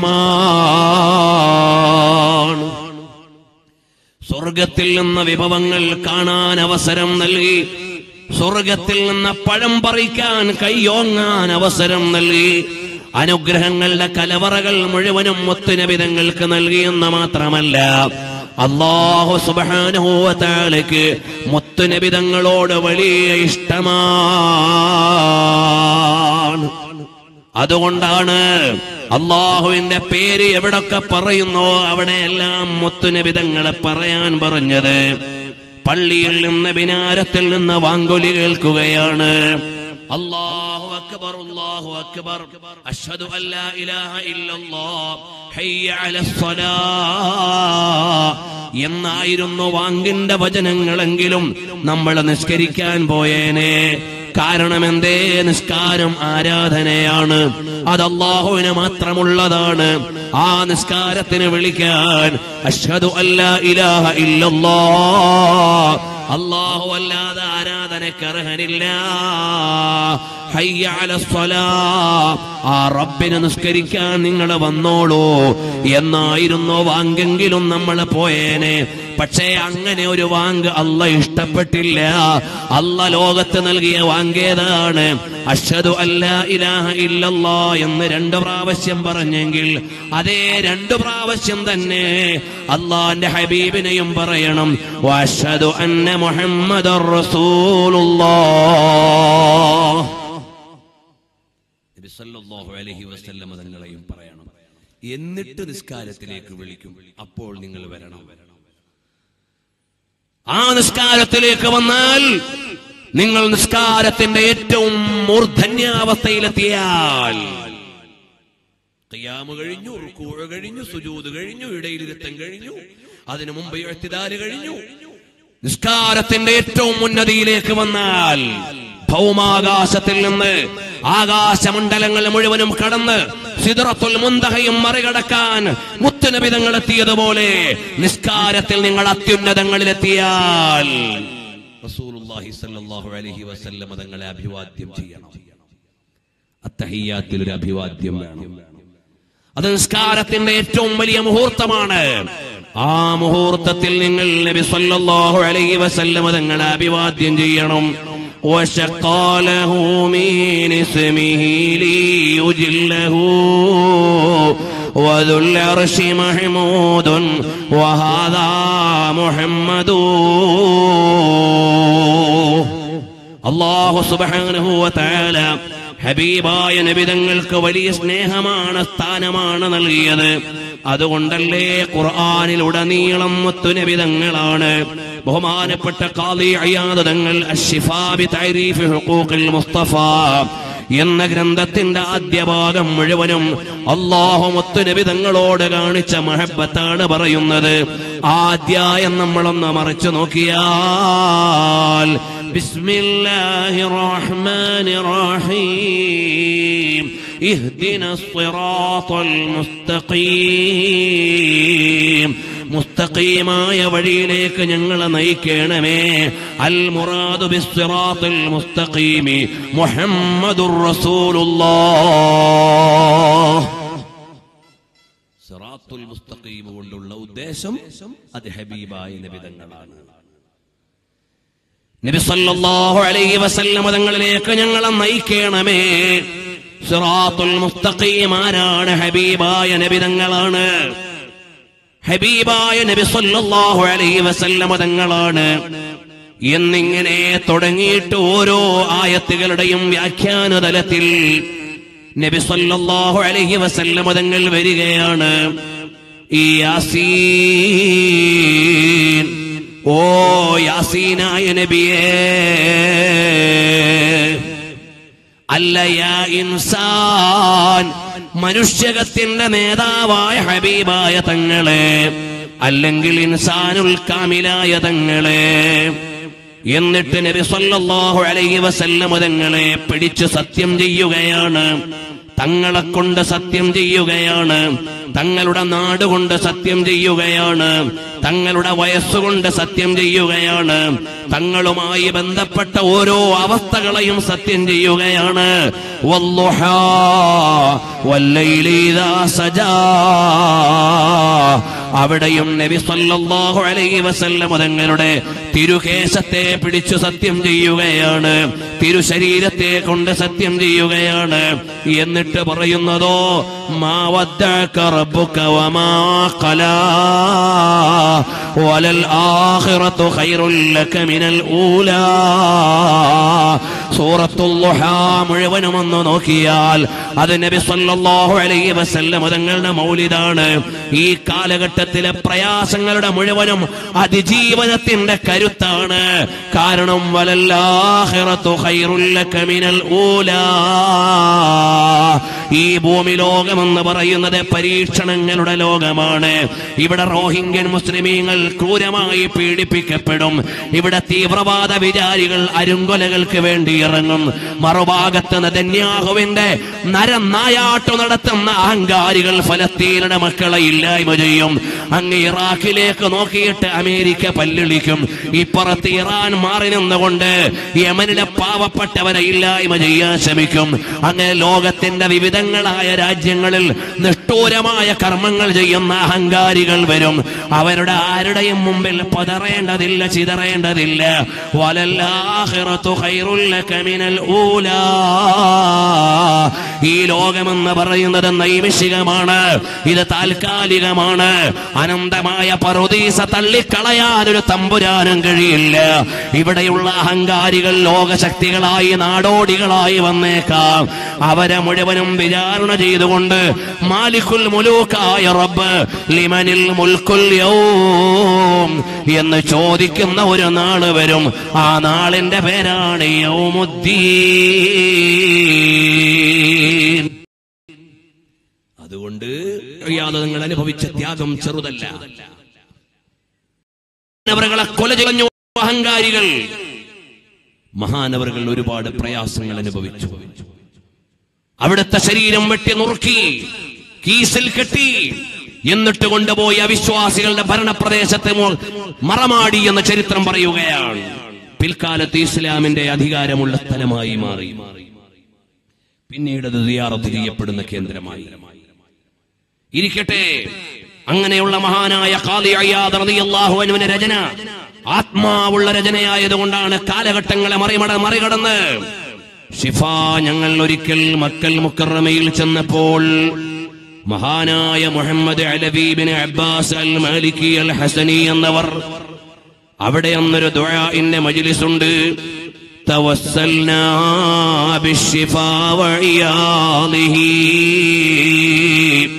ഇഷ്ടമാണ് സ്വർഗത്തിൽ നിന്ന് വിഭവങ്ങൾ കാണാൻ അവസരം നൽകി സ്വർഗത്തിൽ നിന്ന് പഴം പറിക്കാൻ കൈയോങ്ങാൻ അവസരം നൽകി അനുഗ്രഹങ്ങളുടെ കലവറകൾ മുഴുവനും മുത്തുനബിതങ്ങൾക്ക് നൽകിയെന്ന് മാത്രമല്ല അള്ളാഹു സുബാനുഭവത്താലേക്ക് മുത്തുനബിതങ്ങളോട് വലിയ ഇഷ്ടമാണ് അതുകൊണ്ടാണ് അള്ളാഹുവിന്റെ പേര് എവിടൊക്കെ പറയുന്നോ അവിടെയെല്ലാം മുത്തുനബിതങ്ങളെ പറയാൻ പറഞ്ഞത് പള്ളിയിൽ നിന്ന് ബിനാരത്തിൽ നിന്ന് വാങ്കൊലി കേൾക്കുകയാണ് അല്ലാഹു അക്ബർ അല്ലാഹു അക്ബർ അഷ്ഹദു അല്ലാ ഇലാഹ ഇല്ലല്ലാഹ് ഹയ്യ അലസ്സലാ എന്നായിരുന്നു വാങ്കിന്റെ വചനങ്ങളെങ്കിലും നമ്മൾ നിസ്കരിക്കാൻ പോയേനെ കാരണം എന്തേ നിസ്കാരം ആരാധനയാണ് അത് അള്ളാഹുവിന് മാത്രമുള്ളതാണ് ആ നിസ്കാരത്തിന് വിളിക്കാൻ അഷ്ഹദു അല്ലാ ഇലാഹ ഇല്ലല്ലാ അള്ളാഹു അല്ലാതെ ആരാധനയ്ക്ക് അർഹനില്ല ഹയ്യ അലസ്സലാ. ആ റബ്ബിനെ നിസ്കരിക്കാൻ നിങ്ങൾ വന്നോളൂ എന്നായിരുന്നു വാങ്കെങ്കിലും നമ്മൾ പോയേനെ പക്ഷേ അങ്ങനെ ഒരു വാങ്ക് അല്ല ഇഷ്ടപ്പെട്ടില്ല അല്ല ലോകത്ത് നൽകിയ വാങ്കേതാണ് അഷദു അല്ല ഇലാഹ ഇല്ലല്ലാ എന്ന് രണ്ടു പ്രാവശ്യം പറഞ്ഞെങ്കിൽ അതേ രണ്ടു പ്രാവശ്യം തന്നെ അള്ളാന്റെ ഹബീബിനെയും പറയണം വഅഷ്ഹദു അന്ന മുഹമ്മദർ റസൂലുള്ളാഹ് നബി സല്ലല്ലാഹു അലൈഹി വസല്ലമ തങ്ങളെയും പറയണം എന്നിട്ട് നിസ്കാരത്തിലേക്ക് വിളിക്കും അപ്പോൾ നിങ്ങൾ വരണം ആ നിസ്കാരത്തിലേക്ക് വന്നാൽ നിങ്ങൾ നിസ്കാരത്തിന്റെ ഏറ്റവും മൂർധന്യാവസ്ഥയിലെത്തിയാൽ ഖിയാമ് കഴിഞ്ഞു റുക്കൂഴ് കഴിഞ്ഞു സുജൂദ് കഴിഞ്ഞു ഇടയിലിരുത്തം കഴിഞ്ഞു അതിനു മുമ്പ് എഴുത്തിദാല് കഴിഞ്ഞു നിസ്കാരത്തിന്റെ ഏറ്റവും ഉന്നതിയിലേക്ക് വന്നാൽ ഭൗമാകാശത്തിൽ നിന്ന് ആകാശമണ്ഡലങ്ങൾ മുഴുവനും കടന്ന് സിദറത്തുൽ മുന്തഹയും മറികടക്കാൻ മുത്തുനബിതങ്ങൾ എത്തിയതുപോലെ നിസ്കാരത്തിൽ നിങ്ങൾ അത്യുന്നതങ്ങളിലെത്തിയാൽ റസൂലുള്ളാഹി സ്വല്ലല്ലാഹു അലൈഹി വസല്ലം തങ്ങളെ അഭിവാദ്യം ചെയ്യണം അത്തഹിയാത്തിൽ ഒരു അഭിവാദ്യം വേണം അത് നിസ്കാരത്തിന്റെ ഏറ്റവും വലിയ മുഹൂർത്തമാണ് ആ മുഹൂർത്തത്തിൽ നിങ്ങൾ നബി സല്ലല്ലാഹു അലൈഹി വസല്ലം തങ്ങളെ അഭിവാദ്യം ചെയ്യണം وشقى له من اسمه ليجله وذو العرش محمود وهذا محمد അള്ളാഹു സുബ്ഹാനഹു വതആല ഹബീബായ നബിതങ്ങൾക്ക് വലിയ സ്നേഹമാണ് സ്ഥാനമാണ് നൽകിയത് അതുകൊണ്ടല്ലേ ഖുർആനിൽ ഉടനീളം മുത്തുനബിതങ്ങളാണ് ബഹുമാനപ്പെട്ട ഖാദി അയ്യാദ് തങ്ങൾ അശ്ശിഫാ ബി തഅരീഫ് ഹുഖൂഖിൽ മുസ്തഫ എന്ന ഗ്രന്ഥത്തിന്റെ ആദ്യ ഭാഗം മുഴുവനും അള്ളാഹു മുത്തുനബി തങ്ങളോട് കാണിച്ച മഹബത്താണ് പറയുന്നത് ആദ്യായം നമ്മളൊന്ന് മറിച്ചു നോക്കിയാൽ ബിസ്മില്ലാഹി റഹ്മാനി റഹീം اهدنا الصراط المستقيم മുസ്തഖീമായ വഴിയിലേക്ക് ഞങ്ങളെ നയിക്കണമേ അൽ മുറാദു ബിസ്സിറാത്തുൽ മുസ്തഖീമി മുഹമ്മദുർ റസൂലുള്ളാഹ് സിറാത്തുൽ മുസ്തഖീം കൊണ്ടുള്ള ഉദ്ദേശം അത് ഹബീബായ നബിതങ്ങളാണ് നബി സല്ലല്ലാഹു അലൈഹി വസല്ലം തങ്ങളിലേക്ക് ഞങ്ങളെ നയിക്കണമേ സിറാത്തുൽ മുസ്തഖീം ആരാണ് ഹബീബായ നബിതങ്ങളാണ് ഹബീബായ നബി സല്ലല്ലാഹു അലൈഹി വസല്ലം തങ്ങളാണ് എന്നിങ്ങനെ തുടങ്ങിയിട്ട് ഓരോ ആയത്തുകളുടെയും വ്യാഖ്യാന തലത്തിൽ നബി സല്ലല്ലാഹു അലൈഹി വസല്ലം തങ്ങൾ വരികയാണ് ഈ യാസീൻ ഓ യാസീനായ നബിയേ അല്ല യാ ഇൻസാൻ മനുഷ്യകത്തിന്റെ നേതാവായ ഹബീബായ തങ്ങളെ അല്ലെങ്കിൽ ഇൻസാനുൽ കാമിലായ തങ്ങളെ എന്നിട്ട് നബി സല്ലല്ലാഹു അലൈഹി വസല്ലം തങ്ങളെ പിടിച്ചു സത്യം ചെയ്യുകയാണ് തങ്ങളെ കൊണ്ട് സത്യം ചെയ്യുകയാണ് തങ്ങളുടെ നാട് കൊണ്ട് സത്യം ചെയ്യുകയാണ് തങ്ങളുടെ വയസ്സുകൊണ്ട് സത്യം ചെയ്യുകയാണ് തങ്ങളുമായി ബന്ധപ്പെട്ട ഓരോ അവസ്ഥകളെയും സത്യം ചെയ്യുകയാണ് വല്ലുഹാ വല്ലൈലി ഇദാ സജാ അവിടെയും നബി സല്ലല്ലാഹു അലൈഹി വസല്ലം തങ്ങളുടെ തിരുകേശത്തെ പിടിച്ചു സത്യം ചെയ്യുകയാണ് തിരുശരീരത്തെ കൊണ്ട് സത്യം ചെയ്യുകയാണ് എന്നിട്ട് പറയുന്നതോ മാ വദ്ദഅക റബ്ബുക വമാ ഖലാ വലൽ ആഖിറതു ഖൈറുൽ ലക മിനൽ ഊലാ സൂറത്തുൽ ളുഹാ മുഴുവനും ഒന്ന് നോക്കിയാൽ അത് നബി സല്ലല്ലാഹു അലൈഹി വസല്ലം തങ്ങളുടെ മൗലിദാണ് ഈ കാലഘട്ടത്തിലെ പ്രയാസങ്ങളുടെ മുഴുവനും അതിജീവനത്തിന്റെ കരുത്താണ് കാരണം വലല്ലാഹിറത്തു ഖൈറുൽ ലക മിനൽ ഊലാ ഈ ഭൂമി ലോകമെന്ന് പറയുന്നത് പരീക്ഷണങ്ങളുടെ ലോകമാണ് ഇവിടെ റോഹിംഗ്യൻ മുസ്ലിമീങ്ങൾ ക്രൂരമായി പീഡിപ്പിക്കപ്പെടും ഇവിടെ തീവ്രവാദ വിചാരികൾ അരുങ്കൊലകൾക്ക് വേണ്ടി ഇറങ്ങും മറുഭാഗത്ത് നെതന്യാഹുവിന്റെ നരം നായാട്ടു നടത്തുന്ന അഹങ്കാരികൾ ഫലസ്തീനയുടെ മക്കളെ ഇല്ലായ്മ ചെയ്യും അങ്ങ് ഇറാഖിലേക്ക് നോക്കിയിട്ട് അമേരിക്ക പല്ലിളിക്കും ഇപ്പുറത്ത് ഇറാൻ മാറി നിന്നുകൊണ്ട് യമനിലെ പാവപ്പെട്ടവരെ ഇല്ലായ്മ ചെയ്യാൻ ശ്രമിക്കും അങ്ങനെ ലോകത്തിന്റെ വിവിധങ്ങളായ രാജ്യങ്ങളിൽ നിഷ്ഠൂരമായ കർമ്മങ്ങൾ ചെയ്യുന്ന അഹങ്കാരികൾ വരും അവരുടെ ആരുടെയും മുമ്പിൽ പതറേണ്ടതില്ല ചിതറേണ്ടതില്ല വലല്ലാഹിറത്തു ഖൈറുൽ ലക മിനൽ ഊലാ ഈ ലോകമെന്ന് പറയുന്നത് നൈമിഷികമാണ് ഇത് താൽക്കാലികമാണ് അനന്തമായ പറുദീസ തള്ളിക്കളയാനൊരു തമ്പുരാനും കഴിയില്ല ഇവിടെയുള്ള അഹങ്കാരികൾ ലോകശക്തികളായി നാടോടികളായി വന്നേക്കാം അവരെ മുഴുവനും വിചാരണ ചെയ്തുകൊണ്ട് മാലിക്കുൽ മുലൂക്കായ റബ്ബ് ലിമനിൽ മുൽക്കുൽ യൗം എന്ന് ചോദിക്കുന്ന ഒരു നാള് വരും ആ നാളിന്റെ പേരാണ് യൗമുദ്ദീൻ അതുകൊണ്ട് അറിയാതെ നിങ്ങൾ അനുഭവിച്ച ത്യാഗം ചെറുതല്ല അവരെ കൊല ചെയ്ഞ്ഞു അഹങ്കാരികൾ മഹാനവറുകൾ ഒരുപാട് പ്രയാസങ്ങൾ അനുഭവിച്ചു അവിടുത്തെ ശരീരം വെട്ടി നുറുക്കി കീസിൽ കെട്ടി എന്നിട്ട് കൊണ്ടുപോയി അവിശ്വാസികളുടെ ഭരണപ്രദേശത്തെ മോ- മറമാടി എന്ന ചരിത്രം പറയുകയാണ് പിൽക്കാലത്ത് ഇസ്ലാമിന്റെ അധികാരമുള്ള സ്ഥലമായി മാറി പിന്നീട് അത് സിയാറത്ത് ചെയ്യപ്പെടുന്ന കേന്ദ്രമായി ഇരിക്കട്ടെ അങ്ങനെയുള്ള മഹാനായ ഖാദി അയ്യാദ് റളിയല്ലാഹു അൻഹുവിന്റെ രചന ആത്മാവുള്ള രചനയായതുകൊണ്ടാണ് കാലഘട്ടങ്ങളെ മറിമട മറികടന്ന് ഷിഫ ഞങ്ങൾ ഒരിക്കൽ മക്കൽ മുക്കറമയിൽ ചെന്നപ്പോൾ മഹാനായ മുഹമ്മദ് അലബീബിന് Abbas al Maliki al Hasani എന്നവർ അവിടെ അന്നൊരു ദുആഇന്റെ മജ്ലിസ് ഉണ്ട് توسلنا بالشفاء وعياضه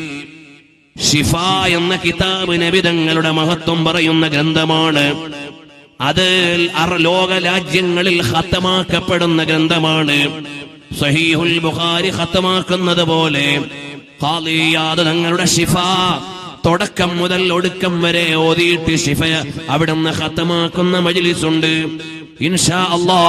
ഷിഫ എന്ന കിതാബ് നബിതങ്ങളുടെ മഹത്വം പറയുന്ന ഗ്രന്ഥമാണ് അത് അറ ലോക രാജ്യങ്ങളിൽ ഹത്തമാക്കപ്പെടുന്ന ഗ്രന്ഥമാണ് സഹീഹുൽ ബുഖാരി ഹത്തമാക്കുന്നത് പോലെ ഖാലിയാദ് തങ്ങളുടെ ഷിഫ തുടക്കം മുതൽ ഒടുക്കം വരെ ഓതിയിട്ട് ഷിഫ അവിടുന്ന് ഹത്തമാക്കുന്ന മജ്ലിസുണ്ട് ഇൻഷാ അല്ലാ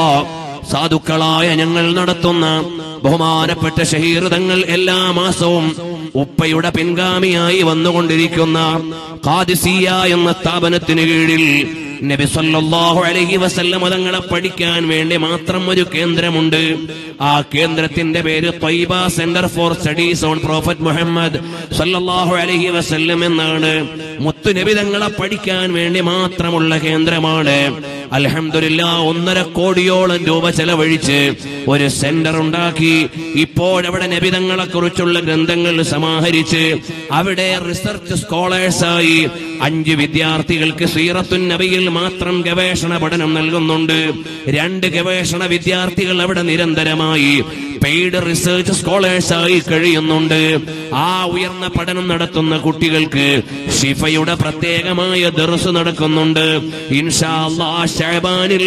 സാധുക്കളായ ഞങ്ങൾ നടത്തുന്ന ബഹുമാനപ്പെട്ട ഷഹീർതങ്ങൾ എല്ലാ മാസവും ഉപ്പയുടെ പിൻഗാമിയായി വന്നുകൊണ്ടിരിക്കുന്ന ഖാദിസിയ എന്ന സ്ഥാപനത്തിന് കീഴിൽ നബി സല്ലല്ലാഹു അലൈഹി വസല്ലം തങ്ങളെ പഠിക്കാൻ വേണ്ടി മാത്രം ഒരു കേന്ദ്രമുണ്ട് ആ കേന്ദ്രത്തിന്റെ പേര് Taiba centre for studies on Prophet Muhammad സല്ലല്ലാഹു അലൈഹി വസല്ലം എന്നാണ് മുത്തുനബി തങ്ങളെ പഠിക്കാൻ വേണ്ടി മാത്രമുള്ള കേന്ദ്രമാണ് അൽഹംദുലില്ലാ ഒന്നര കോടിയോളം രൂപ ചെലവഴിച്ച് ഒരു സെന്റർ ഉണ്ടാക്കി ഇപ്പോഴവിടെ നബിതങ്ങളെ കുറിച്ചുള്ള ഗ്രന്ഥങ്ങൾ സമാഹരിച്ച് അവിടെ റിസർച്ച് സ്കോളേഴ്സായി അഞ്ച് വിദ്യാർത്ഥികൾക്ക് സീറത്തുൻ നബിയിൽ മാത്രം ഗവേഷണ പഠനം നൽകുന്നുണ്ട് രണ്ട് ഗവേഷണ വിദ്യാർത്ഥികൾ അവിടെ നിരന്തരമായി പെയ്ഡ് റിസർച്ച് സ്കോളേഴ്സായി കഴിയുന്നുണ്ട് ആ ഉയർന്ന പഠനം നടത്തുന്ന കുട്ടികൾക്ക് ഷിഫയുടെ പ്രത്യേകമായ ദർസ് നടക്കുന്നുണ്ട് ഇൻഷാ അല്ലാഹ് ഷഅബാനിൽ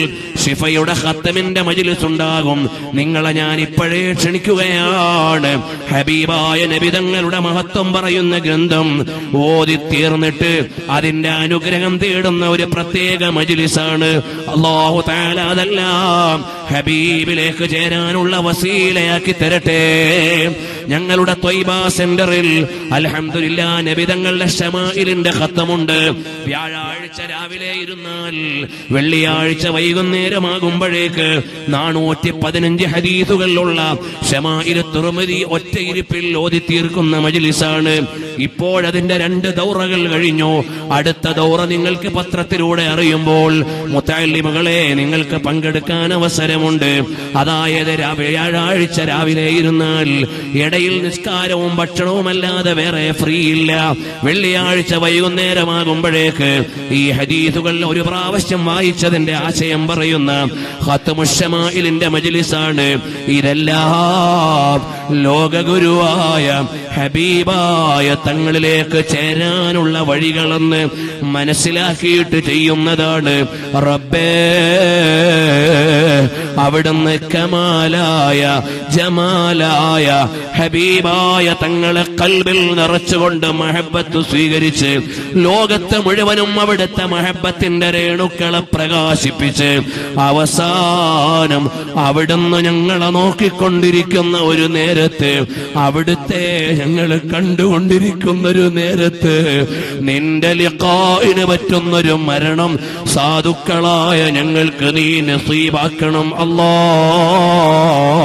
ഷിഫയുടെ ഖത്തമിന്റെ മജ്ലിസ് ഉണ്ടാകും നിങ്ങളെ ഞാൻ ഇപ്പോഴേ ക്ഷണിക്കുകയാണ് ഹബീബായ നബിതങ്ങളുടെ മഹത്വം പറയുന്ന ഗ്രന്ഥം ഓതി തീർന്നിട്ട് അതിന്റെ അനുഗ്രഹം തേടുന്ന ഒരു പ്രത്യേക മജ്ലിസാണ് അല്ലാഹു തആല അതെല്ലാം ഹബീബിലേക്ക് ചേരാനുള്ള വസീലയാക്കി തരട്ടെ ഞങ്ങളുടെ ത്വയ്ബ സെന്ററിൽ അൽഹംദുലില്ലാ നബിതങ്ങളുടെ ഷമായിലിന്റെ ഖത്തമുണ്ട് വ്യാഴാഴ്ച രാവിലെ ഇരുന്നാൽ വെള്ളിയാഴ്ച വൈകുന്നേരമാകുമ്പോഴേക്ക് നാനൂറ്റി പതിനഞ്ച് ഹദീസുകളിലുള്ള ഷമായില് തുറമതി ഒറ്റയിരിപ്പിൽ ഓതി തീർക്കുന്ന മജ്ലിസാണ് ഇപ്പോഴതിന്റെ രണ്ട് ദൗറകൾ കഴിഞ്ഞു അടുത്ത ദൗറ നിങ്ങൾക്ക് പത്രത്തിലൂടെ അറിയുമ്പോൾ മുത്താലിമകളെ നിങ്ങൾക്ക് പങ്കെടുക്കാൻ അവസരമുണ്ട് അതായത് രാ- വ്യാഴാഴ്ച രാവിലെ ഇരുന്നാൽ ഇടയിൽ നിസ്കാരവും ഭക്ഷണവും അല്ലാതെ വേറെ ഫ്രീ ഇല്ല വെള്ളിയാഴ്ച വൈകുന്നേരമാകുമ്പോഴേക്ക് ഈ ഹദീസുകൾ ഒരു പ്രാവശ്യം വായിച്ചതിന്റെ ആശയം പറയുന്ന ഖത്തമുഷമായിലിന്റെ മജ്ലിസാണ് ഇതെല്ലാം ലോകഗുരുവായ ഹബീബായ തങ്ങളിലേക്ക് ചേരാനുള്ള വഴികളെന്ന് മനസ്സിലാക്കിയിട്ട് ചെയ്യുന്നതാണ് റബ്ബേ അവിടുന്ന് കമാലായ ജമാലായ ഹബീബായ തങ്ങളെ കൽബിൽ നിറച്ചുകൊണ്ട് മഹബത്ത് സ്വീകരിച്ച് ലോകത്ത് മുഴുവനും അവിടുത്തെ മഹബത്തിന്റെ രേണുക്കളെ പ്രകാശിപ്പിച്ച് അവസാനം അവിടുന്ന് ഞങ്ങളെ നോക്കിക്കൊണ്ടിരിക്കുന്ന ഒരു നേരത്ത് അവിടുത്തെ ഞങ്ങൾ കണ്ടുകൊണ്ടിരിക്കുന്ന ഒരു നേരത്ത് നിന്റെ ലിഖായിന് പറ്റുന്നൊരു മരണം സാധുക്കളായ ഞങ്ങൾക്ക് നീ നസീബാക്കണം അല്ലാ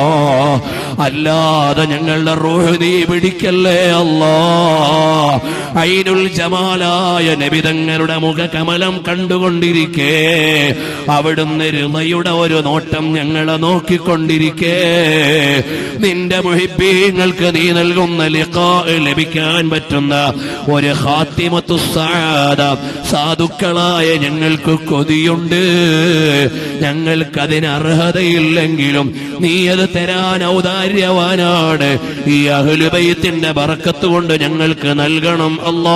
അല്ലാതെ ഞങ്ങളുടെ റൂഹ് നീ പിടിക്കല്ലേ അല്ലാ ഐനുൽ ജമാലായ നബിതങ്ങളുടെ മുഖകമലം കണ്ടുകൊണ്ടിരിക്കേ അവിടുന്ന് രുമയുടെ ഒരു നോട്ടം ഞങ്ങളെ നോക്കിക്കൊണ്ടിരിക്കേ നിന്റെ മുഹിബീങ്ങൾക്ക് നീ നൽകുന്ന ലിഖാ ലഭിക്കാൻ പറ്റുന്ന ഒരു ഹാത്തിമത്തു സാദ സാധുക്കളായ ഞങ്ങൾക്ക് കൊതിയുണ്ട് ഞങ്ങൾക്കതിന് അർഹതയില്ലെങ്കിലും നീ അത് തരാൻ ഔദാര്യവാനാണ് ഈ അഹുലുബൈത്തിന്റെ ബറക്കത്ത് കൊണ്ട് ഞങ്ങൾക്ക് നൽകണം അല്ലാ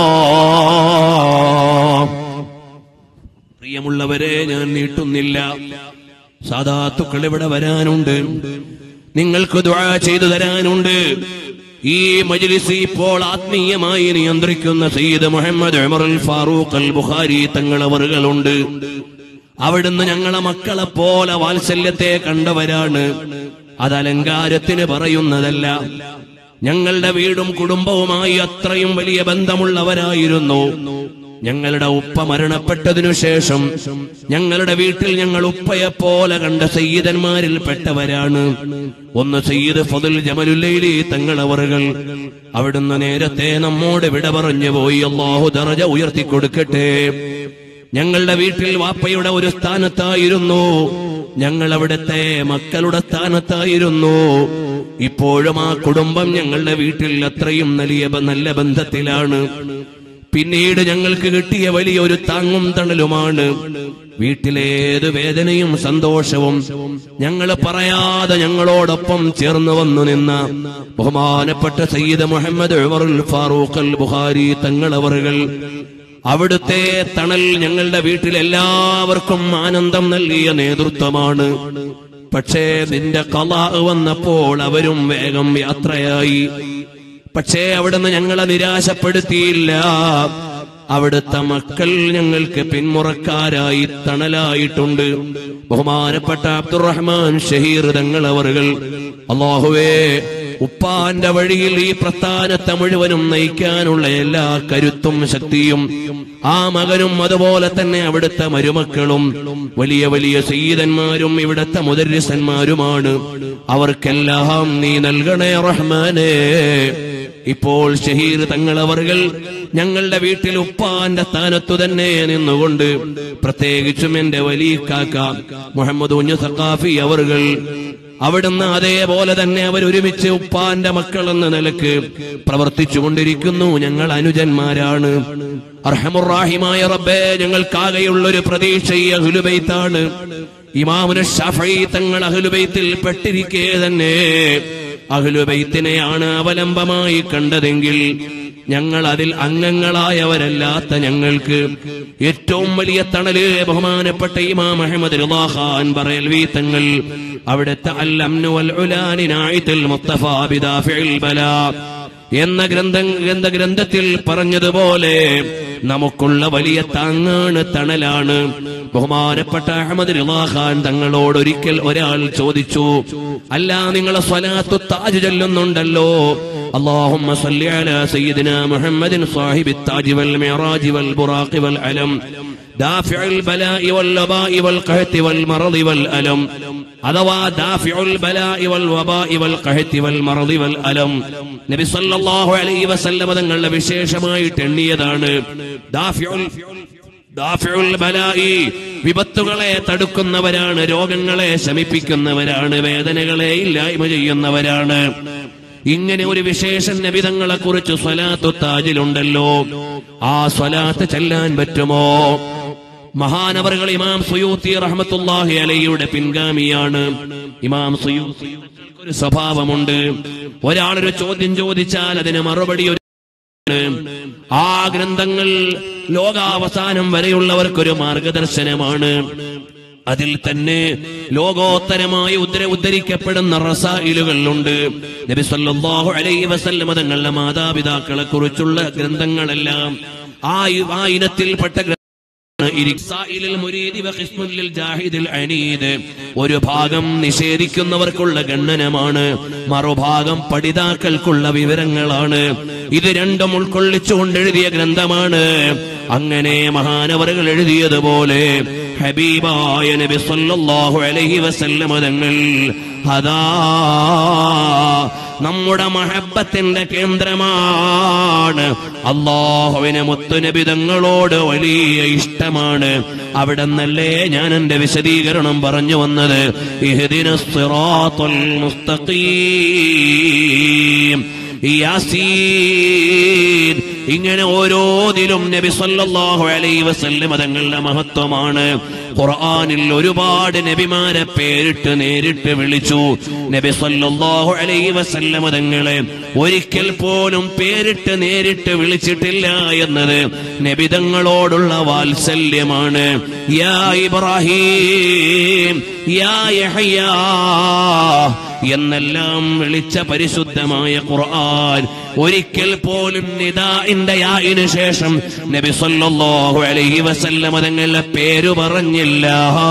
പ്രിയമുള്ളവരെ ഞാൻ നീട്ടുന്നില്ല സാധാത്തുക്കൾ ഇവിടെ വരാനുണ്ട് നിങ്ങൾക്ക് ദുആ ചെയ്തു തരാനുണ്ട് ഈ മജ്ലിസ് ഇപ്പോൾ ആത്മീയമായി നിയന്ത്രിക്കുന്ന സയ്യിദ് മുഹമ്മദ് ഉമറുൽ ഫാറൂഖ് അൽ ബുഖാരി തങ്ങളവറുകളുണ്ട് അവിടുന്ന് ഞങ്ങളെ മക്കളെ പോലെ വാത്സല്യത്തെ കണ്ടവരാണ് അത് അലങ്കാരത്തിന് പറയുന്നതല്ല ഞങ്ങളുടെ വീടും കുടുംബവുമായി അത്രയും വലിയ ബന്ധമുള്ളവരായിരുന്നു ഞങ്ങളുടെ ഉപ്പ മരണപ്പെട്ടതിനു ശേഷം ഞങ്ങളുടെ വീട്ടിൽ ഞങ്ങൾ ഉപ്പയെ പോലെ കണ്ട സയ്യിദന്മാരിൽ പെട്ടവരാണ് ഒന്ന് സയ്യിദ് ഫതുൽ ജമലുല്ലൈലി തങ്ങളവറുകൾ അവിടുന്ന് നേരത്തെ നമ്മോട് വിട പറഞ്ഞു പോയി അള്ളാഹു ദറജ ഉയർത്തി കൊടുക്കട്ടെ ഞങ്ങളുടെ വീട്ടിൽ വാപ്പയുടെ ഒരു സ്ഥാനത്തായിരുന്നു ഞങ്ങൾ അവിടുത്തെ മക്കളുടെ സ്ഥാനത്തായിരുന്നു ഇപ്പോഴും ആ കുടുംബം ഞങ്ങളുടെ വീട്ടിൽ അത്രയും വലിയ ബ- നല്ല ബന്ധത്തിലാണ് പിന്നീട് ഞങ്ങൾക്ക് കിട്ടിയ വലിയൊരു താങ്ങും തണലുമാണ് വീട്ടിലേത് വേദനയും സന്തോഷവും ഞങ്ങൾ പറയാതെ ഞങ്ങളോടൊപ്പം ചേർന്ന് വന്നു നിന്ന ബഹുമാനപ്പെട്ട സയ്യിദ് മുഹമ്മദ് ഉമറുൽ ഫാറൂഖ് അൽ ബുഖാരി തങ്ങളവറുകൾ അവിടുത്തെ തണൽ ഞങ്ങളുടെ വീട്ടിൽ എല്ലാവർക്കും ആനന്ദം നൽകിയ നേതൃത്വമാണ് പക്ഷേ നിന്റെ കല വന്നപ്പോൾ അവരും വേഗം യാത്രയായി പക്ഷേ അവിടുന്ന് ഞങ്ങളെ നിരാശപ്പെടുത്തിയില്ല അവിടുത്തെ മക്കൾ ഞങ്ങൾക്ക് പിന്മുറക്കാരായി തണലായിട്ടുണ്ട് ബഹുമാനപ്പെട്ട അബ്ദുറഹ്മാൻ ഷഹീർ തങ്ങളവറുകൾ അള്ളാഹുവേ ഉപ്പാന്റെ വഴിയിൽ ഈ പ്രസ്ഥാനത്തെ മുഴുവനും നയിക്കാനുള്ള എല്ലാ കരുത്തും ശക്തിയും ആ മകനും അതുപോലെ തന്നെ അവിടുത്തെ മരുമക്കളും വലിയ വലിയ സയ്യിദന്മാരും ഇവിടുത്തെ മുദരിസന്മാരുമാണ് അവർക്കെല്ലാം നീ നൽകണേ റഹ്മാനേ ഇപ്പോൾ ഷഹീർ തങ്ങളവറുകൾ ഞങ്ങളുടെ വീട്ടിൽ ഉപ്പാന്റെ സ്ഥാനത്തു തന്നെ നിന്നുകൊണ്ട് പ്രത്യേകിച്ചും എന്റെ വലിയ കാക്ക മുഹമ്മദ് ഉഞ്ഞു സഖാഫി അവറുകൾ അവിടുന്ന് അതേപോലെ തന്നെ അവർ ഒരുമിച്ച് ഉപ്പാന്റെ മക്കൾ എന്ന നിലക്ക് പ്രവർത്തിച്ചുകൊണ്ടിരിക്കുന്നു ഞങ്ങൾ അനുജന്മാരാണ് അർഹമുറാഹിമായ റബ്ബേ ഞങ്ങൾക്കാകെയുള്ള ഒരു പ്രതീക്ഷ ഈ അഹുലുബൈത്താണ് ഇമാമുന ഷഫഈ തങ്ങൾ അഹുലുബൈത്തിൽ പെട്ടിരിക്കെ തന്നെ അഹ്ലുബൈത്തിനെയാണ് അവലംബമായി കണ്ടതെങ്കിൽ ഞങ്ങൾ അതിൽ അംഗങ്ങളായവരല്ലാത്ത ഞങ്ങൾക്ക് ഏറ്റവും വലിയ തണല് ബഹുമാനപ്പെട്ട ഇമാം അഹമ്മദ് റിളാ ഖാൻ ബറേൽവി തങ്ങൾ അവിടുത്തെ അൽ അംനു വൽ ഉലാനി നായിത്തുൽ മുസ്തഫ ബിദാഫിൽ ബലാ എന്ന ഗ്രന്ഥം ഗ്രന്ഥ ഗ്രന്ഥത്തിൽ പറഞ്ഞതുപോലെ നമുക്കുള്ള വലിയ താങ്ങാണ് തണലാണ് ബഹുമാനപ്പെട്ട അഹമ്മദ് റിളാ ഖാൻ തങ്ങളോട് ഒരിക്കൽ ഒരാൾ ചോദിച്ചു അല്ല നിങ്ങൾ സ്വലാത്തു താജ് ചൊല്ലുന്നുണ്ടല്ലോ اللهم صل على سيدنا محمد صاحب التاج والمعراج والبراق والعلم دافع البلاء والوباء والقهت والمرض والألم അഥവാ ദാഫിഉൽ ബലാഇ വൽ വബാഇ വൽ ഖഹത്തി വൽ മറദി വൽ അലം നബി സല്ലല്ലാഹു അലൈഹി വസല്ലമ തങ്ങളുടെ വിശേഷമായിട്ട് എണ്ണിയതാണ് ദാഫിഉൽ ദാഫിഉൽ ബലാഇ വിപത്തുകളെ തടുക്കുന്നവരാണ് രോഗങ്ങളെ ശമിപ്പിക്കുന്നവരാണ് വേദനകളെ ഇല്ലായ്മ ചെയ്യുന്നവരാണ് ഇങ്ങനെ ഒരു വിശേഷൻ നബിതങ്ങളെ കുറിച്ച് സ്വലാത്തു താജിലുണ്ടല്ലോ ആ സ്വലാത്ത് ചെല്ലാൻ പറ്റുമോ മഹാനവറുകൾ ഇമാം സുയൂത്തി റഹ്മത്തുല്ലാഹി അലയുടെ പിൻഗാമിയാണ് ഇമാം സുയൂത്തി ഒരു സ്വഭാവമുണ്ട് ഒരാളൊരു ചോദ്യം ചോദിച്ചാൽ അതിന് മറുപടി ഒരു ആ ഗ്രന്ഥങ്ങൾ ലോകാവസാനം വരെയുള്ളവർക്കൊരു മാർഗദർശനമാണ് അതിൽ തന്നെ ലോകോത്തരമായി ഉദ്ധര ഉദ്ധരിക്കപ്പെടുന്ന റസായിലുകളുണ്ട് നബി സല്ലല്ലാഹു അലൈഹി വസല്ലമ തങ്ങളുടെ മാതാപിതാക്കളെ കുറിച്ചുള്ള ഗ്രന്ഥങ്ങളെല്ലാം ആ ഇ- ആ ഇനത്തിൽപ്പെട്ട ഗ്രന്ഥ ഇരിക്സായിലിൽ മുരീദി വഖിസ്മുൽ ലിൽ ജാഹിദിൽ അനീദ്. ഒരു ഭാഗം നിഷേധിക്കുന്നവർക്കുള്ള ഗണ്ണനമാണ് മറുഭാഗം പഠിതാക്കൾക്കുള്ള വിവരങ്ങളാണ് ഇത് രണ്ടും ഉൾക്കൊള്ളിച്ചുകൊണ്ട് എഴുതിയ ഗ്രന്ഥമാണ് അങ്ങനെ മഹാനവറുകൾ എഴുതിയതുപോലെ ഹബീബായ നബി സല്ലല്ലാഹു അലൈഹി വസല്ലമ തങ്ങൾ അതാ നമ്മുടെ മഹബത്തിന്റെ കേന്ദ്രമാണ് അള്ളാഹുവിന് മുത്തുനബിതങ്ങളോട് വലിയ ഇഷ്ടമാണ് അവിടെ നിന്നല്ലേ ഞാൻ എന്റെ വിശദീകരണം പറഞ്ഞു വന്നത് ഇഹ്ദിന സിറാത്തുൽ മുസ്തഖീം യാസീൻ ഇങ്ങനെ ഓരോതിലും നബി സല്ലല്ലാഹു അലൈഹി വസല്ലം തങ്ങളുടെ മഹത്വമാണ് ഖുർആനിൽ ഒരുപാട് നബിമാരെ പേരിട്ട് നേരിട്ട് വിളിച്ചു നബി സല്ലല്ലാഹു അലൈഹി വസല്ലം തങ്ങളെ ഒരിക്കൽ പോലും പേരിട്ട് നേരിട്ട് വിളിച്ചിട്ടില്ല എന്നത് നബിതങ്ങളോടുള്ള വാത്സല്യമാണ് യാ ഇബ്രാഹിം യാ യഹ്യാ എന്നെല്ലാം വിളിച്ച പരിശുദ്ധമായ ഖുർആൻ ഒരിക്കൽ പോലും നിദാഇന്റെ യാഇന് ശേഷം നബി സല്ലല്ലാഹു അലൈഹി വസല്ലം തങ്ങളുടെ പേര് പറഞ്ഞില്ല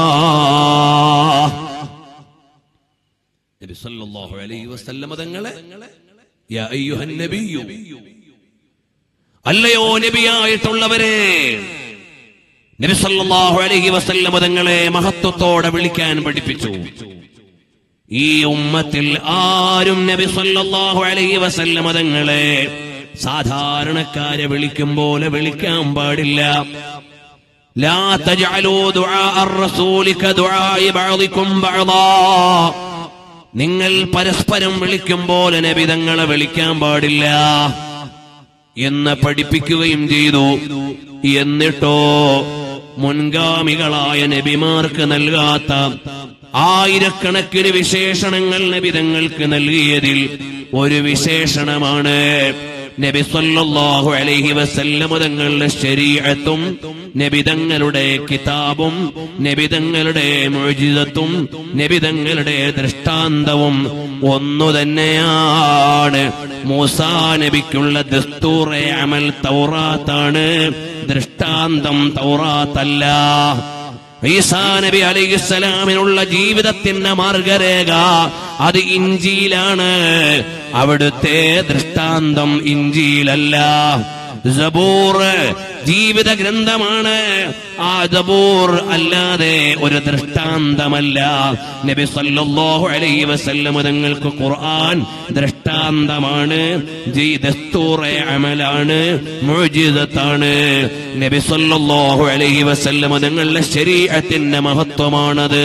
നബി സല്ലല്ലാഹു അലൈഹി വസല്ലം തങ്ങളെ യാ അയ്യുഹൻ നബിയു അല്ലയോ നബിയായിട്ടുള്ളവരെ നബി സല്ലല്ലാഹു അലൈഹി വസല്ലം തങ്ങളെ മഹത്വത്തോടെ വിളിക്കാൻ പഠിപ്പിച്ചു ഈ ഉമ്മത്തിൽ ആരും നബി സല്ലല്ലാഹു അലൈഹി വസല്ലം തങ്ങളെ സാധാരണക്കാരെ വിളിക്കും പോലെ വിളിക്കാൻ പാടില്ല ലാ തജ്അലൂ ദുആ അർ-റസൂലി കദുആഇ ബഅദികും ബഅദാ നിങ്ങൾ പരസ്പരം വിളിക്കും പോലെ നബി തങ്ങളെ വിളിക്കാൻ പാടില്ല എന്ന് പഠിപ്പിക്കുകയും ചെയ്തു എന്നിട്ടോ മുൻഗാമികളായ നബിമാർക്ക് നൽകാത്ത ആയിരക്കണക്കിന് വിശേഷണങ്ങൾ നബിതങ്ങൾക്ക് നൽകിയതിൽ ഒരു വിശേഷണമാണ് നബി സല്ലല്ലാഹു അലൈഹി വസല്ലം തങ്ങളുടെ ശരീഅത്തും നബിതങ്ങളുടെ കിതാബും നബിതങ്ങളുടെ മുഅ്ജിസത്തും നബിതങ്ങളുടെ ദൃഷ്ടാന്തവും ഒന്നു തന്നെയാണ് മൂസാ നബിക്കുള്ള ദസ്തൂറെ അമൽ തൗറാത്താണ് ദൃഷ്ടാന്തം തൗറാത്തല്ല ഈസാ നബി അലൈഹിസ്സലാമിനുള്ള ജീവിതത്തിന്റെ മാർഗരേഖ അത് ഇഞ്ചിയിലാണ് അവിടുത്തെ ദൃഷ്ടാന്തം ഇഞ്ചിയിലല്ല സബൂർ ജീവിത ഗ്രന്ഥമാണ് ആ സബൂർ അല്ലാതെ ഒരു ദൃഷ്ടാന്തമല്ല നബി സല്ലല്ലാഹു അലൈഹി വസല്ലം തങ്ങൾക്ക് ഖുർആൻ ദൃഷ്ടാന്തമാണ് ജി- ദസ്തൂറെ അമലാണ് മുഅ്ജിസത്താണ് നബി സല്ലല്ലാഹു അലൈഹി വസല്ലം തങ്ങളുടെ ശരീഅത്തിന്റെ മഹത്വമാണത്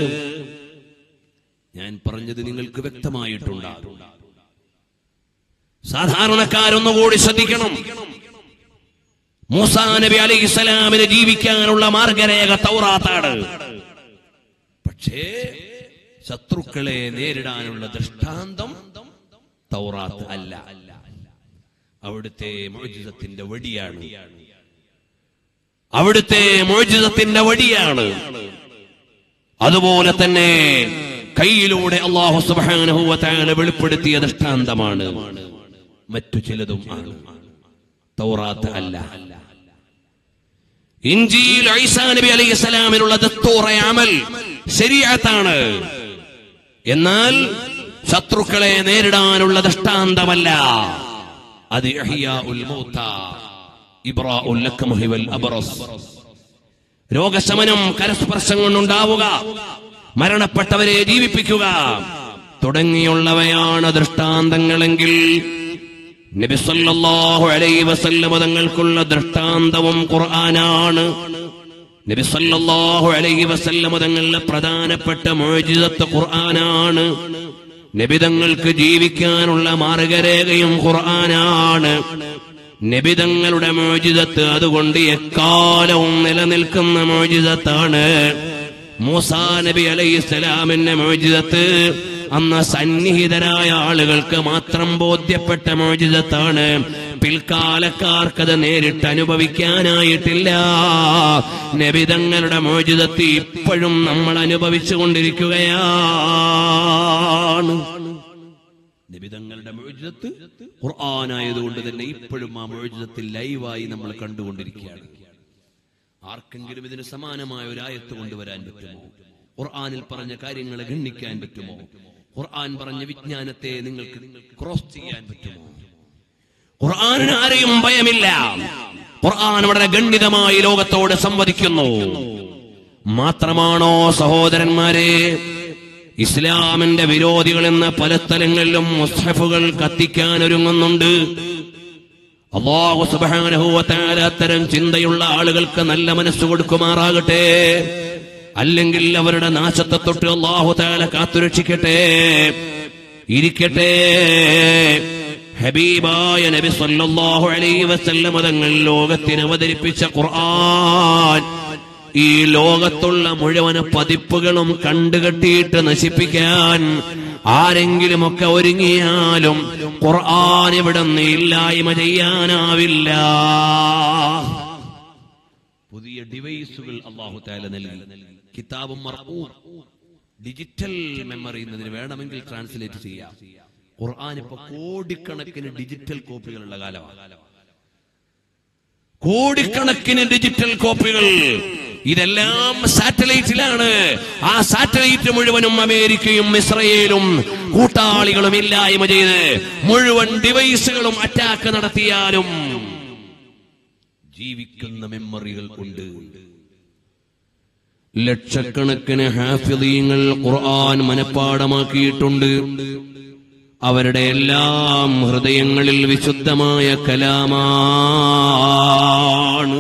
ഞാൻ പറഞ്ഞത് നിങ്ങൾക്ക് വ്യക്തമായിട്ടുണ്ടാകും സാധാരണക്കാരൊന്നുകൂടി ശ്രദ്ധിക്കണം മൂസാ നബി അലൈഹി സ്വലാമിന് ജീവിക്കാനുള്ള മാർഗരേഖ തൗറാത്താണ് പക്ഷേ ശത്രുക്കളെ നേരിടാനുള്ള ദൃഷ്ടാന്തം തൗറാത്ത് അല്ല അവിടുത്തെ മോചിതത്തിന്റെ വടിയാണ് അവിടുത്തെ മോചിതത്തിന്റെ വടിയാണ് അതുപോലെ തന്നെ കയ്യിലൂടെ അള്ളാഹു സുബ്ഹാനഹു വ തആല വെളിപ്പെടുത്തിയ ദൃഷ്ടാന്തമാണ് മറ്റു ചിലതും ആണ് തൗറാത്ത് അല്ല ഇഞ്ചിയിൽ ഐസാ നബി അലൈഹി സ്വലാമിനുള്ള ദസ്തൂറെ അമൽ ശരീഅത്താണ് എന്നാൽ ശത്രുക്കളെ നേരിടാനുള്ള ദൃഷ്ടാന്തമല്ല അത് ഇഹ്യാഉൽ മൗത ഇബ്രാഉൽ ലക്മഹി വൽ അബ്റസ് രോഗശമനം കരസ്പർശം കൊണ്ടുണ്ടാവുക മരണപ്പെട്ടവരെ ജീവിപ്പിക്കുക തുടങ്ങിയുള്ളവയാണ് ദൃഷ്ടാന്തങ്ങളെങ്കിൽ നബി സല്ലല്ലാഹു അലൈഹി വസല്ലമ തങ്ങൾക്കുള്ള ദൃഷ്ടാന്തവും ഖുർആനാണ് നബി സല്ലല്ലാഹു അലൈഹി വസല്ലമ തങ്ങളുടെ പ്രധാനപ്പെട്ട മോചിതത്ത് ഖുർആനാണ് നബി തങ്ങൾക്ക് ജീവിക്കാനുള്ള മാർഗരേഖയും ഖുർആനാണ് നബിതങ്ങളുടെ മോചിതത്ത് അതുകൊണ്ട് എക്കാലവും നിലനിൽക്കുന്ന മോചിതത്താണ് മൂസാ നബി അലൈഹി സ്വലാമിന്റെ മോചിതത്ത് അന്ന് സന്നിഹിതരായ ആളുകൾക്ക് മാത്രം ബോധ്യപ്പെട്ട മോചിതത്താണ് പിൽക്കാലക്കാർക്കത് നേരിട്ട് അനുഭവിക്കാനായിട്ടില്ല നബിതങ്ങളുടെ മോചിതത്ത് ഇപ്പോഴും നമ്മൾ അനുഭവിച്ചു കൊണ്ടിരിക്കുകയാണ് നിബിതങ്ങളുടെ മോചിതത്ത് ഖുർആനായതുകൊണ്ട് തന്നെ ഇപ്പോഴും ആ മോചിതത്തിൽ ലൈവായി നമ്മൾ കണ്ടുകൊണ്ടിരിക്കുകയാണ് ആർക്കെങ്കിലും ഇതിന് സമാനമായ ഒരു ആയത്ത് കൊണ്ടുവരാൻ പറ്റുമോ ഖുർആനിൽ പറഞ്ഞ കാര്യങ്ങളെ ഗണ്ണിക്കാൻ പറ്റുമോ ഖുർആൻ പറഞ്ഞ വിജ്ഞാനത്തെ നിങ്ങൾക്ക് ക്രോസ് ചെയ്യാൻ പറ്റുമോ ഖുർആനിന് ആരെയും ഭയമില്ല ഖുർആൻ വളരെ ഗണ്ഡിതമായി ലോകത്തോട് സംവദിക്കുന്നു മാത്രമാണോ സഹോദരന്മാരെ ഇസ്ലാമിന്റെ വിരോധികൾ എന്ന പല സ്ഥലങ്ങളിലും മുസ്ഹഫുകൾ കത്തിക്കാൻ ഒരുങ്ങുന്നുണ്ട് അള്ളാഹു സുബ്ഹാനഹു വ തആല അത്തരം ചിന്തയുള്ള ആളുകൾക്ക് നല്ല മനസ്സ് കൊടുക്കുമാറാകട്ടെ അല്ലെങ്കിൽ അവരുടെ നാശത്തെ തൊട്ട് അള്ളാഹു തആല കാത്തുരക്ഷിക്കട്ടെ ഇരിക്കട്ടെ ഹബീബായ നബി സല്ലല്ലാഹു അലൈഹി വസല്ലം തങ്ങൾ ലോകത്തിന് അവതരിപ്പിച്ച ഖുർആൻ ഈ ലോകത്തുള്ള മുഴുവൻ പതിപ്പുകളും കണ്ടുകെട്ടിയിട്ട് നശിപ്പിക്കാൻ ആരെങ്കിലുമൊക്കെ ഒരുങ്ങിയാലും ഖുർആൻ ഇവിടെ നിന്ന് ഇല്ലായ്മ ചെയ്യാനാവില്ല പുതിയ ഡിവൈസുകൾ അള്ളാഹു താല നൽകി കിതാബും മർഊം ഡിജിറ്റൽ മെമ്മറി എന്നതിന് വേണമെങ്കിൽ ട്രാൻസ്ലേറ്റ് ചെയ്യാം ഖുർആൻ ഇപ്പൊ കോടിക്കണക്കിന് ഡിജിറ്റൽ കോപ്പികളുള്ള കാലമാണ് കോടിക്കണക്കിന് ഡിജിറ്റൽ കോപ്പികൾ ഇതെല്ലാം സാറ്റലൈറ്റിലാണ് ആ സാറ്റലൈറ്റ് മുഴുവനും അമേരിക്കയും ഇസ്രയേലും കൂട്ടാളികളും ഇല്ലായ്മ ചെയ്ത് മുഴുവൻ ഡിവൈസുകളും അറ്റാക്ക് നടത്തിയാലും ജീവിക്കുന്ന മെമ്മറികൾ ഉണ്ട് ലക്ഷക്കണക്കിന് ഹാഫിദീങ്ങൾ ഖുർആൻ മനഃപ്പാടമാക്കിയിട്ടുണ്ട് അവരുടെ എല്ലാം ഹൃദയങ്ങളിൽ വിശുദ്ധമായ കലാമാണ്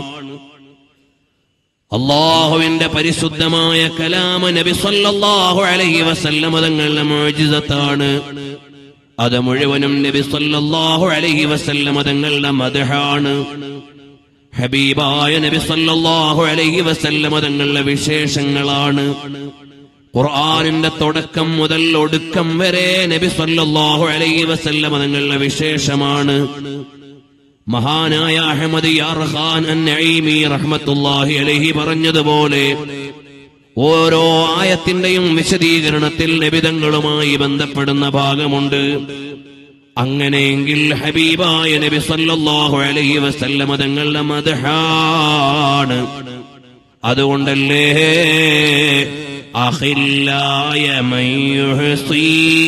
അള്ളാഹുവിന്റെ പരിശുദ്ധമായ കലാമ നബി സല്ലല്ലാഹു അലൈഹി വസല്ലമ തങ്ങളുടെ മോചിതത്താണ് അത് മുഴുവനും നബി സല്ലല്ലാഹു അലൈഹി വസല്ലമ തങ്ങളുടെ മദഹാണ് ഹബീബായ നബി സല്ലല്ലാഹു അലൈഹി വസല്ലമ തങ്ങളുടെ വിശേഷങ്ങളാണ് ഖുർആനിന്റെ തുടക്കം മുതൽ ഒടുക്കം വരെ നബി സല്ലല്ലാഹു അലൈഹി വസല്ലമ തങ്ങളുടെ വിശേഷമാണ് മഹാനായ അഹമ്മദ് യാർഖാൻ അന്നഈമി റഹ്മത്തുള്ളാഹി അലൈഹി പറഞ്ഞതുപോലെ ഓരോ ആയത്തിന്റെയും വിശദീകരണത്തിൽ നബിതങ്ങളുമായി ബന്ധപ്പെടുന്ന ഭാഗമുണ്ട് അങ്ങനെയെങ്കിൽ ഹബീബായ നബി സല്ലല്ലാഹു അലൈഹി വസല്ലമ തങ്ങളുടെ മദ്ഹാണ് അതുകൊണ്ടല്ലേ അഖില്ലായ മയ്യുഹ്സീ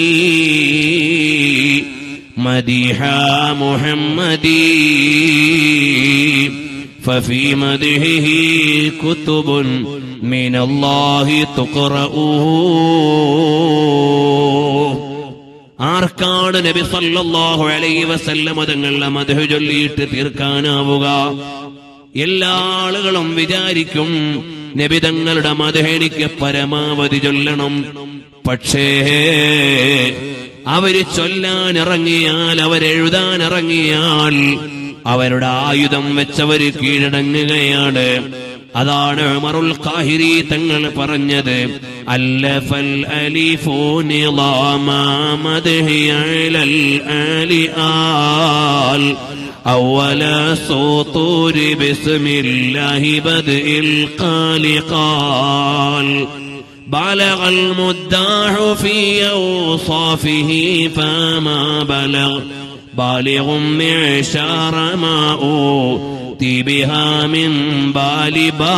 مديح محمدي ففي مدحه كتب من الله تقرأه ആർക്കാണ് നബി സല്ലല്ലാഹു അലൈഹി വസല്ലമ തങ്ങളുടെ മധു ചൊല്ലിയിട്ട് തീർക്കാനാവുക എല്ലാ ആളുകളും വിചാരിക്കും നബി തങ്ങളുടെ മധു എനിക്ക് പരമാവധി ചൊല്ലണം പക്ഷേ അവര് ചൊല്ലാൻ ഇറങ്ങിയാൽ അവരെഴുതാൻ ഇറങ്ങിയാൽ അവരുടെ ആയുധം വെച്ചവര് കീഴടങ്ങുകയാണ് അതാണ് ഉമറുൽ ഖാഹിരി തങ്ങൾ പറഞ്ഞത് അല്ലഫൽ അലിഫു നിളാമ മദ്ഹി അലൽ ആലി ആൽ أول سطور بسم الله بدء القال قال بلغ المداح في أوصافه فما بلغ بالغ معشار ما أوتي بها من بال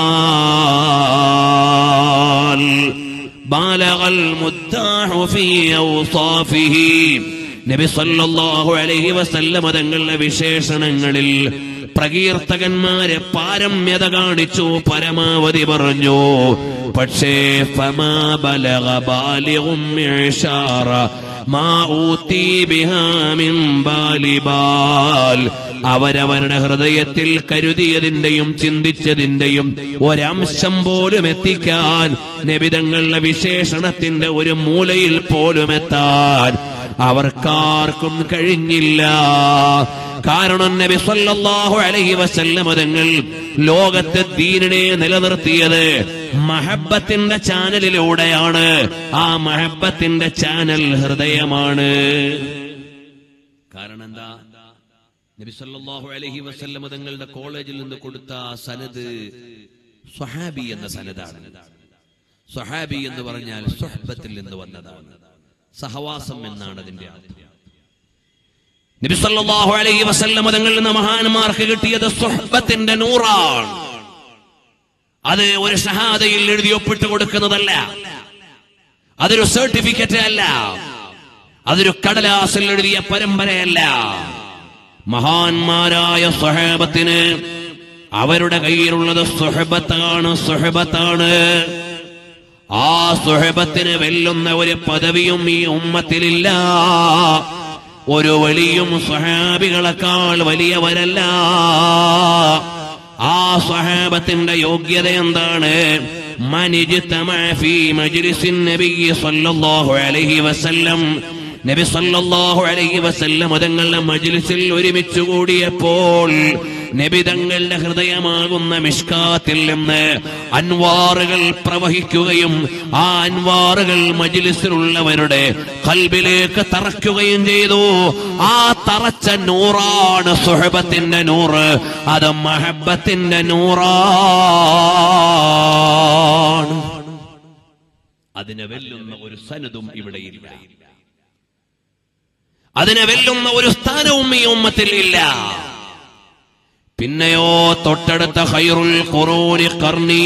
بال بالغ المداح في أوصافه നബി സല്ലല്ലാഹു അലൈഹി വസല്ലമ തങ്ങളുടെ വിശേഷണങ്ങളിൽ പ്രകീർത്തകന്മാരെ പാരമ്യത കാണിച്ചു പരമാവധി പറഞ്ഞു പക്ഷേ ഫമാ ബലഗ ബാലിഗും മിഅ്ശാറ മാ ഊതി ബിഹാ മിൻ ബാലിബാൽ അവരവരുടെ ഹൃദയത്തിൽ കരുതിയതിന്റെയും ചിന്തിച്ചതിന്റെയും ഒരംശം പോലും എത്തിക്കാൻ നബിതങ്ങളുടെ വിശേഷണത്തിന്റെ ഒരു മൂലയിൽ പോലും എത്താൻ അവർക്കാർക്കും കഴിഞ്ഞില്ല കാരണം നബി സല്ലല്ലാഹു അലൈഹി വസല്ലമ തങ്ങൾ ലോകത്തെ ദീനിനെ നിലനിർത്തിയത് മഹബത്തിന്റെ ചാനലിലൂടെയാണ് ആ മഹബത്തിന്റെ ചാനൽ ഹൃദയമാണ് കാരണം എന്താ നബി സല്ലല്ലാഹു അലൈഹി വസല്ലമ തങ്ങളുടെ കോളേജിൽ നിന്ന് കൊടുത്ത സനത് സ്വഹാബി എന്ന സനതാണ് സ്വഹാബി എന്ന് പറഞ്ഞാൽ സുഹബത്തിൽ നിന്ന് വന്നതാണ് സഹവാസം എന്നാണ് അതിന്റെ അർത്ഥം നബി സല്ലല്ലാഹു അലൈഹി വസല്ലമ തങ്ങളിൽ നിന്ന് മഹാന്മാർക്ക് കിട്ടിയത് സുഹബത്തിന്റെ നൂറാണ് അത് ഒരു ഷഹാദയിൽ എഴുതി ഒപ്പിട്ട് കൊടുക്കുന്നതല്ല അതൊരു സർട്ടിഫിക്കറ്റ് അല്ല അതൊരു കടലാസിൽ എഴുതിയ പരമ്പരയല്ല മഹാന്മാരായ സ്വഹേബത്തിന് അവരുടെ കയ്യിലുള്ളത് സുഹബത്താണ് സുഹബത്താണ് ആ സുഹബത്തിന് വെല്ലുന്ന ഒരു പദവിയും ഈ ഉമ്മത്തിലില്ല ഒരു വലിയും സ്വഹാബികളെക്കാൾ വലിയവരല്ല ആ സ്വഹാബത്തിന്റെ യോഗ്യത എന്താണ് മനിജ്തമഅ ഫീ മജ്ലിസിൻ നബിയ്യി സ്വല്ലല്ലാഹു അലൈഹി വസല്ലം നബി സല്ലല്ലാഹു അലൈഹി വസല്ലം തങ്ങളുടെ മജ്ലിസിൽ ഒരുമിച്ച് കൂടിയപ്പോൾ നബി തങ്ങളുടെ ഹൃദയമാകുന്ന മിഷ്കാത്തിൽ നിന്ന് അൻവാറുകൾ പ്രവഹിക്കുകയും ആ അൻവാറുകൾ മജ്ലിസിലുള്ളവരുടെ കൽബിലേക്ക് തറയ്ക്കുകയും ചെയ്തു ആ തറച്ച നൂറാണ് സുഹബത്തിന്റെ നൂറ് അത് മഹബത്തിന്റെ നൂറാണ് അതിനെ വെല്ലുന്ന ഒരു സനതും ഇവിടെയില്ല അതിനെ വെല്ലുന്ന ഒരു സ്ഥാനവും ഈ ഉമ്മത്തിൽ ഇല്ല പിന്നെയോ തൊട്ടടുത്ത ഹൈറുൽ ഖുറൂനി കർണീ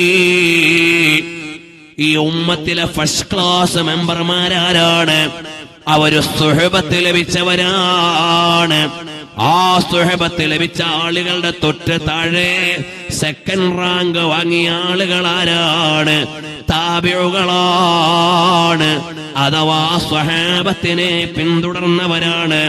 ഈ ഉമ്മത്തിലെ ഫസ്റ്റ് ക്ലാസ് മെമ്പർമാരാരാണ് അവര് സുഹബത്ത് ലഭിച്ചവരാണ് ആ സുഹബത്ത് ലഭിച്ച ആളുകളുടെ തൊട്ട് താഴെ സെക്കൻഡ് റാങ്ക് വാങ്ങിയ ആളുകൾ ആരാണ് താപിഴുകളാണ് അഥവാ സ്വഹാബത്തിനെ പിന്തുടർന്നവരാണ്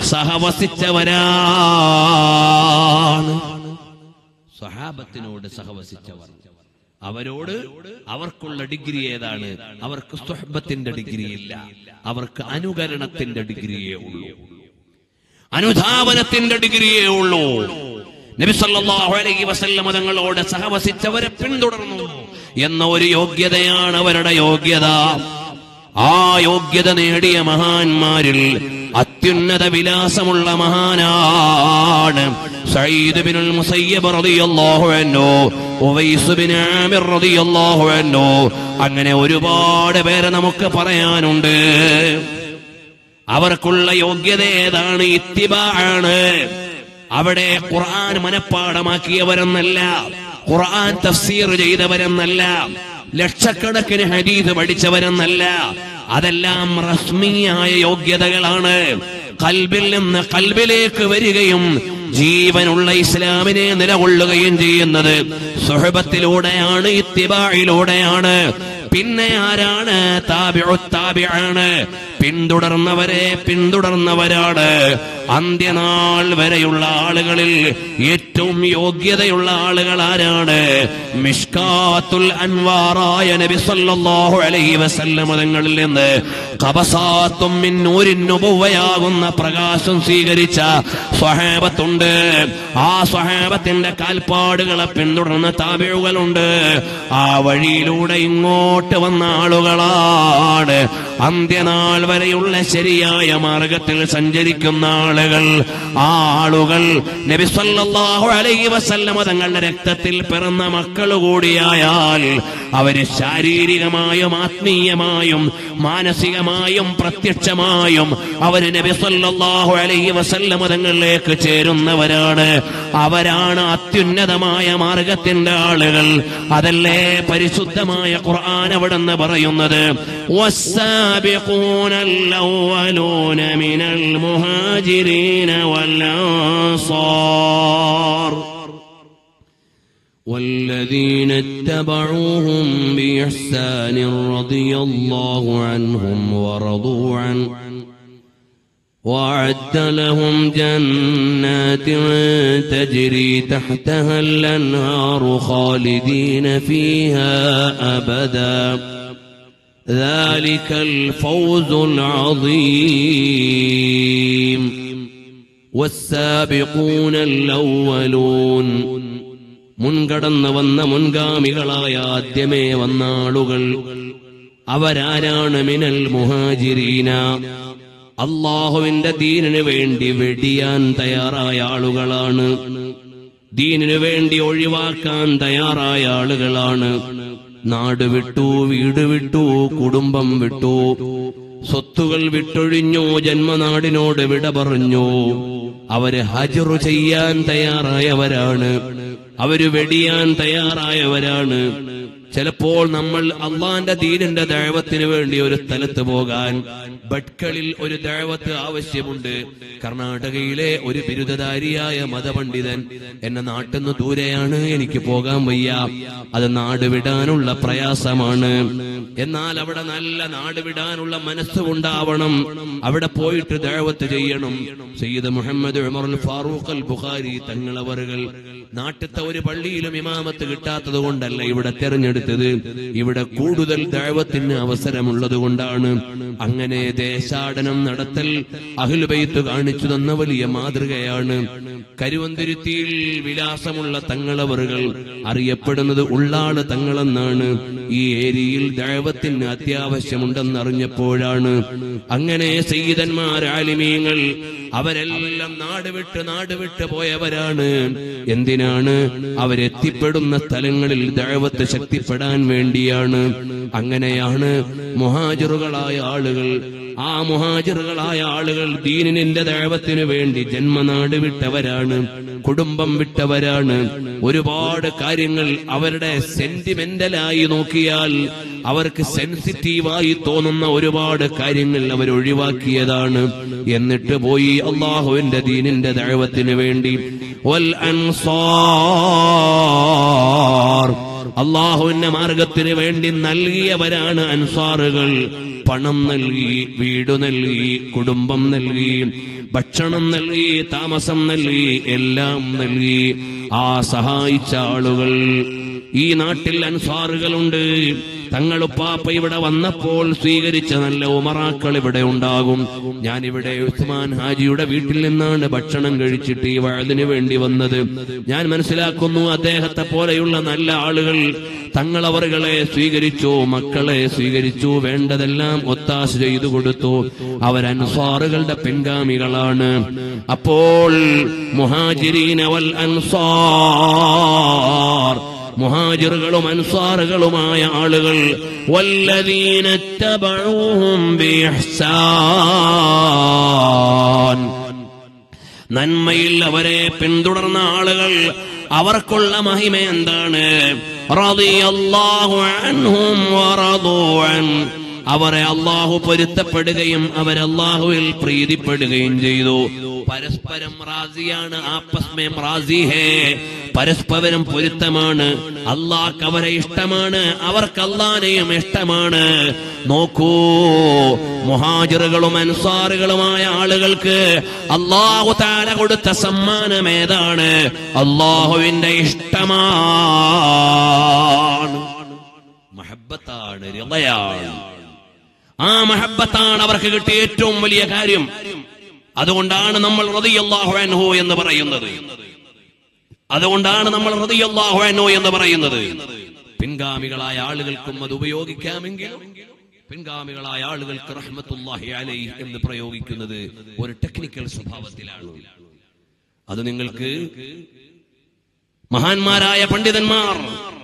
സഹവസിച്ചവരാണ് സ്വഹാബത്തിനോട് സഹവസിച്ചവർ അവരോട് അവർക്കുള്ള ഡിഗ്രി ഏതാണ് അവർക്ക് സ്വഹബത്തിന്റെ ഡിഗ്രി ഇല്ല അവർക്ക് അനുകരണത്തിന്റെ ഡിഗ്രിയേ ഉള്ളൂ അനുധാവനത്തിന്റെ ഡിഗ്രിയേ ഉള്ളൂ നബി സല്ലല്ലാഹു അലൈഹി വസല്ലം തങ്ങളോട് സഹവസിച്ചവരെ പിന്തുടർന്നു എന്ന ഒരു യോഗ്യതയാണ് അവരുടെ യോഗ്യത ആ യോഗ്യത നേടിയ മഹാന്മാരിൽ അത്യുന്നത വിലാസമുള്ള മഹാനാണ് സയ്യിദ് ബിനുൽ മുസയ്യബ് റളിയല്ലാഹു അൻഹു ഉവൈസ് ബിൻ ആമിർ റളിയല്ലാഹു അൻഹു അങ്ങനെ ഒരുപാട് പേരെ നമുക്ക് പറയാനുണ്ട് അവർക്കുള്ള യോഗ്യത ഏതാണ് ഇത്തിബാണ് അവിടെ ഖുർആൻ മനഃപ്പാടമാക്കിയവരെന്നല്ല ഖുർആൻ തഫ്സീർ ചെയ്തവരെന്നല്ല ലക്ഷക്കണക്കിന് ഹദീദ് പഠിച്ചവരെന്നല്ല അതെല്ലാം റസ്മിയായ യോഗ്യതകളാണ് കൽബിൽ നിന്ന് കൽബിലേക്ക് വരികയും ജീവനുള്ള ഇസ്ലാമിനെ നിലകൊള്ളുകയും ചെയ്യുന്നത് സുഹബത്തിലൂടെയാണ് ഇത്തിബായിലൂടെയാണ് പിന്നെ ആരാണ് താബിഉ താബിആണ് പിന്തുടർന്നവരെ പിന്തുടർന്നവരാണ് അന്ത്യനാൾ വരെയുള്ള ആളുകളിൽ ഏറ്റവും യോഗ്യതയുള്ള ആളുകൾ ആരാണ് മിഷ്കാത്തുൽ അൻവാറായ നബി സല്ലല്ലാഹു അലൈഹി വസല്ലം തങ്ങളിൽ നിന്ന് ഖബസാത്തും മിൻ നൂരിൻ നുബുവയാകുന്ന പ്രകാശം സ്വീകരിച്ച സ്വഹാബത്തുണ്ട് ആ സ്വഹാബത്തിന്റെ കാൽപ്പാടുകളെ പിന്തുടർന്ന താബിഴുകളുണ്ട് ആ വഴിയിലൂടെ ഇങ്ങോട്ട് വന്ന ആളുകളാണ് അന്ത്യനാൾ വരെയുള്ള ശരിയായ മാർഗത്തിൽ സഞ്ചരിക്കുന്ന ആളുകൾ ആ ആളുകൾ നബി സല്ലല്ലാഹു അലൈഹി വസല്ലമ തങ്ങളുടെ രക്തത്തിൽ പിറന്ന മക്കൾ കൂടിയായാൽ അവര് ശാരീരികമായും ആത്മീയമായും മാനസികമായും പ്രത്യക്ഷമായും അവര് നബി സല്ലല്ലാഹു അലൈഹി വസല്ലമ തങ്ങളിലേക്ക് ചേരുന്നവരാണ് അവരാണ് അത്യുന്നതമായ മാർഗത്തിന്റെ ആളുകൾ അതല്ലേ പരിശുദ്ധമായ ഖുർആൻ അവിടെന്ന് പറയുന്നത് والسابقون الأولون من المهاجرين والأنصار والذين اتبعوهم بإحسان رضي الله عنهم ورضوا عنه وأعد لهم جنات تجري تحتها الأنهار خالدين فيها أبدا ذلك الفوز العظيم والسابقون الأولون മുൻകടന്ന് വന്ന മുൻഗാമികളായ ആദ്യമേ വന്ന ആളുകൾ അവരാരാണ് മിനൽ മുഹാജിരീന അള്ളാഹുവിന്റെ ദീനിനു വേണ്ടി വെടിയാൻ തയ്യാറായ ആളുകളാണ് ദീനിനു വേണ്ടി ഒഴിവാക്കാൻ തയ്യാറായ ആളുകളാണ് നാട് വിട്ടു വീട് വിട്ടു കുടുംബം വിട്ടു സ്വത്തുകൾ വിട്ടൊഴിഞ്ഞു ജന്മനാടിനോട് വിട പറഞ്ഞു അവര് ഹജറു ചെയ്യാൻ തയ്യാറായവരാണ് അവര് വെടിയാൻ തയ്യാറായവരാണ് ചിലപ്പോൾ നമ്മൾ അള്ളാന്റെ ദീനിന്റെ ദൈവത്തിന് വേണ്ടി ഒരു സ്ഥലത്ത് പോകാൻ ഭട്കളിൽ ഒരു ദൈവത്ത് ആവശ്യമുണ്ട് കർണാടകയിലെ ഒരു ബിരുദധാരിയായ മതപണ്ഡിതൻ എന്നെ നാട്ടിൽ നിന്ന് ദൂരെയാണ് എനിക്ക് പോകാൻ വയ്യ അത് നാട് വിടാനുള്ള പ്രയാസമാണ് എന്നാൽ അവിടെ നല്ല നാട് വിടാനുള്ള മനസ്സ് ഉണ്ടാവണം അവിടെ പോയിട്ട് ദഴവത്ത് ചെയ്യണം സയ്യിദ് മുഹമ്മദ് ഉമറുൽ ഫാറൂഖ് അൽ ബുഖാരി തങ്ങളവറുകൾ നാട്ടിലത്തെ ഒരു പള്ളിയിലും ഇമാമത്ത് കിട്ടാത്തത് കൊണ്ടല്ല ഇവിടെ തെരഞ്ഞെടുത്തത് ഇവിടെ കൂടുതൽ ദഴവത്തിന് അവസരമുള്ളത് കൊണ്ടാണ് അങ്ങനെ ദേശാടനം നടത്തൽ അഹ്ലുബൈത്ത് കാണിച്ചു തന്ന വലിയ മാതൃകയാണ് കരുവന്തിരുത്തിയിൽ വിലാസമുള്ള തങ്ങളവറുകൾ അറിയപ്പെടുന്നത് ഉള്ളാള് തങ്ങളെന്നാണ് ഈ ഏരിയയിൽ ദഴവത്തിന് അത്യാവശ്യമുണ്ടെന്ന് അറിഞ്ഞപ്പോഴാണ് അങ്ങനെ സയ്യിദന്മാർ ആലിമീങ്ങൾ അവരെല്ലാം നാട് വിട്ട് നാട് വിട്ട് പോയവരാണ് എന്തിനാണ് അവരെത്തിപ്പെടുന്ന സ്ഥലങ്ങളിൽ ദഴവത്ത് ശക്തിപ്പെടാൻ വേണ്ടിയാണ് അങ്ങനെയാണ് മുഹാജിറുകളായ ആളുകൾ ആ മുഹാജിറുകളായ ആളുകൾ ദീനിന്റെ ദൈവത്തിനു വേണ്ടി ജന്മനാട് വിട്ടവരാണ് കുടുംബം വിട്ടവരാണ് ഒരുപാട് കാര്യങ്ങൾ അവരുടെ സെന്റിമെന്റലായി നോക്കിയാൽ അവർക്ക് സെൻസിറ്റീവായി തോന്നുന്ന ഒരുപാട് കാര്യങ്ങൾ അവർ ഒഴിവാക്കിയതാണ് എന്നിട്ട് പോയി അള്ളാഹുവിന്റെ ദീനിന്റെ ദൈവത്തിനു വേണ്ടി വൽ അൻസാർ അള്ളാഹുവിന്റെ മാർഗത്തിന് വേണ്ടി നൽകിയവരാണ് അൻസാറുകൾ പണം നൽകി വീട് നൽകി കുടുംബം നൽകി ഭക്ഷണം നൽകി താമസം നൽകി എല്ലാം നൽകി ആ സഹായിച്ച ആളുകൾ ഈ നാട്ടിൽ അൻസാറുകളുണ്ട് തങ്ങളുപ്പാപ്പ ഇവിടെ വന്നപ്പോൾ സ്വീകരിച്ച നല്ല ഉമറാക്കൾ ഇവിടെ ഉണ്ടാകും ഞാൻ ഇവിടെ ഉസ്മാൻ ഹാജിയുടെ വീട്ടിൽ നിന്നാണ് ഭക്ഷണം കഴിച്ചിട്ട് ഈ വഴതിന് വേണ്ടി വന്നത് ഞാൻ മനസ്സിലാക്കുന്നു അദ്ദേഹത്തെ പോലെയുള്ള നല്ല ആളുകൾ തങ്ങളവറുകളെ സ്വീകരിച്ചു മക്കളെ സ്വീകരിച്ചു വേണ്ടതെല്ലാം ഒത്താശ ചെയ്തു കൊടുത്തു അവരൻസാറുകളുടെ പിൻഗാമികളാണ് അപ്പോൾ മുഹാജിരീൻ അവൽ അൻസാർ മുഹാജിറുകളും അൻസാറുകളുമായ ആളുകൾ വല്ലദീന തബഊഹും ബിഇഹ്സാൻ നന്മയിൽ അവരെ പിന്തുടർന്ന ആളുകൾ അവർക്കുള്ള മഹിമ എന്താണ് റളിയല്ലാഹു അൻഹും വറദൂ അൻ അവരെ അള്ളാഹു പൊരുത്തപ്പെടുകയും അവരല്ലാഹുവിൽ പ്രീതിപ്പെടുകയും ചെയ്തു പരസ്പരം റാസിയാണ് ആപ്പസ്മേം റാസി ഹേ പരസ്പരം പൊരുത്തമാണ് അള്ളാഹ് അവരെ ഇഷ്ടമാണ് അവർക്ക് അള്ളാനെയും ഇഷ്ടമാണ് നോക്കൂ മുഹാജിറുകളും അൻസാറുകളുമായ ആളുകൾക്ക് അള്ളാഹു താര കൊടുത്ത സമ്മാനം ഏതാണ് അള്ളാഹുവിന്റെ ഇഷ്ടമാണ് മഹബത്താണ് ഹൃദയാണ് ആ മഹബത്താണ് അവർക്ക് കിട്ടിയ ഏറ്റവും വലിയ കാര്യം അതുകൊണ്ടാണ് നമ്മൾ റളിയല്ലാഹു അൻഹു എന്ന് പറയുന്നത് അതുകൊണ്ടാണ് നമ്മൾ റളിയല്ലാഹു അൻഹു എന്ന് പറയുന്നത് പിൻഗാമികളായ ആളുകൾക്കും അത് ഉപയോഗിക്കാമെങ്കിൽ പിൻഗാമികളായ ആളുകൾക്ക് റഹ്മത്തുല്ലാഹി അലൈഹി എന്ന് പ്രയോഗിക്കുന്നത് ഒരു ടെക്നിക്കൽ സ്വഭാവത്തിലാണ് അത് നിങ്ങൾക്ക് മഹാന്മാരായ പണ്ഡിതന്മാർ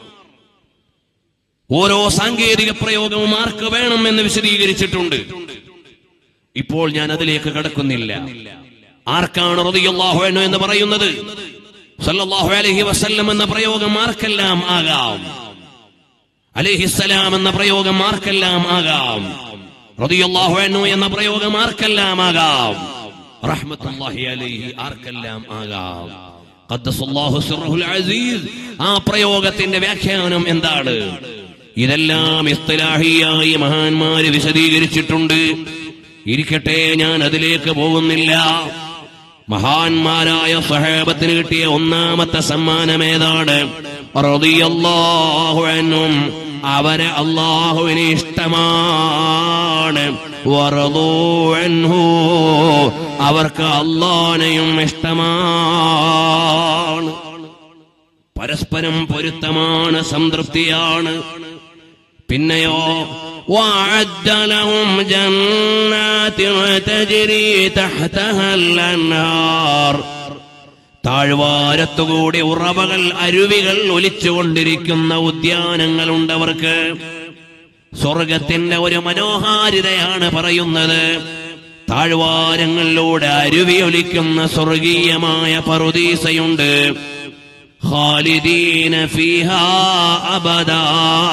ഓരോ സാങ്കേതിക പ്രയോഗവും ആർക്ക് വേണം എന്ന് വിശദീകരിച്ചിട്ടുണ്ട് ഇപ്പോൾ ഞാൻ അതിലേക്ക് കടക്കുന്നില്ല ആർക്കാണ് റളിയല്ലാഹു അൻഹു എന്ന് പറയുന്നത് സല്ലല്ലാഹു അലൈഹി വസല്ലം എന്ന പ്രയോഗം ആർക്കെല്ലാം ആകാം അലൈഹിസ്സലാം എന്ന പ്രയോഗം ആർക്കെല്ലാം ആകാം റളിയല്ലാഹു അൻഹു എന്ന പ്രയോഗം ആർക്കെല്ലാം ആകാം റഹ്മത്തുള്ളാഹി അലൈഹി ആർക്കെല്ലാം ആകാം ഖദ്ദസല്ലാഹു സിർറഹുൽ അസീസ് ആ പ്രയോഗത്തിന്റെ വ്യാഖ്യാനം എന്താണ് ഇതെല്ലാം ഇസ്തിലാഹിയായി മഹാന്മാര് വിശദീകരിച്ചിട്ടുണ്ട് ഇരിക്കട്ടെ ഞാൻ അതിലേക്ക് പോകുന്നില്ല മഹാന്മാരായ സഹേബത്തിന് കിട്ടിയ ഒന്നാമത്തെ സമ്മാനം ഏതാണ് റളിയല്ലാഹു അൻഹും അവരെ അള്ളാഹുവിന് ഇഷ്ടമാണ് വറദൂ അൻഹു അവർക്ക് അള്ളാനെയും ഇഷ്ടമാണ് പരസ്പരം പൊരുത്തമാണ് സംതൃപ്തിയാണ് പിന്നെയോ وأعد لهم جنات تجري تحتها الأنهار താഴ്വാരത്തുകൂടി ഉറവകൾ അരുവികൾ ഒലിച്ചുകൊണ്ടിരിക്കുന്ന ഉദ്യാനങ്ങളുണ്ട് അവർക്ക് സ്വർഗത്തിന്റെ ഒരു മനോഹാരിതയാണ് പറയുന്നത് താഴ്വാരങ്ങളിലൂടെ അരുവി ഒലിക്കുന്ന സ്വർഗീയമായ പറുദീസയുണ്ട് ഖാലിദീന ഫീഹാ അബദാ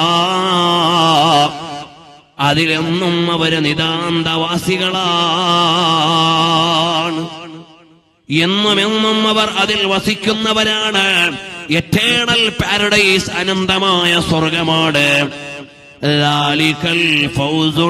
അതിലെന്നും അവര് നിതാന്തവാസികളാണ് എന്നും എന്നും അവർ അതിൽ വസിക്കുന്നവരാണ് എറ്റേണൽ പാരഡൈസ് അനന്തമായ സ്വർഗമാണ് ذلك الفوز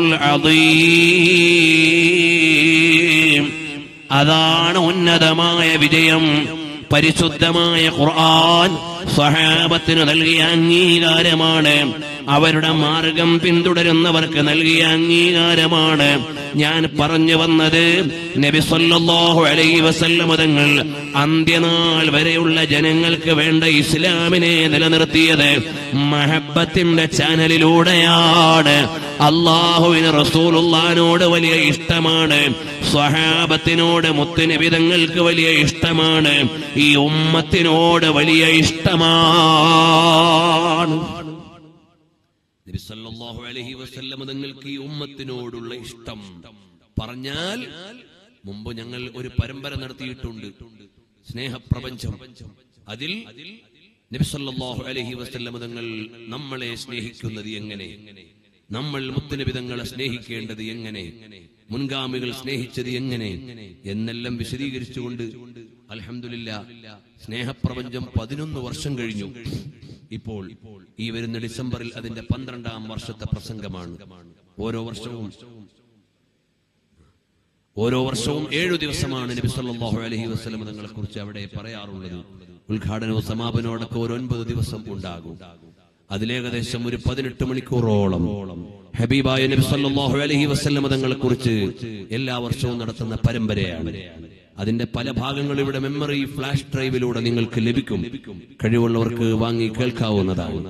العظيم അതാണ് ഉന്നതമായ വിജയം പരിശുദ്ധമായ ഖുർആൻ സഹാബത്തിന് നൽകിയ അംഗീകാരമാണ് അവരുടെ മാർഗം പിന്തുടരുന്നവർക്ക് നൽകിയ അംഗീകാരമാണ് ഞാൻ പറഞ്ഞു വന്നത് നബി സല്ലല്ലാഹു അലൈഹി വസല്ലം തങ്ങൾ അന്ത്യനാൾ വരെയുള്ള ജനങ്ങൾക്ക് വേണ്ട ഇസ്ലാമിനെ നിലനിർത്തിയത് മഹബത്തിന്റെ ചാനലിലൂടെയാണ് അള്ളാഹുവിന് റസൂലുള്ളാനോട് വലിയ ഇഷ്ടമാണ് സ്വഹാബത്തിനോട് മുത്തുനബിതങ്ങൾക്ക് വലിയ ഇഷ്ടമാണ് ഈ ഉമ്മത്തിനോട് വലിയ ഇഷ്ടമാണ് നബി സല്ലല്ലാഹു അലൈഹി വസല്ലം തങ്ങൾക്ക് ഈ ഉമ്മത്തിനോടുള്ള ഇഷ്ടം പറഞ്ഞാൽ മുമ്പ് ഞങ്ങൾ ഒരു പരമ്പര നടത്തിയിട്ടുണ്ട് സ്നേഹപ്രപഞ്ചം അതിൽ നബി സല്ലല്ലാഹു അലൈഹി വസല്ലം തങ്ങൾ നമ്മളെ സ്നേഹിക്കുന്നത് എങ്ങനെ നമ്മൾ മുത്തുനബി തങ്ങളെ സ്നേഹിക്കേണ്ടത് എങ്ങനെ മുൻഗാമികൾ സ്നേഹിച്ചത് എങ്ങനെ എന്നെല്ലാം വിശദീകരിച്ചുകൊണ്ട് അൽഹംദുലില്ല സ്നേഹപ്രപഞ്ചം പതിനൊന്ന് വർഷം കഴിഞ്ഞു ഇപ്പോൾ ഈ വരുന്ന ഡിസംബറിൽ അതിന്റെ പന്ത്രണ്ടാം വർഷത്തെ പ്രസംഗമാണ് ഓരോ വർഷവും ഓരോ വർഷവും ഏഴു ദിവസമാണ് നബി സല്ലല്ലാഹു അലൈഹി വസല്ലം തങ്ങളെ കുറിച്ച് അവിടെ പറയാറുള്ളത് ഉദ്ഘാടനവും സമാപനവും അടക്കം ഒരു ഒൻപത് ദിവസം ഉണ്ടാകും അതിലേകദേശം ഒരു പതിനെട്ട് മണിക്കൂറോളം ഹബീബായ നബി സല്ലല്ലാഹു അലൈഹി വസല്ലം തങ്ങളെ കുറിച്ച് എല്ലാ വർഷവും നടത്തുന്ന പരമ്പരയാണ് അതിന്റെ പല ഭാഗങ്ങൾ ഇവിടെ മെമ്മറി ഫ്ലാഷ് ഡ്രൈവിലൂടെ നിങ്ങൾക്ക് ലഭിക്കും കഴിവുള്ളവർക്ക് വാങ്ങി കേൾക്കാവുന്നതാണ്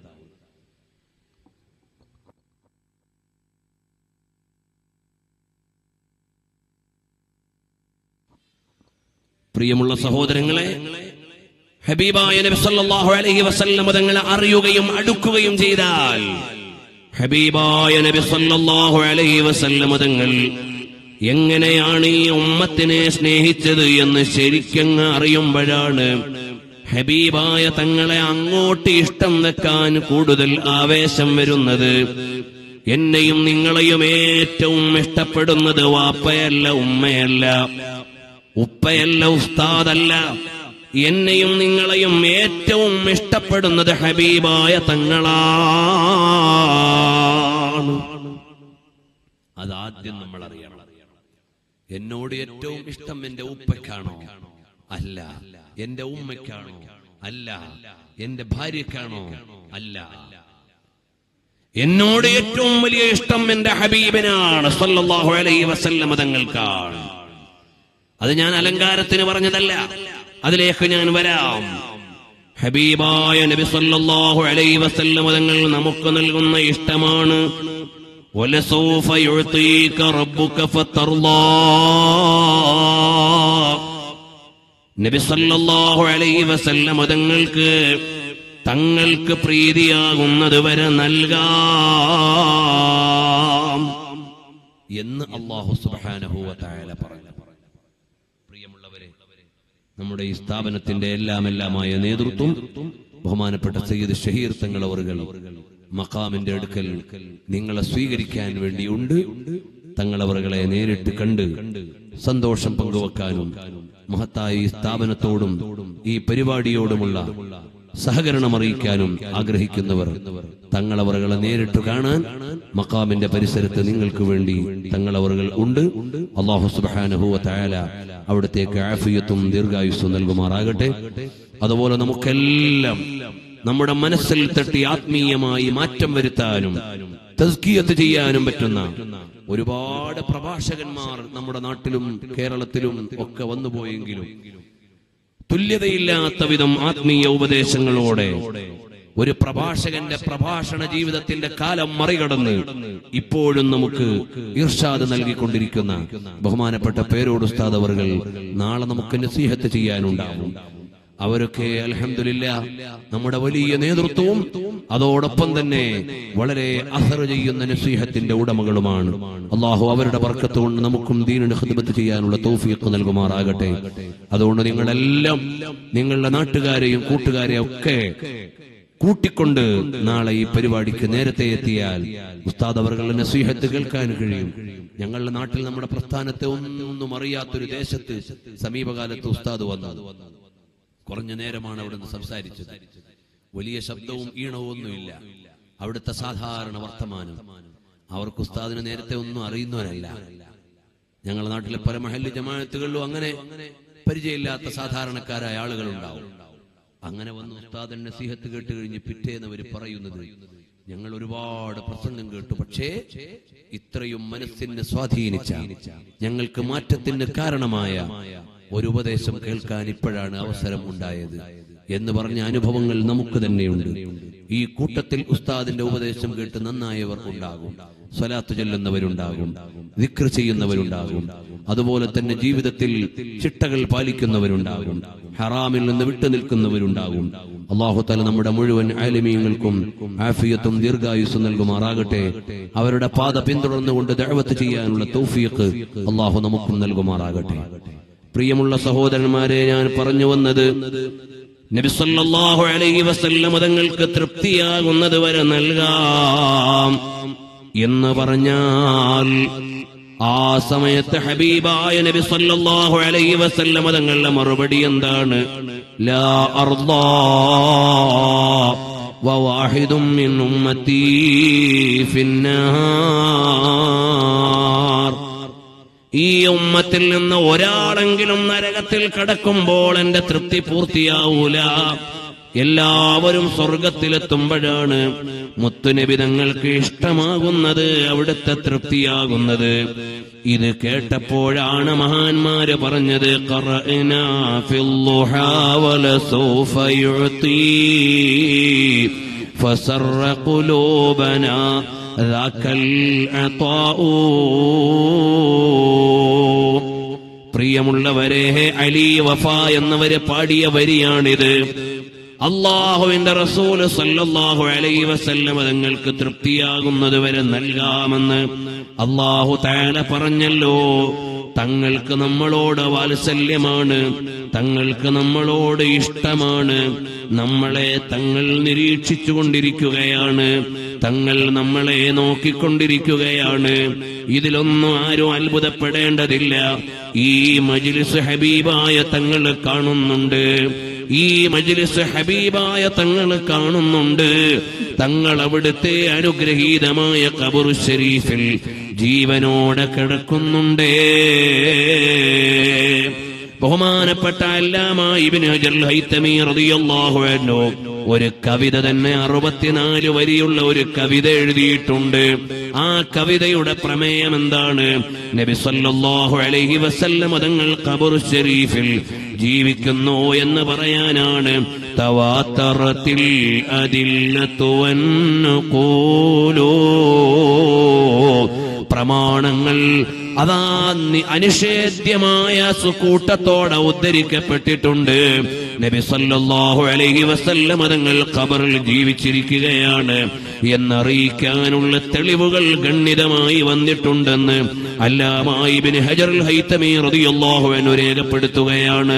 പ്രിയമുള്ള സഹോദരങ്ങളെ ഹബീബായ നബി സല്ലല്ലാഹു അലൈഹി വസല്ലം തങ്ങളെ അറിയുകയും അടുക്കുകയും ചെയ്താൽ ഹബീബായ നബി സല്ലല്ലാഹു അലൈഹി വസല്ലം തങ്ങൾ എങ്ങനെയാണ് ഈ ഉമ്മത്തിനെ സ്നേഹിച്ചത് എന്ന് ശരിക്കങ്ങ് അറിയുമ്പോഴാണ് ഹബീബായ തങ്ങളെ അങ്ങോട്ട് ഇഷ്ടം വെക്കാൻ കൂടുതൽ ആവേശം വരുന്നത് എന്നെയും നിങ്ങളെയും ഏറ്റവും ഇഷ്ടപ്പെടുന്നത് വാപ്പയല്ല ഉമ്മയല്ല ഉപ്പയല്ല ഉസ്താദല്ല എന്നെയും നിങ്ങളെയും ഏറ്റവും ഇഷ്ടപ്പെടുന്നത് ഹബീബായ തങ്ങളാണ് അതാദ്യം നമ്മൾ അറിയണം എന്നോട് ഏറ്റവും ഇഷ്ടം എന്റെ ഉപ്പയ്ക്കാണോ അല്ല എന്റെ ഉമ്മയ്ക്കാണോ അല്ല എന്റെ ഭാര്യക്കാണോ അല്ല എന്നോട് ഏറ്റവും വലിയ ഇഷ്ടം എന്റെ ഹബീബിനാണ് സല്ലല്ലാഹു അലൈഹി വസല്ലം തങ്ങൾക്കാണ് അത് ഞാൻ അലങ്കാരത്തിന് പറഞ്ഞതല്ല അതിലേക്ക് ഞാൻ വരാം ഹബീബായ നബി സല്ലല്ലാഹു അലൈഹി വസല്ലം തങ്ങൾ നമുക്ക് നൽകുന്ന ഇഷ്ടമാണ് وَلَسَوْفَ يُعْطِيكَ رَبُّكَ فَتَرْضَى നബി സല്ലല്ലാഹു അലൈഹി വസല്ലം തങ്ങൾക്ക് തങ്ങൾക്ക് പ്രീതിയാകുന്നത് വരെ നൽകാം എന്ന് അള്ളാഹു സുബ്ഹാനഹു വ തആല പറഞ്ഞു പ്രിയമുള്ളവരെ നമ്മുടെ ഈ സ്ഥാപനത്തിന്റെ എല്ലാം എല്ലാമായ നേതൃത്വം ബഹുമാനപ്പെട്ട സയ്യിദ് ഷഹീർ തങ്ങൾ അവറുകൾ മക്കാമിന്റെ അടുക്കൽ നിങ്ങളെ സ്വീകരിക്കാൻ വേണ്ടിയുണ്ട് തങ്ങളവറുകളെ നേരിട്ട് കണ്ട് സന്തോഷം പങ്കുവെക്കാനും മഹത്തായ ഈ സ്ഥാപനത്തോടും ഈ പരിപാടിയോടുമുള്ള സഹകരണം അറിയിക്കാനും ആഗ്രഹിക്കുന്നവർ തങ്ങളവറുകളെ നേരിട്ട് കാണാൻ മക്കാമിന്റെ പരിസരത്ത് നിങ്ങൾക്ക് വേണ്ടി തങ്ങളവറുകൾ ഉണ്ട് അള്ളാഹു സുബാനഹുവ തയാല അവിടത്തേക്ക് ആഫിയത്തും ദീർഘായുസ്സും നൽകുമാറാകട്ടെ അതുപോലെ നമുക്കെല്ലാം നമ്മുടെ മനസ്സിൽ തട്ടി ആത്മീയമായി മാറ്റം വരുത്താനും തസ്കിയത്ത് ചെയ്യാനും പറ്റുന്ന ഒരുപാട് പ്രഭാഷകന്മാർ നമ്മുടെ നാട്ടിലും കേരളത്തിലും ഒക്കെ വന്നുപോയെങ്കിലും തുല്യതയില്ലാത്ത വിധം ആത്മീയ ഉപദേശങ്ങളോടെ ഒരു പ്രഭാഷകന്റെ പ്രഭാഷണ ജീവിതത്തിന്റെ കാലം മറികടന്ന് ഇപ്പോഴും നമുക്ക് ഇർഷാദ് നൽകിക്കൊണ്ടിരിക്കുന്ന ബഹുമാനപ്പെട്ട പേരോട് ഉസ്താദ് അവർകൾ നാളെ നമുക്ക് നസീഹത്ത് ചെയ്യാനുണ്ടാവും അവരൊക്കെ അലഹമില്ല നമ്മുടെ വലിയ നേതൃത്വവും അതോടൊപ്പം തന്നെ വളരെ അസർ ചെയ്യുന്ന നസീഹത്തിന്റെ ഉടമകളുമാണ് അള്ളാഹു അവരുടെ വർക്കത്ത് കൊണ്ട് നമുക്കും ദീനിന് ഹിദ്മത്ത് ചെയ്യാനുള്ള തോഫീക്ക് നൽകുമാറാകട്ടെ അതുകൊണ്ട് നിങ്ങളെല്ലാം നിങ്ങളുടെ നാട്ടുകാരെയും കൂട്ടുകാരെയും ഒക്കെ കൂട്ടിക്കൊണ്ട് നാളെ ഈ പരിപാടിക്ക് നേരത്തെ എത്തിയാൽ ഉസ്താദ് അവர்களுടെ നസീഹത്ത് കേൾക്കാൻ കഴിയും ഞങ്ങളുടെ നാട്ടിൽ നമ്മുടെ പ്രസ്ഥാനത്തെ ഒന്നും അറിയാത്തൊരു ദേശത്ത് സമീപകാലത്ത് ഉസ്താദ് വന്നത് കുറഞ്ഞ നേരമാണ് അവിടുന്ന് സംസാരിച്ചത് വലിയ ശബ്ദവും ഈണവും ഒന്നുമില്ല അവിടുത്തെ സാധാരണ വർത്തമാനം അവർക്ക് ഉസ്താദിന് നേരത്തെ ഒന്നും അറിയുന്നവരല്ല ഞങ്ങളുടെ നാട്ടിലെ പല മഹല്ല് ജമാഅത്തുകളിലും അങ്ങനെ പരിചയമില്ലാത്ത സാധാരണക്കാരായ ആളുകളുണ്ടാവും അങ്ങനെ വന്ന് ഉസ്താദൻ നസീഹത്ത് കേട്ട് കഴിഞ്ഞ് പിറ്റേന്ന് അവർ പറയുന്നത് ഞങ്ങൾ ഒരുപാട് പ്രസംഗം കേട്ടു പക്ഷേ ഇത്രയും മനസ്സിനെ സ്വാധീനിച്ച ഞങ്ങൾക്ക് മാറ്റത്തിന് കാരണമായ ഒരു ഉപദേശം കേൾക്കാൻ ഇപ്പോഴാണ് അവസരം ഉണ്ടായത് എന്ന് പറഞ്ഞ അനുഭവങ്ങൾ നമുക്ക് തന്നെയുണ്ട് ഈ കൂട്ടത്തിൽ ഉസ്താദിന്റെ ഉപദേശം കേട്ട് നന്നായവർ ഉണ്ടാകും സ്വലാത്ത് ചൊല്ലുന്നവരുണ്ടാകും ദിക്ർ ചെയ്യുന്നവരുണ്ടാകും അതുപോലെ തന്നെ ജീവിതത്തിൽ ചിട്ടകൾ പാലിക്കുന്നവരുണ്ടാകും ഹറാമിൽ നിന്ന് വിട്ടു നിൽക്കുന്നവരുണ്ടാകും അള്ളാഹു തല നമ്മുടെ മുഴുവൻ ആലിമീയങ്ങൾക്കും ആഫിയത്തും ദീർഘായുസ്സും നൽകുമാറാകട്ടെ അവരുടെ പാത പിന്തുടർന്നുകൊണ്ട് ദഅവത്ത് ചെയ്യാനുള്ള തൗഫീഖ് അള്ളാഹു നമുക്കും നൽകുമാറാകട്ടെ പ്രിയമുള്ള സഹോദരന്മാരെ ഞാൻ പറഞ്ഞു വന്നത് നബി സല്ലല്ലാഹു അലൈഹി വസല്ലം തങ്ങൾക്ക് തൃപ്തിയാകുന്നത് വരെ നൽകാം എന്ന് പറഞ്ഞാൽ ആ സമയത്ത് ഹബീബായ നബി സല്ലല്ലാഹു അലൈഹി വസല്ലം തങ്ങളുടെ മറുപടി എന്താണ് ലാ അർദാ വവാഹിദും മിൻ ഉമ്മത്തി ഫിന്നാർ ഈ ഉമ്മത്തിൽ നിന്ന് ഒരാളെങ്കിലും നരകത്തിൽ കടക്കുമ്പോൾ എന്റെ തൃപ്തി പൂർത്തിയാവൂല എല്ലാവരും സ്വർഗത്തിലെത്തുമ്പോഴാണ് മുത്തുനബി തങ്ങൾക്ക് ഇഷ്ടമാകുന്നത് അവിടുത്തെ തൃപ്തിയാകുന്നത് ഇത് കേട്ടപ്പോഴാണ് മഹാന്മാര് പറഞ്ഞത് ഖറഅനാ ഫിൽ ളുഹാ വലസൗഫ യുഅതി فسر قلوبنا ذاك العطاء പ്രിയമുള്ളവരെ അലി വഫ എന്നവരെ പാടിയ വരിയാണിത് അള്ളാഹുവിന്റെ റസൂല് സല്ലല്ലാഹു അലൈഹി വസല്ലമ തങ്ങൾക്ക് തൃപ്തിയാകുന്നത് വരെ നൽകാമെന്ന് അള്ളാഹു താല പറഞ്ഞല്ലോ തങ്ങൾക്ക് നമ്മളോട് വാത്സല്യമാണ് തങ്ങൾക്ക് നമ്മളോട് ഇഷ്ടമാണ് നമ്മളെ തങ്ങൾ നിരീക്ഷിച്ചു കൊണ്ടിരിക്കുകയാണ് തങ്ങൾ നമ്മളെ നോക്കിക്കൊണ്ടിരിക്കുകയാണ് ഇതിലൊന്നും ആരും അത്ഭുതപ്പെടേണ്ടതില്ല ഈ മജിലിസ് ഹബീബായ തങ്ങൾ കാണുന്നുണ്ട് ഈ മജിലിസ് ഹബീബായ തങ്ങൾ കാണുന്നുണ്ട് തങ്ങൾ അവിടുത്തെ അനുഗ്രഹീതമായ കബർ ഷരീഫിൽ ജീവനോടെ കിടക്കുന്നുണ്ടേ ബഹുമാനപ്പെട്ട അല്ലാമ ഇബ്നു ഹജർ ഹൈതമി റളിയല്ലാഹു അൻഹു ഒരു കവിത തന്നെ അറുപത്തിനാല് വരിയുള്ള ഒരു കവിത എഴുതിയിട്ടുണ്ട് ആ കവിതയുടെ പ്രമേയം എന്താണ് നബി സല്ലല്ലാഹു അലൈഹി വസല്ലം തങ്ങൾ ഖബർ ഷരീഫിൽ ജീവിക്കുന്നു എന്ന് പറയാനാണ് തവാത്തറത്തിൽ അതില്ലത്തു പ്രമാണങ്ങൾ അതാ നി- അനിഷേധ്യമായ സുക്കൂട്ടത്തോടെ ഉദ്ധരിക്കപ്പെട്ടിട്ടുണ്ട് നബി സല്ലല്ലാഹു അലൈഹി വസല്ലം തങ്ങൾ ഖബറിൽ ജീവിച്ചിരിക്കുകയാണ് എന്നറിയിക്കാനുള്ള തെളിവുകൾ ഗണ്യതമായി വന്നിട്ടുണ്ടെന്ന് അല്ലാമായി ബിൻ ഹജർ ഹൈത്തമി റളിയല്ലാഹു അൻഹു രേഖപ്പെടുത്തുകയാണ്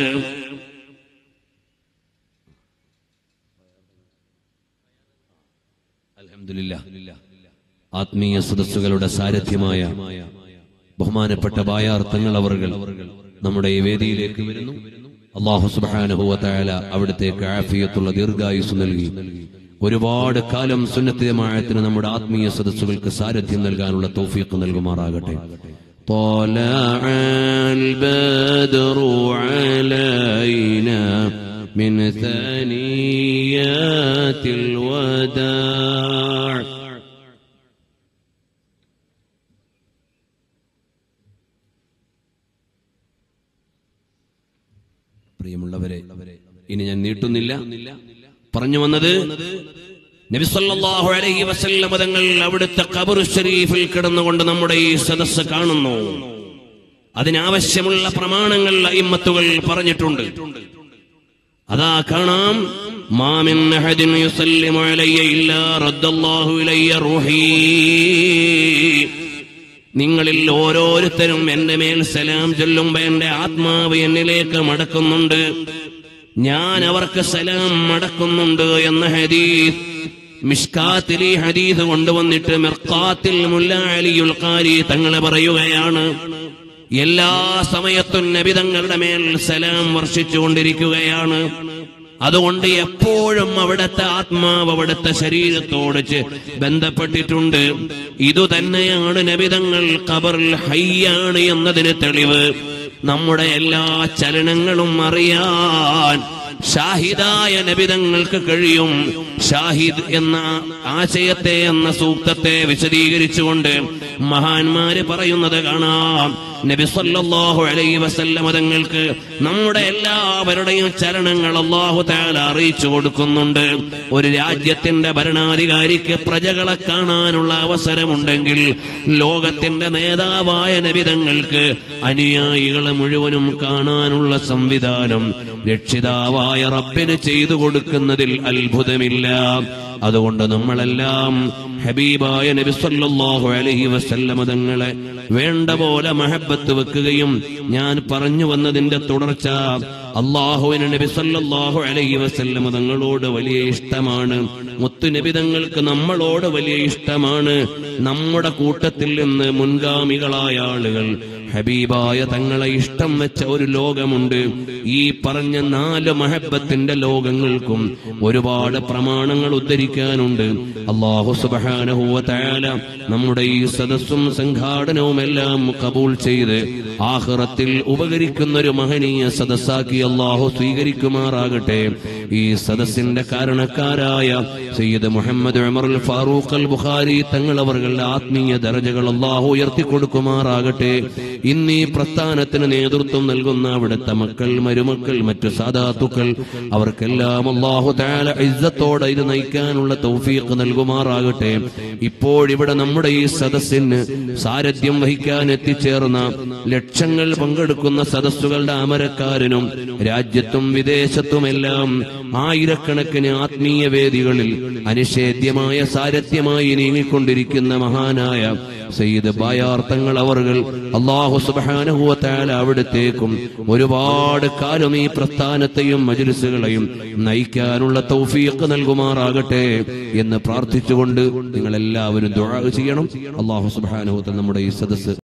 അൽഹംദുലില്ലാ ആത്മീയ സദസ്സുകളുടെ സാരഥ്യമായ ബഹുമാനപ്പെട്ട ബായാർത്ഥങ്ങൾ അവർകൾ നമ്മുടെ ഈ വേദിയിലേക്ക് വരുന്നു അള്ളാഹു സുബാനുഭവത്തായ അവിടത്തേക്ക് ആഫിയത്തുള്ള ദീർഘായുസ് നൽകി ഒരുപാട് കാലം സുന്നത്തിയമായത്തിന് നമ്മുടെ ആത്മീയ സദസ്സുകൾക്ക് സാരഥ്യം നൽകാനുള്ള തൗഫീഖ് നൽകുമാറാകട്ടെ طلع البدر علينا من ثنيات الوداع പ്രിയമുള്ളവരെ ഇനി ഞാൻ നീട്ടുന്നില്ല പറഞ്ഞു വന്നത് നബിസല്ലാഹു അലൈഹി വസല്ലം തങ്ങൾ അവിടുത്തെ ഖബർ ഷരീഫിൽ കിടന്നുകൊണ്ട് നമ്മുടെ ഈ സദസ്സ് കാണുന്നു അതിനാവശ്യമുള്ള പ്രമാണങ്ങൾ ഇമ്മത്തുകൾ പറഞ്ഞിട്ടുണ്ട് അതാ കാണാം മാമിൻ അഹദിൻ യുസല്ലിമു അലയ്യ ഇല്ലാ റദ്ദല്ലാഹു ഇലയ്യ റൂഹി നിങ്ങളിൽ ഓരോരുത്തരും എന്റെ മേൽ സലാം ചൊല്ലുമ്പോ എന്റെ ആത്മാവ് എന്നിലേക്ക് മടക്കുന്നുണ്ട് ഞാൻ അവർക്ക് സലാം മടക്കുന്നുണ്ട് എന്ന ഹദീസ് മിഷ്കാത്തിൽ ഈ ഹദീസ് കൊണ്ടുവന്നിട്ട് മിർക്കാത്തിൽ മുല്ല അലിയുൽ ഖാരി തങ്ങളെ പറയുകയാണ് എല്ലാ സമയത്തും നബി തങ്ങളുടെ മേൽ സലാം വർഷിച്ചുകൊണ്ടിരിക്കുകയാണ് അതുകൊണ്ട് എപ്പോഴും അവിടുത്തെ ആത്മാവ് അവിടുത്തെ ശരീരത്തോട് ചെ- ബന്ധപ്പെട്ടിട്ടുണ്ട് ഇതുതന്നെയാണ് നബിതങ്ങൾ ഖബറിൽ ഹയ്യാണ് എന്നതിന് തെളിവ് നമ്മുടെ എല്ലാ ചലനങ്ങളും അറിയാൻ ഷാഹിദായ നബിതങ്ങൾക്ക് കഴിയും ഷാഹിദ് എന്ന ആശയത്തെ എന്ന സൂക്തത്തെ വിശദീകരിച്ചുകൊണ്ട് മഹാന്മാര് പറയുന്നത് കാണാം നബി സല്ലല്ലാഹു അലൈഹി വസല്ലമ തങ്ങൾക്ക് നമ്മുടെ എല്ലാവരുടെയും ചലനങ്ങൾ അല്ലാഹു തആല അറിയിച്ചു കൊടുക്കുന്നുണ്ട് ഒരു രാജ്യത്തിന്റെ ഭരണാധികാരിക്ക് പ്രജകളെ കാണാനുള്ള അവസരമുണ്ടെങ്കിൽ ലോകത്തിന്റെ നേതാവായ നബിതങ്ങൾക്ക് അനുയായികളെ മുഴുവനും കാണാനുള്ള സംവിധാനം രക്ഷിതാവായ റബ്ബിന് ചെയ്തു കൊടുക്കുന്നതിൽ അത്ഭുതമില്ല അതുകൊണ്ട് നമ്മളെല്ലാം ഹബീബായ നബി സല്ലല്ലാഹു അലൈഹി വസല്ലമ തങ്ങളെ വേണ്ട പോലെ മഹബത്ത് വെക്കുകയും ഞാൻ പറഞ്ഞു വന്നതിന്റെ തുടർച്ച അള്ളാഹുവിന് നബി സല്ലല്ലാഹു അലൈഹി വസല്ലമ തങ്ങളോട് വലിയ ഇഷ്ടമാണ് മുത്തു നബി തങ്ങൾക്ക് നമ്മളോട് വലിയ ഇഷ്ടമാണ് നമ്മുടെ കൂട്ടത്തിൽ നിന്ന് മുൻഗാമികളായ ആളുകൾ ഹബീബായ തങ്ങളെ ഇഷ്ടം വെച്ച ഒരു ലോകമുണ്ട് ഈ പറഞ്ഞ നാല് മഹബത്തിന്റെ ലോകങ്ങൾക്കും ഒരുപാട് പ്രമാണങ്ങൾ ഉദ്ധരിക്കാനുണ്ട് അള്ളാഹു സുബാനഹുവ തയാല നമ്മുടെ ഈ സദസ്സും സംഘാടനവും എല്ലാം കബൂൾ ചെയ്ത് ആഹ്റത്തിൽ ഉപകരിക്കുന്ന ഒരു മഹനീയ സദസ്സാക്കി അള്ളാഹു സ്വീകരിക്കുമാറാകട്ടെ ഈ സദസ്സിന്റെ കാരണക്കാരായ സയ്യിദ് മുഹമ്മദ് ഉമറുൽ ഫാറൂഖ് അൽ ബുഖാരി തങ്ങളവர்களுടെ ആത്മീയ ദരജകൾ അള്ളാഹു ഉയർത്തിക്കൊടുക്കുമാറാകട്ടെ ഇന്ന് ഈ പ്രസ്ഥാനത്തിന് നേതൃത്വം നൽകുന്ന അവിടുത്തെ മക്കൾ മരുമക്കൾ മറ്റു സാധാത്തുക്കൾ അവർക്കെല്ലാം അള്ളാഹു താല ഇസ്സത്തോടെ ഇത് നയിക്കാനുള്ള തൗഫീഖ് നൽകുമാറാകട്ടെ ഇപ്പോഴിവിടെ നമ്മുടെ ഈ സദസ്സിന് സാരഥ്യം വഹിക്കാൻ എത്തിച്ചേർന്ന ലക്ഷങ്ങൾ പങ്കെടുക്കുന്ന സദസ്സുകളുടെ അമരക്കാരനും രാജ്യത്തും വിദേശത്തുമെല്ലാം ആയിരക്കണക്കിന് ആത്മീയ വേദികളിൽ അനിഷേധ്യമായ സാരഥ്യമായി നീങ്ങിക്കൊണ്ടിരിക്കുന്ന മഹാനായ സയ്യിദ് ബായാർത്ഥങ്ങൾ അവർകൾ അള്ളാഹു സുബാനുഭവത്താൽ അവിടത്തേക്കും ഒരുപാട് കാലം ഈ പ്രസ്ഥാനത്തെയും മജുലിസുകളെയും നയിക്കാനുള്ള തൗഫീഖ് നൽകുമാറാകട്ടെ എന്ന് പ്രാർത്ഥിച്ചുകൊണ്ട് നിങ്ങൾ എല്ലാവരും ദുആ ചെയ്യണം അള്ളാഹു സുബാനുഭവത്തിൽ നമ്മുടെ ഈ സദസ്സ്